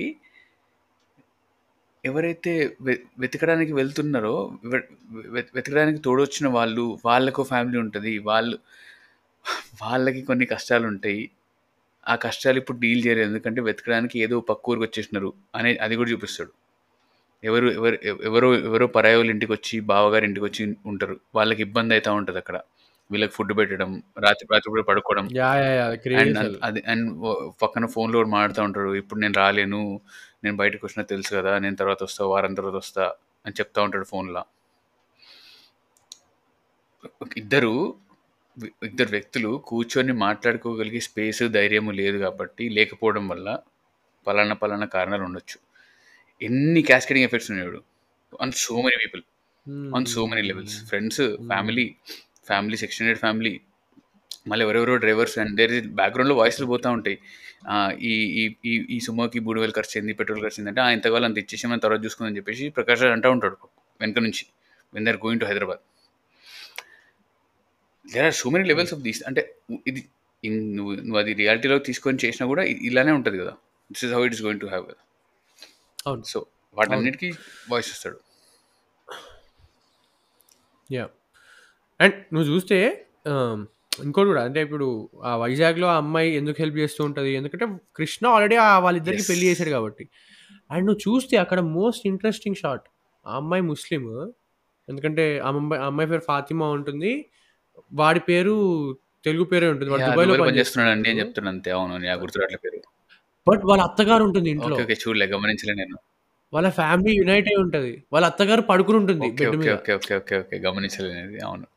ఎవరైతే వె- వెతకడానికి వెళ్తున్నారో వె- వె- వెతకడానికి తోడొచ్చిన వాళ్ళు వాళ్ళకు ఫ్యామిలీ ఉంటుంది వాళ్ళు వాళ్ళకి కొన్ని కష్టాలు ఉంటాయి ఆ కష్టాలు ఇప్పుడు డీల్ చేయలేదు ఎందుకంటే వెతకడానికి ఏదో పక్క ఊరికి వచ్చేసినారు అనే అది కూడా చూపిస్తాడు ఎవరు ఎవరు ఎవరో ఎవరో పరాయి వాళ్ళ ఇంటికి వచ్చి బావగారి ఇంటికి వచ్చి ఉంటారు వాళ్ళకి ఇబ్బంది అవుతూ ఉంటుంది అక్కడ వీళ్ళకి ఫుడ్ పెట్టడం రాత్రి రాత్రి కూడా పడుకోవడం yeah yeah yeah crazy and అసలు అది అండ్ పక్కన ఫోన్లో కూడా మాడుతూ ఉంటాడు ఇప్పుడు నేను రాలేను నేను బయటకు వచ్చినా తెలుసు కదా నేను తర్వాత వస్తా వారం తర్వాత వస్తా అని చెప్తా ఉంటాడు ఫోన్లో ఇద్దరు వి- ఇద్దరు వ్యక్తులు కూర్చొని మాట్లాడుకోగలిగే స్పేస్ ధైర్యము లేదు కాబట్టి లేకపోవడం వల్ల పలానా పలానా కారణాలు ఉండొచ్చు ఎన్ని క్యాస్కేడింగ్ ఎఫెక్ట్స్ ఉన్నాయి on so many people on so many levels friends family family sectioned family మళ్ళీ ఎవరెవరో డ్రైవర్స్ అండ్ దేర్ ఇస్ బ్యాక్గ్రౌండ్లో వాయిస్లు పోతూ ఉంటాయి ఆ, ఈ ఈ ఈ ఈ సుమోకి మూడు వేలు ఖర్చు అయింది పెట్రోల్ ఖర్చు అయింది అంటే ఆ, ఇంత కావాలి అంత ఇచ్చేసి మనం తర్వాత చూసుకుందని చెప్పేసి ప్రకాష్ రాజ్ అంటూ ఉంటాడు వెనక నుంచి when they're going to Hyderabad there are so many levels of these అంటే ఇది ఇన్ నువ్వు నువ్వు అది రియాలిటీలో తీసుకొని చేసినా కూడా ఇ- ఇలానే ఉంటుంది కదా this is how it is going to have కదా అవును సో వాటన్నిటికీ వాయిస్ ఇస్తాడు యా అండ్ నువ్వు చూస్తే ఆ, ఇంకోటి కూడా అంటే ఇప్పుడు ఆ వైజాగ్లో ఆ అమ్మాయి ఎందుకు హెల్ప్ చేస్తూ ఉంటుంది ఎందుకంటే కృష్ణ ఆల్రెడీ వాళ్ళిద్దరికి Yes. పెళ్లి చేశాడు కాబట్టి అండ్ నువ్వు చూస్తే అక్కడ మోస్ట్ ఇంట్రెస్టింగ్ షాట్ ఆ అమ్మాయి ముస్లిం ఎందుకంటే ఆ అమ్మాయి ఆ అమ్మాయి పేరు ఫాతిమా ఉంటుంది వాడి పేరు తెలుగు పేరే ఉంటుంది వాడు Yeah, దుబాయ్లో దుబాయ్లో పనిచేస్తున్నాడు పనిచేస్తున్నాడు అండి అని చెప్తున్నాను అంతే అవును యా గుర్తురాట్ల పేరు బట్ వాళ్ళ అత్తగారు ఉంటుంది ఇంట్లో ఓకే ఓకే చూడలే గమనించలే నేను వాళ్ళ ఫ్యామిలీ యునైట్ అయి ఉంటుంది వాళ్ళ అత్తగారు పడుకుని ఉంటుంది ఓకే బెడ్ ఓకే మీద ఓకే ఓకే ఓకే ఓకే గమనించలేనిది అవును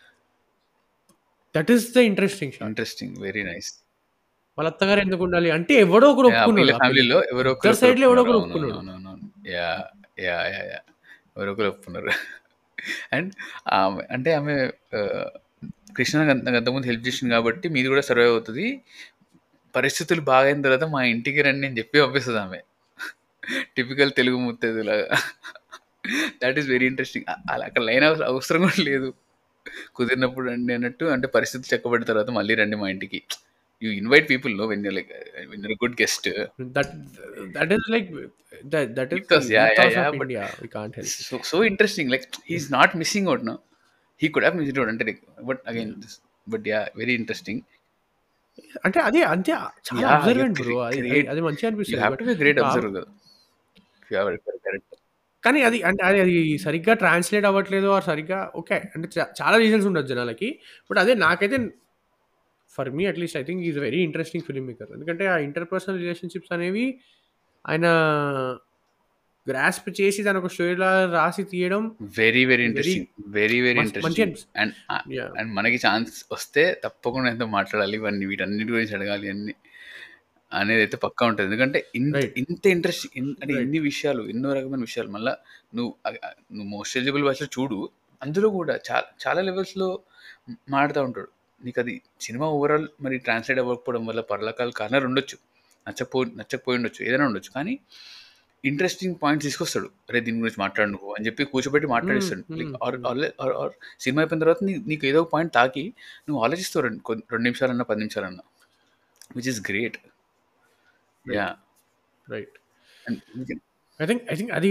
that is the interesting shot interesting very nice వాళ్ళ అత్తగారు ఎందుకు ఉండాలి అంటే ఎవడో ఒకరు వీళ్ళ ఒప్పుకున్నాడు ఫ్యామిలీలో ఎవరో ఒకరు ఇద్దరు side లో ఎవడో ఒకరు ఒప్పుకున్నారు. ఒప్పుకున్నాడు. అవును, అవును, అవును. యా యా యా యా ఎవరో ఒకరు ఒప్పుకున్నారు అండ్ ఆమె అంటే ఆమె ఆ, కృష్ణ నాకు అంత- నాకు అంతకుముందు హెల్ప్ చేసింది కాబట్టి మీది కూడా సర్వైవ్ అవుతుంది పరిస్థితులు బాగైన తర్వాత మా ఇంటికి రండి అని చెప్పి పంపిస్తుంది ఆమె టిపికల్ తెలుగు ముత్తేదులాగా దట్ ఈస్ వెరీ ఇంట్రెస్టింగ్ అలా అక్కడ లైన్ అవసరం కూడా లేదు కుదిరినప్పుడు రండి అన్నట్టు అంటే పరిస్థితి చక్కబడిన తర్వాత మళ్ళీ రండి మా ఇంటికి you invite people no when like when your good guest that that is like that is Ethos, yeah, yeah, yeah, but- India we can't help so so interesting like he's not missing out no he could have missed out అంటే but again but yeah very interesting అంటే అదే అంతే చాలా Yeah, observant you bro create- అది create- అది మంచిగా you అనిపిస్తుంది have but to be great ఆ- అబ్జర్వ్ కదా కరెక్ట్ కానీ అది అంటే అది అది సరిగ్గా ట్రాన్స్లేట్ అవ్వట్లేదు ఆర్ సరిగ్గా ఓకే అంటే చా- చాలా రీజన్స్ ఉండొచ్చు జనాలకి బట్ అదే నాకైతే for me at least I think is very interesting film maker ఎందుకంటే ఆ ఇంటర్పర్సనల్ రిలేషన్షిప్స్ అనేవి ఆయన గ్రాస్ప్ చేసి దాని ఒక స్టోరీలా రాసి తీయడం very very interesting very very మంచి- మంచిగా ఇంట్రెస్టింగ్ అండ్ Yeah. అండ్ మనకి ఛాన్స్ వస్తే తప్పకుండా ఎంతో మాట్లాడాలి ఇవన్నీ వీటన్నిటి గురించి అడగాలి అన్ని అనేది అయితే పక్కా ఉంటుంది ఎందుకంటే ఇంత Right. ఇంత ఇంట్రెస్ట్ అంటే Right. ఇన్ని విషయాలు ఎన్నో రకమైన విషయాలు మళ్ళీ నువ్వు అ- అ- నువ్వు మోస్ట్ ఎలిజిబుల్ భాషలో చూడు అందులో కూడా చాలా చాలా లెవెల్స్లో మాడుతూ ఉంటాడు నీకు అది సినిమా ఓవరాల్ మరి ట్రాన్స్లేట్ అవ్వకపోవడం వల్ల పర్లకాల కారణాలు ఉండొచ్చు నచ్చపో నచ్చకపోయి ఉండొచ్చు ఏదైనా ఉండొచ్చు కానీ ఇంట్రెస్టింగ్ పాయింట్స్ తీసుకొస్తాడు అరే దీని గురించి మాట్లాడు నువ్వు అని చెప్పి కూర్చోబెట్టి మాట్లాడిస్తాడు Hmm, like hmm, or hmm. Or or సినిమా అయిపోయిన తర్వాత నీ నీకు ఏదో ఒక పాయింట్ తాకి నువ్వు ఆలోచిస్తావు రెండు కొన్- రెండు నిమిషాలన్నా పది నిమిషాలన్నా which is great yeah right I think I think అది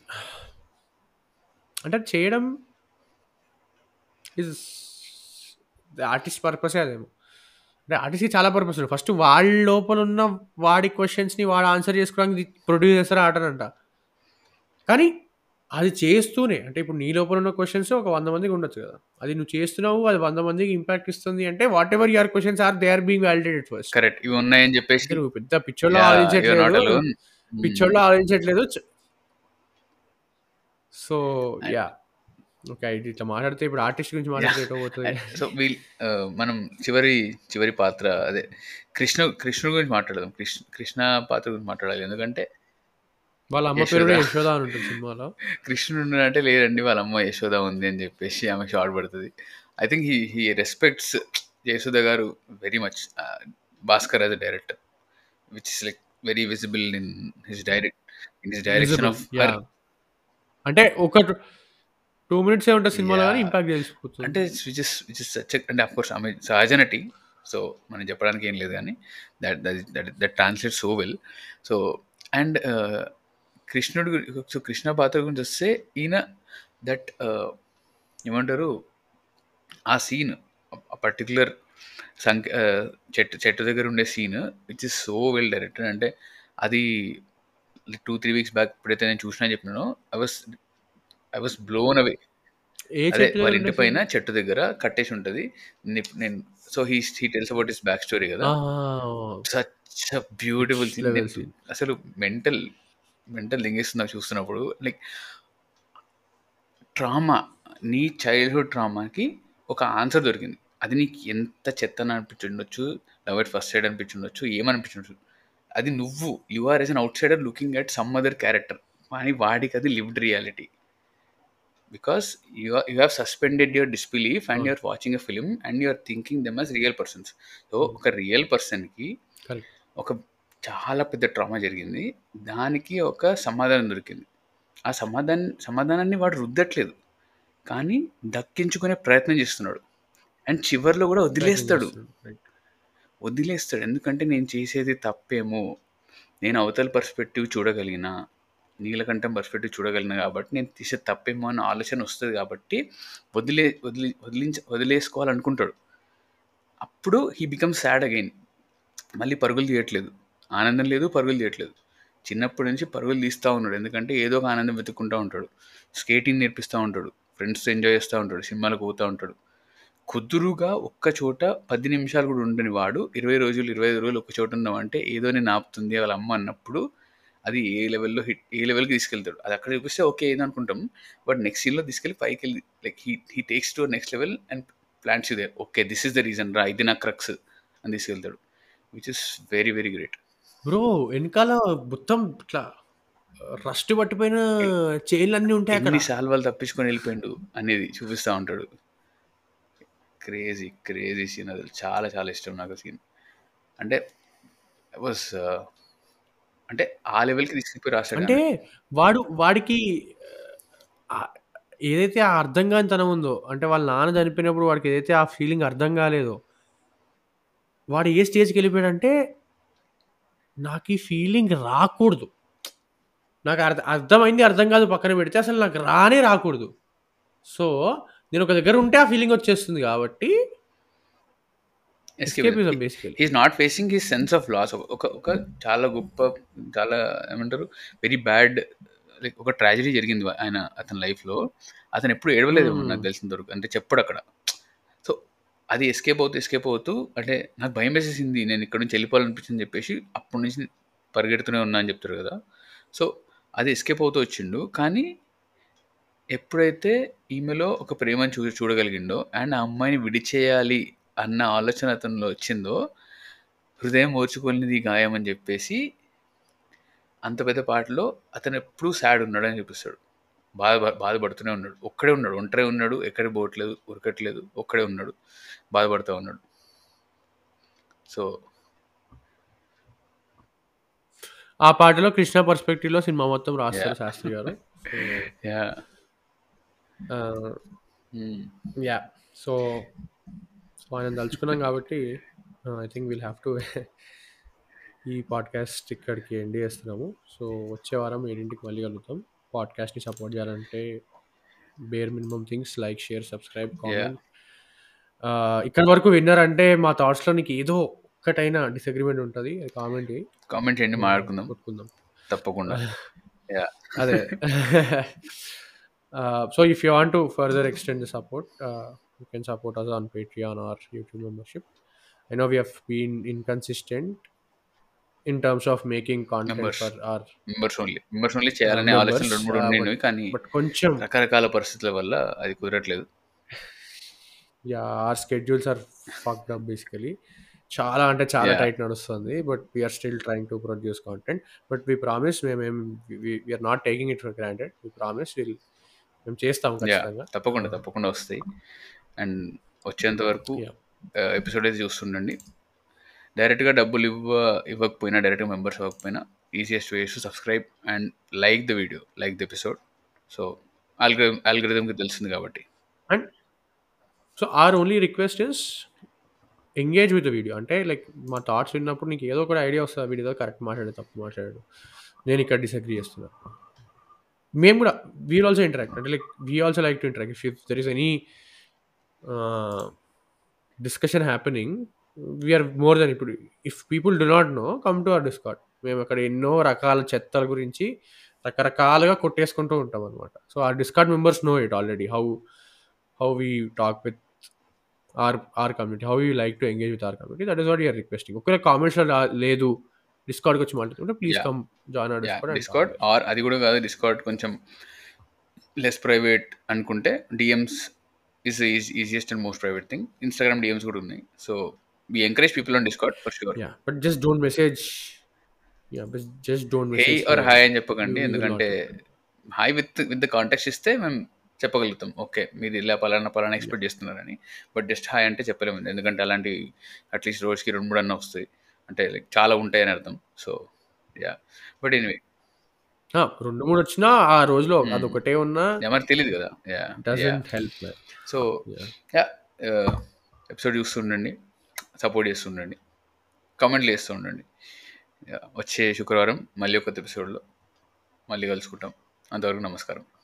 అంటే అది చేయడం ఇస్ ఆర్టిస్ట్ పర్పసే అదేమో అంటే ఆర్టిస్ట్కి చాలా పర్పస్ ఉంది ఫస్ట్ వాళ్ళ లోపల ఉన్న వాడి క్వశ్చన్స్ని వాడు ఆన్సర్ చేసుకోవడానికి ప్రొడ్యూస్ చేస్తారు ఆటనంట కానీ అది చేస్తూనే అంటే ఇప్పుడు నీ లోపల ఉన్న క్వశ్చన్స్ ఒక వంద మందికి ఉండొచ్చు కదా అది నువ్వు చేస్తున్నావు అది వంద మందికి ఇంపాక్ట్ ఇస్తుంది అంటే whatever your questions are they are being validated first correct ఇవి ఉన్నాయని చెప్పేసి నువ్వు పెద్ద పిచ్చోళ్ళు Yeah, you're not ఆలోచించట్లేదు alone. పిచ్చోళ్ళు ఆలోచించట్లేదు సో యా ఓకే ఇది ఇట్లా మాట్లాడితే ఇప్పుడు ఆర్టిస్ట్ గురించి మాట్లాడితే ఎటో పోతుంది సో వీల్ మనం చివరి చివరి పాత్ర అదే కృష్ణ కృష్ణుడి గురించి మాట్లాడదాం కృష్ణ కృష్ణ పాత్ర గురించి మాట్లాడాలి ఎందుకంటే వాళ్ళ అమ్మ పేరు కూడా యశోద. యశోద అని ఉంటుంది సినిమాలో కృష్ణుడు అంటే లేదండి వాళ్ళ అమ్మ యశోద ఉంది అని చెప్పేసి ఆమె షార్ట్ పడుతుంది I think he he respects Yashoda garu very much Bhaskar as a director which is like very visible in his direct in his direction visible of yeah her అంటే ఒక టూ మినిట్స్ ఏ ఉంటుంది సినిమాలో కానీ Yeah. ఇంపాక్ట్ తెలిసిపోతుంది అంటే which is which is such అంటే of course ఆమె సహజ నటి సో మనం చెప్పడానికి ఏం లేదు కానీ that that that translate so well so and కృష్ణుడు గురి- సో కృష్ణ పాత్ర గురించి వస్తే ఈయన దట్ ఏమంటారు ఆ సీన్ ఆ పర్టికులర్ సంక చెట్టు చెట్టు దగ్గర ఉండే scene which is so well directed అంటే అది టూ త్రీ వీక్స్ బ్యాక్ ఎప్పుడైతే నేను చూసినా చెప్పినానో I was I was blown away a అదే చెట్టు వాళ్ళ దగ్గర ఇంటి ఉండే పైన చెట్టు దగ్గర కట్టేసి ఉంటది ని- నేను so he he tells about his back story కదా such beautiful Next level scene. అసలు మెంటల్ మెంటల్ లింగేస్తుంది నాకు చూస్తున్నప్పుడు లైక్ ట్రామా నీ చైల్డ్హుడ్ ట్రామాకి ఒక ఆన్సర్ దొరికింది అది నీకు ఎంత చెత్తన అనిపించుండొచ్చు లవ్ ఎట్ ఫస్ట్ సైడ్ అనిపించుండొచ్చు ఏమనిపించుండొచ్చు అది నువ్వు you are as an outsider looking at some other character కానీ వాడికి అది lived reality because you you have suspended your disbelief and Hmm. You're watching a film and you're thinking them as real persons so ఒక real పర్సన్కి Correct. ఒక చాలా పెద్ద trauma జరిగింది దానికి ఒక సమాధానం దొరికింది ఆ సమాధానం సమాధానాన్ని వాడు రుద్దట్లేదు కానీ దక్కించుకునే ప్రయత్నం చేస్తున్నాడు అండ్ చివర్లో కూడా వదిలేస్తాడు Right. వదిలేస్తాడు ఎందుకంటే నేను చేసేది తప్పేమో నేను అవతల పర్స్పెక్టివ్ చూడగలిగిన నీలకంఠం పర్స్పెక్టివ్ చూడగలిగిన కాబట్టి నేను తీసే తప్పేమో అన్న ఆలోచన వస్తుంది కాబట్టి వదిలే వదిలి వదిలించ వదిలేసుకోవాలనుకుంటాడు అప్పుడు హీ బికమ్ సాడ్ అగైన్ మళ్ళీ పరుగులు తీయట్లేదు ఆనందం లేదు పరుగులు తీయట్లేదు చిన్నప్పటి నుంచి పరుగులు తీస్తూ ఉన్నాడు ఎందుకంటే ఏదో ఒక ఆనందం వెతుక్కుంటూ ఉంటాడు స్కేటింగ్ నేర్పిస్తూ ఉంటాడు ఫ్రెండ్స్తో ఎంజాయ్ చేస్తూ ఉంటాడు సినిమాలకు పోతూ ఉంటాడు కుదురుగా ఒక్క చోట పది నిమిషాలు కూడా ఉండని వాడు ఇరవై రోజులు ఇరవై ఐదు రోజులు ఒక చోట ఉన్నామంటే ఏదో నేను ఆపుతుంది వాళ్ళ అమ్మ అన్నప్పుడు అది ఏ లెవెల్లో హిట్ ఏ లెవెల్కి తీసుకెళ్తాడు అది అక్కడ చూపిస్తే ఓకే ఏదో అనుకుంటాం బట్ నెక్స్ట్ సీన్లో తీసుకెళ్ళి పైకి వెళ్ళి like he he takes to next level and plans you there okay this is the reason రా ఇది నా క్రక్స్ అని తీసుకెళ్తాడు which is very very great bro వెనకాల మొత్తం ఇట్లా రస్ట్ పట్టిపోయిన చైన్లు అన్నీ ఉంటాయి అక్కడ ఎన్ని సాల్వాలు తప్పించుకొని వెళ్ళిపోయిండు అనేది చూపిస్తూ ఉంటాడు క్రేజీ క్రేజీ సీన్ అది చాలా చాలా ఇష్టం నాకు సీన్ అంటే వాస్ అంటే ఆ లెవెల్కి తీసుకెళ్ళిపోయి రాశాడు అంటే వాడు వాడికి ఆ, ఏదైతే ఆ అర్థం కాని తనం ఉందో అంటే వాళ్ళ నాన్న చనిపోయినప్పుడు వాడికి ఏదైతే ఆ ఫీలింగ్ అర్థం కాలేదో వాడు ఏ స్టేజ్కి వెళ్ళిపోయాడంటే నాకు ఈ ఫీలింగ్ రాకూడదు నాకు అర్థ అర్థమైంది అర్థం కాదు పక్కన పెడితే అసలు నాకు రానే రాకూడదు సో నేను ఒక దగ్గర ఉంటే ఆ ఫీలింగ్ వచ్చేస్తుంది కాబట్టి escapism basically he's not facing he sense of loss ఒక ఒక చాలా గొప్ప చాలా ఏమంటారు వెరీ బ్యాడ్ లైక్ ఒక ట్రాజడీ జరిగింది ఆయన అతని లైఫ్లో అతను ఎప్పుడు ఏడవలేదు Hmm. నాకు తెలిసిన వరకు అంటే చెప్పడు అక్కడ సో అది ఎస్కేప్ అవుతూ ఎస్కేప్ అవుతూ అంటే నాకు భయం వేసేసింది నేను ఇక్కడ నుంచి వెళ్ళిపోవాలనిపించింది చెప్పేసి అప్పటి నుంచి పరిగెడుతూనే ఉన్నా అని చెప్తారు కదా సో అది ఎస్కేప్ అవుతూ వచ్చిండు కానీ ఎప్పుడైతే ఈమెలో ఒక ప్రేమను చూ చూడగలిగిండో అండ్ ఆ అమ్మాయిని విడిచేయాలి అన్న ఆలోచన అతనిలో వచ్చిందో హృదయం ఓర్చుకోలేనిది ఈ గాయం అని చెప్పేసి అంత పెద్ద పాటలో అతను ఎప్పుడూ సాడ్ ఉన్నాడని చూపిస్తాడు బాధ బాధపడుతూనే ఉన్నాడు ఒక్కడే ఉన్నాడు ఒంటరే ఉన్నాడు ఎక్కడ పోవట్లేదు ఉరకట్లేదు ఒక్కడే ఉన్నాడు బాధపడుతూ ఉన్నాడు సో ఆ పాటలో కృష్ణ పర్స్పెక్టివ్ లో సినిమా మొత్తం రాస్తారు Yeah. శాస్త్రి గారు యా యా సో సో ఆయన తలుచుకున్నాం కాబట్టి I think will have to ఈ పాడ్కాస్ట్ ఇక్కడికి ఎండ్ చేస్తున్నాము సో వచ్చే వారం ఏడింటికి మళ్ళీ కలుగుతాం పాడ్కాస్ట్ని సపోర్ట్ చేయాలంటే bare minimum things like share subscribe comment ఇక్కడ వరకు విన్నర్ అంటే మా థాట్స్లో నీకు ఏదో ఒక్కటైనా డిసగ్రిమెంట్ ఉంటుంది కామెంట్ కామెంట్ చేయండి మాట్లాడుకుందాం కొట్టుకుందాం తప్పకుండా యా అదే so if you want to further extend the support you can support us on Patreon or YouTube membership I know we have been inconsistent in terms of making content Members. For our members only members only చేయాలనే members, ఆలోచన రెండు మూడు uh, ఉన్నాయి కానీ but కొంచెం రకరకాల పరిస్థితుల వల్ల అది కుదరట్లేదు yeah our schedules are fucked up basically చాలా అంటే చాలా Yeah. టైట్ నడుస్తుంది but we're still trying to produce content but we promise మేమేం we're not taking it for granted we promise will మేము చేస్తాం యా ఖచ్చితంగా తప్పకుండా తప్పకుండా వస్తాయి అండ్ వచ్చేంత వరకు Yeah. ఎపిసోడ్ అయితే చూస్తుండండి డైరెక్ట్గా డబ్బులు ఇవ్వ ఇవ్వకపోయినా డైరెక్ట్గా మెంబర్స్ ఇవ్వకపోయినా easiest ways to subscribe and like the video like the episode so algorithm ఆల్గ్రిథమ్కి తెలిసింది కాబట్టి and so our only request is engage with the video అంటే లైక్ మా థాట్స్ విన్నప్పుడు నీకు ఏదో ఒక ఐడియా వస్తుంది ఆ వీడియో కరెక్ట్ మాట్లాడు తప్పు మాట్లాడాడు నేను ఇక్కడ డిసగ్రీ చేస్తున్నా మేము కూడా వీల్ ఆల్సో ఇంటరాక్ట్ అంటే like we also like to interact if there is any discussion happening we're more than ఇప్పుడు if people do not know come to our Discord మేము అక్కడ ఎన్నో రకాల చెత్తల గురించి రకరకాలుగా కొట్టేసుకుంటూ ఉంటాం అనమాట సో ఆ Discord members know it already how how we talk with our our community how you like to engage with our community that is what you're requesting ఒకవేళ కామెంట్స్లో లేదు డిస్కార్డ్కి వచ్చి మాట్లాడుతుంటే please Yeah. Come join our Discord Discord or అది కూడా కాదు Discord కొంచెం లెస్ ప్రైవేట్ అనుకుంటే DMs is easiest and most private thing Instagram DMs కూడా ఉన్నాయి so we encourage people on Discord for sure yeah but just don't message yeah but just don't hey message or hi అని చెప్పకండి You will not ఎందుకంటే hi with with the contact ఇస్తే మేము చెప్పగలుగుతాం okay మీరు ఇలా పలానా పలానా ఎక్స్పెక్ట్ చేస్తున్నారని బట్ జస్ట్ హాయ్ అంటే చెప్పలేము ఎందుకంటే అలాంటి అట్లీస్ట్ రోజుకి రెండు మూడు అన్న వస్తాయి అంటే లైక్ చాలా ఉంటాయని అర్థం సో యా బట్ ఎనివే రెండు మూడు వచ్చినా ఆ రోజులో Hmm. అదొకటే ఉన్నా ఎవరికి తెలియదు కదా yeah doesn't help so yeah episode చూస్తుండండి సపోర్ట్ చేస్తుండండి కామెంట్లు చేస్తూ ఉండండి Yeah, వచ్చే శుక్రవారం మళ్ళీ ఒక ఎపిసోడ్లో మళ్ళీ కలుసుకుంటాం అంతవరకు నమస్కారం